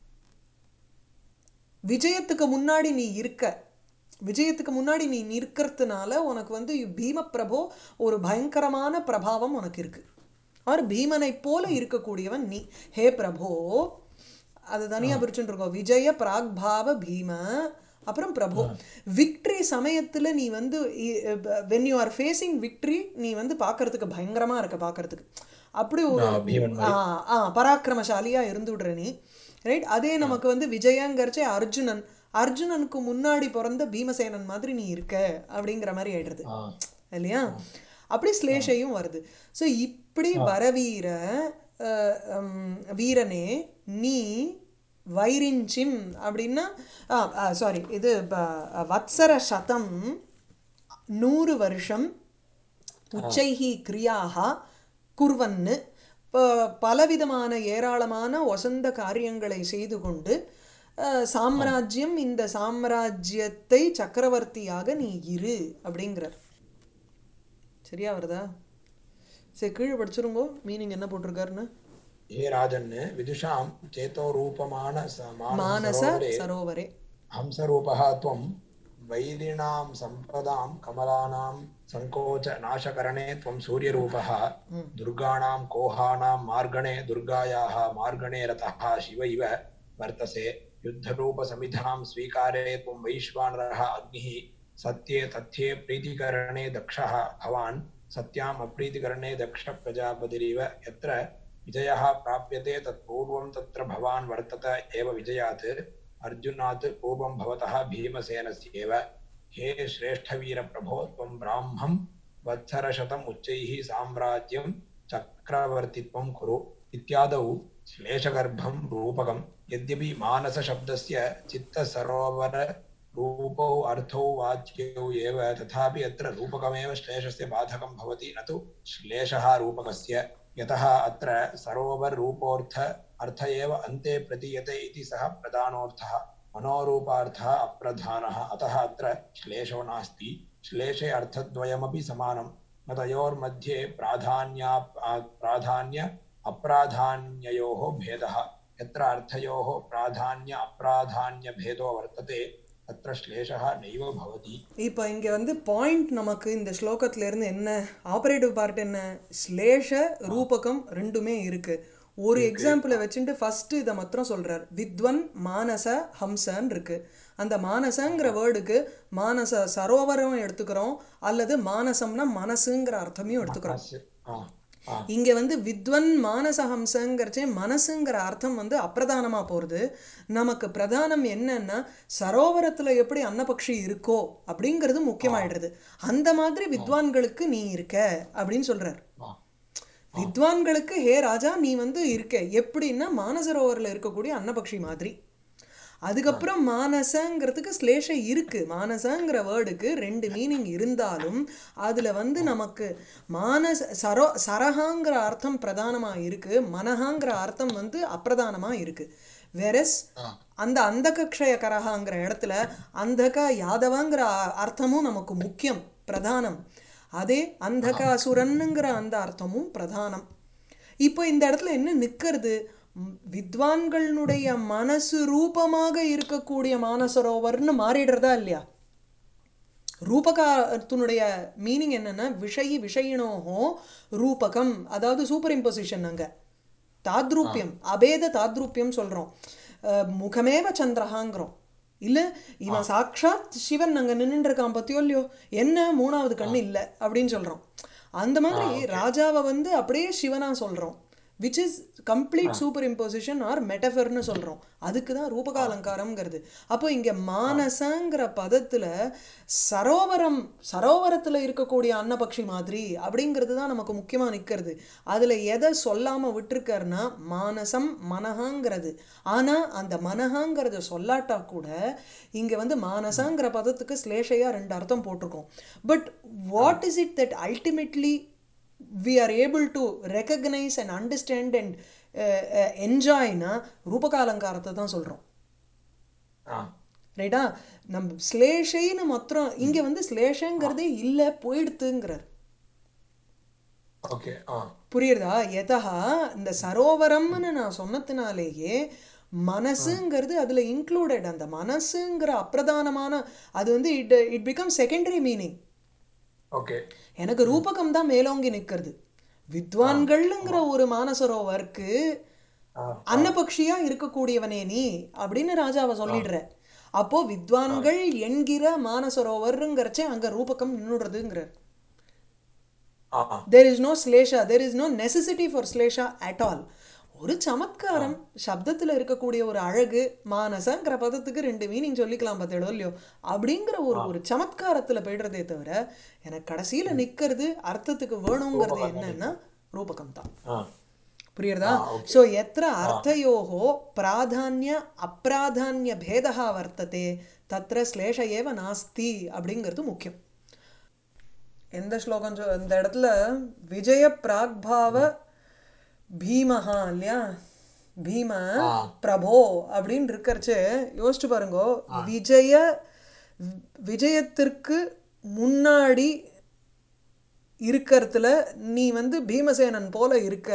விஜயத்துக்கு முன்னாடி நீ இருக்க விஜயத்துக்கு முன்னாடி நீ நிற்கிறதுனால உனக்கு வந்து பீம பிரபோ ஒரு பயங்கரமான பிரபாவம் உனக்கு இருக்கு ஆர் பீமனை போல இருக்கக்கூடியவன் நீ ஹே பிரபோ அது தனியா பிரிச்சுட்டு இருக்கோம் விஜய பிராக்பாவ பீம அப்புறம் பிரபு விக்ட்ரி சமயத்துல நீ வந்து when you are facing victory நீ வந்து பார்க்கறதுக்கு பயங்கரமா இருக்க பார்க்கறதுக்கு அப்படி ஒரு ஆ, பீமன் ஆ ஆ பராக்கிரமசாலியா இருந்து விடுற நீ ரைட் அதே நமக்கு வந்து விஜயங்கரிச்சே அர்ஜுனன் அர்ஜுனனுக்கு முன்னாடி பிறந்த பீமசேனன் மாதிரி நீ இருக்க அப்படிங்கிற மாதிரி ஆயிடுறது ஆ இல்லையா அப்படி ஸ்லேஷையும் வருது ஸோ இப்படி வரவீர அஹ், ஹம், வீரனே நீ வைரிஞ்சிம் அப்படின்னா சாரி இது ப- வத்சர சதம் நூறு வருஷம் உச்சைஹி கிரியாக குர்வன்னு ப- பலவிதமான ஏராளமான வசந்த காரியங்களை செய்து கொண்டு அஹ், சாம்ராஜ்யம் இந்த சாம்ராஜ்யத்தை சக்கரவர்த்தியாக நீ இரு அப்படிங்கிறார் சரியா வருதா சரி கீழே படிச்சிருங்கோ மீனிங் என்ன போட்டிருக்காருன்னு हे राजन् विदुषां चेतोरूपमान स- மானச मानससरोवरे சரோவரே हंसरूपः त्वं वैरिणां सम्पदां कमलानां सङ्कोचनाशकरणे त्वं सूर्यरूपः दुर्गाणां कोहानां मार्गणे दुर्गायाः मार्गणे रतः शिव इव वर्तसे युद्धरूपसमिधां स्वीकारे त्वं वैश्वानरः अग्निः सत्ये तथ्ये प्रीतिकरणे दक्षः भवान् सत्याम् अप्रीतिकरणे दक्षप्रजापतिरिव यत्र विजयः प्राप्यते तत्पूर्वं तत्र भवान् वर्तत एव विजयात् अर्जुनात् पूर्वं भवतः भीमसेनस्येव हे श्रेष्ठवीरप्रभो त्वं ब्राह्मं वत्सरशतम् उच्चैः साम्राज्यं चक्रवर्तित्वं कुरु इत्यादौ श्लेषगर्भं रूपकं यद्यपि मानसशब्दस्य चित्तसरोवर रूपौ अर्थौ वाच्यौ एव तथापि अत्र रूपकमेव श्लेषस्य बाधकं भवति न तु श्लेषः रूपकस्य यतः अत्र सरोवररूपोऽर्थ अर्थ एव अन्ते प्रतीयते इति सः प्रधानोऽर्थः मनोरूपार्थः अप्रधानः अतः अत्र श्लेषो नास्ति श्लेषे अर्थद्वयमपि समानं न तयोर्मध्ये प्राधान्या प्राधान्य अप्राधान्ययोः भेदः यत्र अर्थयोः प्राधान्य अप्राधान्यभेदो वर्तते तत्र श्लेषः नैव भवति இப்போ இங்க வந்து பாயிண்ட் நமக்கு இந்த ஸ்லோகத்துல இருந்து என்ன ஆபரேட்டிவ் பார்ட் என்ன ஸ்லேஷ ரூபகம் ரெண்டுமே இருக்கு ஒரு எக்ஸாம்பிளை வச்சுட்டு ஃபர்ஸ்ட் இதை மாத்திரம் சொல்றார் வித்வன் மானச ஹம்சன் இருக்கு அந்த மானசங்கிற வேர்டுக்கு மானச சரோவரம் எடுத்துக்கிறோம் அல்லது மானசம்னா மனசுங்கிற அர்த்தமையும் எடுத்துக்கிறோம் अस्य आ, आ, இங்க வந்து வித்வன் மானசஹம்சங்கிறச்சே மனசுங்கிற அர்த்தம் வந்து அப்பிரதானமா போறது நமக்கு பிரதானம் என்னன்னா சரோவரத்துல எப்படி அன்னபக்ஷி இருக்கோ அப்படிங்கிறது முக்கியமாயிடுறது அந்த மாதிரி வித்வான்களுக்கு நீ இருக்க அப்படின்னு சொல்றார் आ, வித்வான்களுக்கு ஹே ராஜா நீ வந்து இருக்க எப்படின்னா மானசரோவரில் இருக்கக்கூடிய அன்னபக்ஷி மாதிரி அதுக்கப்புறம் மானசங்கிறதுக்கு ஸ்லேஷ இருக்கு மானசங்கிற வேர்டுக்கு ரெண்டு மீனிங் இருந்தாலும் அதுல வந்து நமக்கு மானச சரோ சரஹாங்கிற அர்த்தம் பிரதானமா இருக்கு மனஹாங்கிற அர்த்தம் வந்து அப்பிரதானமா இருக்கு வெரஸ் அந்த அந்தகக்ஷய கரகாங்கிற இடத்துல அந்தக யாதவங்கிற அ- அர்த்தமும் நமக்கு முக்கியம் பிரதானம் அதே அந்தகாசுரனுங்கிற அந்த அர்த்தமும் பிரதானம் இப்போ இந்த இடத்துல என்ன நிக்கிறது ம், வித்வான்களுடைய மனசு ரூபமாக இருக்கக்கூடிய மானசரோவர்னு மாறிடுறதா இல்லையா ரூபகாத்தினுடைய மீனிங் என்னன்னா விஷயி விஷயினோஹோ ரூபகம் அதாவது சூப்பர் இம்போசிஷன் அங்க தாத்ரூப்பியம் அபேத தாத்ரூப்பியம் சொல்றோம் அஹ், முகமேவ சந்திரஹாங்கிறோம் இல்ல இவன் சாக்ஷாத் சிவன் அங்க நின்னுட்டு இருக்கான் பத்தியோ இல்லையோ என்ன மூணாவது கண்ணு இல்ல அப்படின்னு சொல்றோம் அந்த மாதிரி ராஜாவை வந்து அப்படியே சிவனா சொல்றோம் which is complete superimposition or மெட்டஃபர்னு சொல்றோம் அதுக்கு தான் ரூபகாலங்காரம்ங்கிறது அப்போ இங்க மானசங்கிற பதத்துல சரோவரம் சரோவரத்துல இருக்கக்கூடிய அன்னபக்ஷி மாதிரி அப்படிங்கிறது தான் நமக்கு முக்கியமா நிக்கிறது அதுல எதை சொல்லாம விட்டுருக்காருன்னா மானசம் மனஹாங்கிறது ஆனா அந்த மனஹாங்கிறத சொல்லாட்டா கூட இங்க வந்து மானசங்கிற பதத்துக்கு ஸ்லேஷையா ரெண்டு அர்த்தம் போட்டிருக்கோம் but what is it that ultimately we are able to recognize and understand and uh, uh, enjoyனா ரூபகாலங்காரத்தை தான் சொல்றோம் आ, ரைட்டா நம்ம ஸ்லேஷைன்னு மாத்திரம் இங்க வந்து ஸ்லேஷங்கிறதே இல்ல போயிடுத்துங்கிறார் ओके आ, புரியுறதா எதா இந்த சரோவரம்னு நான் சொன்னதுனாலேயே மனசுங்கிறது அதுல இன்க்ளூடட் அந்த மனசுங்கிற அப்பிரதானமான அது வந்து it it become secondary meaning okay எனக்கு ரூபகம் தான் மேலோங்கி நிற்கிறது வித்வான்கள்ங்கிற ஒரு மானசரோவருக்கு ஆ அன்னபக்ஷியா இருக்கக்கூடியவனே நீ அப்படின்னு ராஜாவை சொல்லிடுற அப்போ வித்வான்கள் என்கிற மானசரோவருங்கிறச்சே அங்க ரூபகம் நின்னுடுறதுங்கிறார் ஆ தேர் இஸ் நோ ஸ்லேஷா there is no necessity for ஸ்லேஷா அட் ஆல் ஒரு சமத்காரம் சப்தத்துல இருக்கக்கூடிய ஒரு அழகு மானசங்கிற பதத்துக்கு ரெண்டு மீனிங் சொல்லிக்கலாம் பார்த்தேடோ இல்லையோ அப்படிங்கிற ஒரு ஒரு சமத்காரத்துல போயிடுறதே தவிர எனக்கு கடைசியில நிக்கிறது அர்த்தத்துக்கு வேணுங்கிறது என்னன்னா ரூபகம் தான் ஆ புரியுறதா சோ எத்திர அர்த்தயோகோ பிராதான்ய அப்பிராதான்ய பேதா வர்த்ததே தத்திர ஸ்லேஷ ஏவ நாஸ்தி அப்படிங்கிறது முக்கியம் எந்த ஸ்லோகம் சொ இந்த இடத்துல விஜய பிராக்பாவ பீமஹா இல்லையா பீம பிரபோ அப்படின்னு இருக்கறச்சு யோசிச்சு பாருங்க விஜய விஜயத்திற்கு முன்னாடி இருக்கறதுல நீ வந்து பீமசேனன் போல இருக்க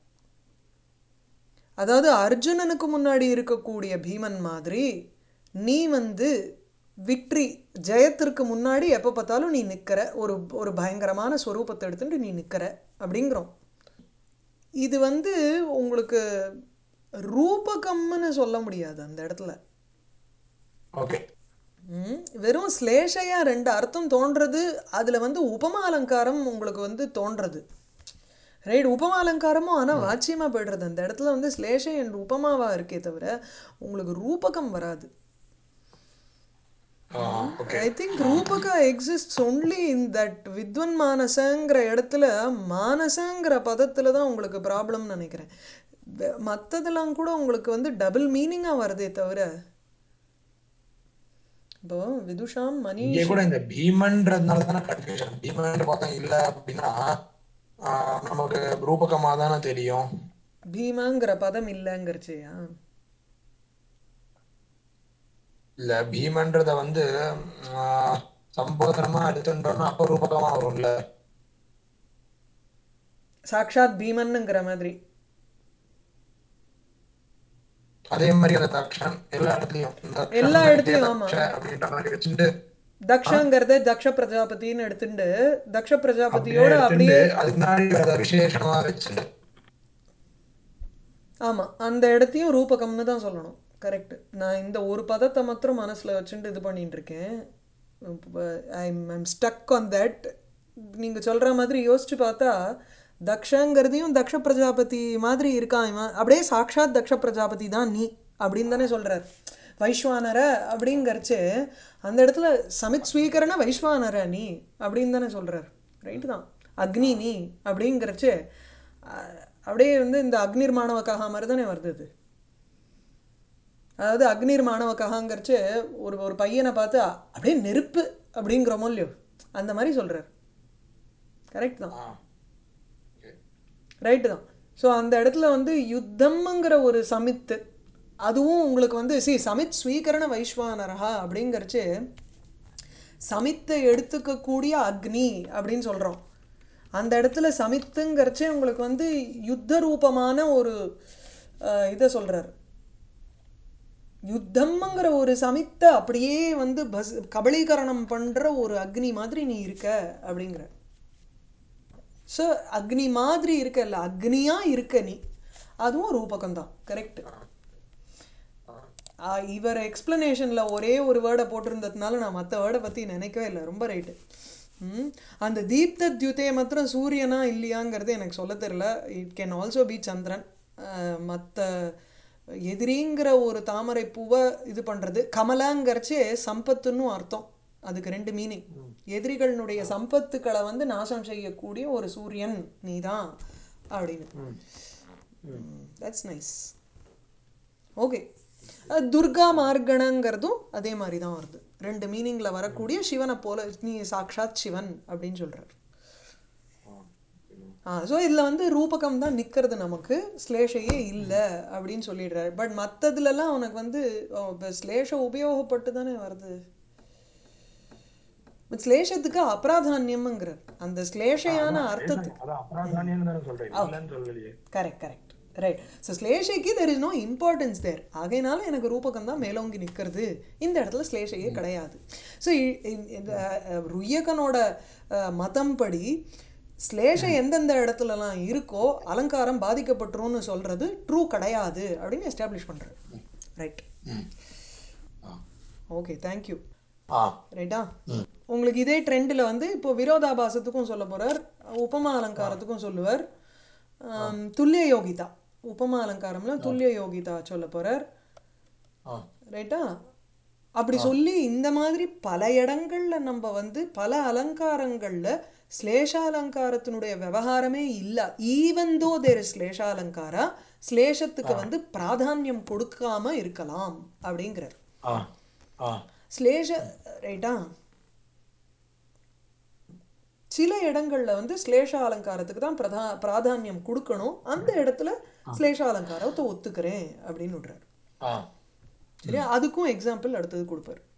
அதாவது அர்ஜுனனுக்கு முன்னாடி இருக்கக்கூடிய பீமன் மாதிரி நீ வந்து விக்ட்ரி ஜெயத்திற்கு முன்னாடி எப்போ பார்த்தாலும் நீ நிற்கிற ஒரு ஒரு பயங்கரமான ஸ்வரூபத்தை எடுத்துட்டு நீ நிற்கிற அப்படிங்கிறோம் இது வந்து உங்களுக்கு ரூபகம்னு சொல்ல முடியாது அந்த இடத்துல ஓகே ம், வெறும் ஸ்லேஷையா ரெண்டு அர்த்தம் தோன்றது அதுல வந்து உபமா அலங்காரம் உங்களுக்கு வந்து தோன்றது ரைட் உபமா அலங்காரமும் ஆனா வாட்சியமா போயிடுறது அந்த இடத்துல வந்து ஸ்லேஷை என்ற உபமாவா இருக்கே தவிர உங்களுக்கு ரூபகம் வராது ஆ ஓகே ஐ திங்க் ரூபகா எக்ஸிஸ்ட்ஸ் ஒன்லி இன் தட் வித்வன் மானசங்கிற இடத்துல மானசங்கிற பதத்துல தான் உங்களுக்கு ப்ராப்ளம்னு நினைக்கிறேன் வெ- மத்ததெல்லாம் கூட உங்களுக்கு வந்து டபுள் மீனிங்கா வருதே தவிர இப்போ விதுஷாம் மணி இங்கே கூட இந்த பீமன்றதுனால தானே கன்ஃபியூஷன் பீமன்ற பதம் இல்ல அப்படின்னா ஆ, நமக்கு ரூபகமா தானே தெரியும் பீமாங்கிற பதம் இல்லைங்கிறச்சியா இல்ல பீமன்றத வந்து ஆ, சம்போதனமா எடுத்துட்டோம்னா அப்ப ரூபகமா வரும்ல சாக்ஷாத் பீமன்னுங்கிற மாதிரி அதே மாதிரி அந்த தக்ஷன் எல்லா இடத்துலயும் தக்ஷன் எல்லா தக்ஷ, இடத்துலயும் ஆமா. தக்ஷ அப்படின்ற மாதிரி வச்சுட்டு தக்ஷங்கிறத தக்ஷ பிரஜாபதின்னு எடுத்துட்டு தக்ஷ அப்படியே பிரஜாபதியோட எடுத்துட்டு அப்படியே அதுக்கு முன்னாடி அதை விசேஷமா வச்சு ஆமா அந்த இடத்தையும் ரூபகம்னு தான் சொல்லணும் கரெக்ட் நான் இந்த ஒரு பதத்தை மாத்திரம் மனசுல வச்சுட்டு இது பண்ணிட்டு இருக்கேன் I'm I'm stuck on that நீங்க சொல்ற மாதிரி யோசிச்சு பார்த்தா தக்ஷங்கிறதையும் தக்ஷ பிரஜாபதி மாதிரி இருக்கான் இவன் அப்படியே சாக்ஷாத் தக்ஷ பிரஜாபதி தான் நீ அப்படின்னு தானே சொல்றார் வைஸ்வானர அப்படிங்கறச்சு அந்த இடத்துல சமித் ஸ்வீகரண வைஸ்வானர நீ அப்படின்னு தானே சொல்றார் ரைட்டு தான் அக்னி நீ அப்படிங்கிறச்சு அஹ், அப்படியே வந்து இந்த அக்னிர் மாணவக்காக மாதிரி தானே வருது இது அதாவது அக்னிர் மாணவக்காகங்கிறச்சு ஒரு ஒரு பையனை பார்த்து அப்படியே நெருப்பு அப்படிங்கிறோமோ இல்லையோ அந்த மாதிரி சொல்றார் கரெக்ட் தான் ஆ, okay. ரைட்டு தான் ஸோ அந்த இடத்துல வந்து யுத்தம்ங்கிற ஒரு சமித்து அதுவும் உங்களுக்கு வந்து சி சமித் ஸ்வீகரண வைஸ்வானரஹா அப்படிங்கிறச்சு சமித்தை எடுத்துக்கக்கூடிய அக்னி அப்படின்னு சொல்கிறோம் அந்த இடத்துல சமித்துங்கிறச்சே உங்களுக்கு வந்து யுத்த ரூபமான ஒரு அஹ், இதை சொல்கிறார் யுத்தம்ங்கிற ஒரு சமித்தை அப்படியே வந்து பஸ் கபலீகரணம் பண்ணுற ஒரு அக்னி மாதிரி நீ இருக்க அப்படிங்கிற ஸோ அக்னி மாதிரி இருக்கல்ல அக்னியா இருக்க நீ அதுவும் ரூபகம் தான் கரெக்ட் இவர் எக்ஸ்பிளனேஷனில் ஒரே ஒரு வேர்டை போட்டிருந்ததுனால நான் மற்ற வேர்டை பற்றி நினைக்கவே இல்லை ரொம்ப ரைட்டு ம் அந்த தீப்த தியுதே மாத்திரம் சூரியனா இல்லையாங்கிறது எனக்கு சொல்ல தெரியல it can also be Chandran மற்ற எதிரிங்கிற ஒரு தாமரை பூவை இது பண்ணுறது கமலாங்கிறச்சே சம்பத்துன்னு அர்த்தம் அதுக்கு ரெண்டு மீனிங் எதிரிகளினுடைய சம்பத்துக்களை வந்து நாசம் செய்யக்கூடிய ஒரு சூரியன் நீதான் அப்படின்னு தட்ஸ் நைஸ் ஓகே துர்கா மார்கணங்கிறதும் அதே மாதிரி தான் வருது ரெண்டு மீனிங்கில் வரக்கூடிய சிவனை போல நீ சாக்ஷாத் சிவன் அப்படின்னு சொல்கிறார் ஆ ஸோ இதில் வந்து ரூபகம் தான் நிற்கிறது நமக்கு ஸ்லேஷையே இல்லை அப்படின்னு சொல்லிடுறாரு பட் மற்றதுலலாம் அவனுக்கு வந்து ஓ, இப்ப ஸ்லேஷ உபயோகப்பட்டு தானே வருது பட் ஸ்லேஷத்துக்கு அப்ராதானியம்ங்கிறார் அந்த ஸ்லேஷையான அர்த்தத்துக்கு அதான் அபராதானியம் தானே சொல்றேன் இல்லைன்னு சொல்லலையே கரெக்ட் கரெக்ட் ரைட் ஸோ ஸ்லேஷைக்கு there is no importance there ஆகையினால எனக்கு ரூபகம் தான் மேலோங்கி நிற்கிறது இந்த இடத்துல ஸ்லேஷையே கிடையாது ஸோ இந்த அஹ், ருய்யகனோட அஹ், மதம் படி ஸ்லேஷம் எந்தெந்த இடத்துலலாம் இருக்கோ அலங்காரம் பாதிக்கப்பட்டுரும்னு சொல்றது ட்ரூ கிடையாது அப்படின்னு எஸ்டாப்ளிஷ் பண்றாரு ரைட் ம் ஆ ஓகே தேங்க்யூ ஆ ரைட்டா உங்களுக்கு இதே ட்ரெண்டில் வந்து இப்போ விரோதாபாசத்துக்கும் சொல்ல போறார் உபமா அலங்காரத்துக்கும் சொல்லுவார் ஆம், துல்லிய யோகிதா உபமா அலங்காரம்ல துல்லிய யோகிதா சொல்ல போறார் ஆ ரைட்டா அப்படி சொல்லி இந்த மாதிரி பல இடங்கள்ல நம்ம வந்து பல அலங்காரங்கள்ல ஸ்லேஷாலங்காரத்தினுடைய விவகாரமே இல்ல ஈவன் தோ தேர் இஸ் ஸ்லேஷாலங்காரா ஸ்லேஷத்துக்கு வந்து பிராதானியம் கொடுக்காம இருக்கலாம் அப்படிங்கிறார் ஆ ஆ ஸ்லேஷ ரைட்டா சில இடங்கள்ல வந்து ஸ்லேஷ அலங்காரத்துக்கு தான் பிரதா பிராதானியம் கொடுக்கணும் அந்த இடத்துல ஸ்லேஷ அலங்காரத்தை ஒத்துக்கிறேன் அப்படின்னு விடுறாரு ஆ சரியா அதுக்கும் எக்ஸாம்பிள் அடுத்தது கொடுப்பாரு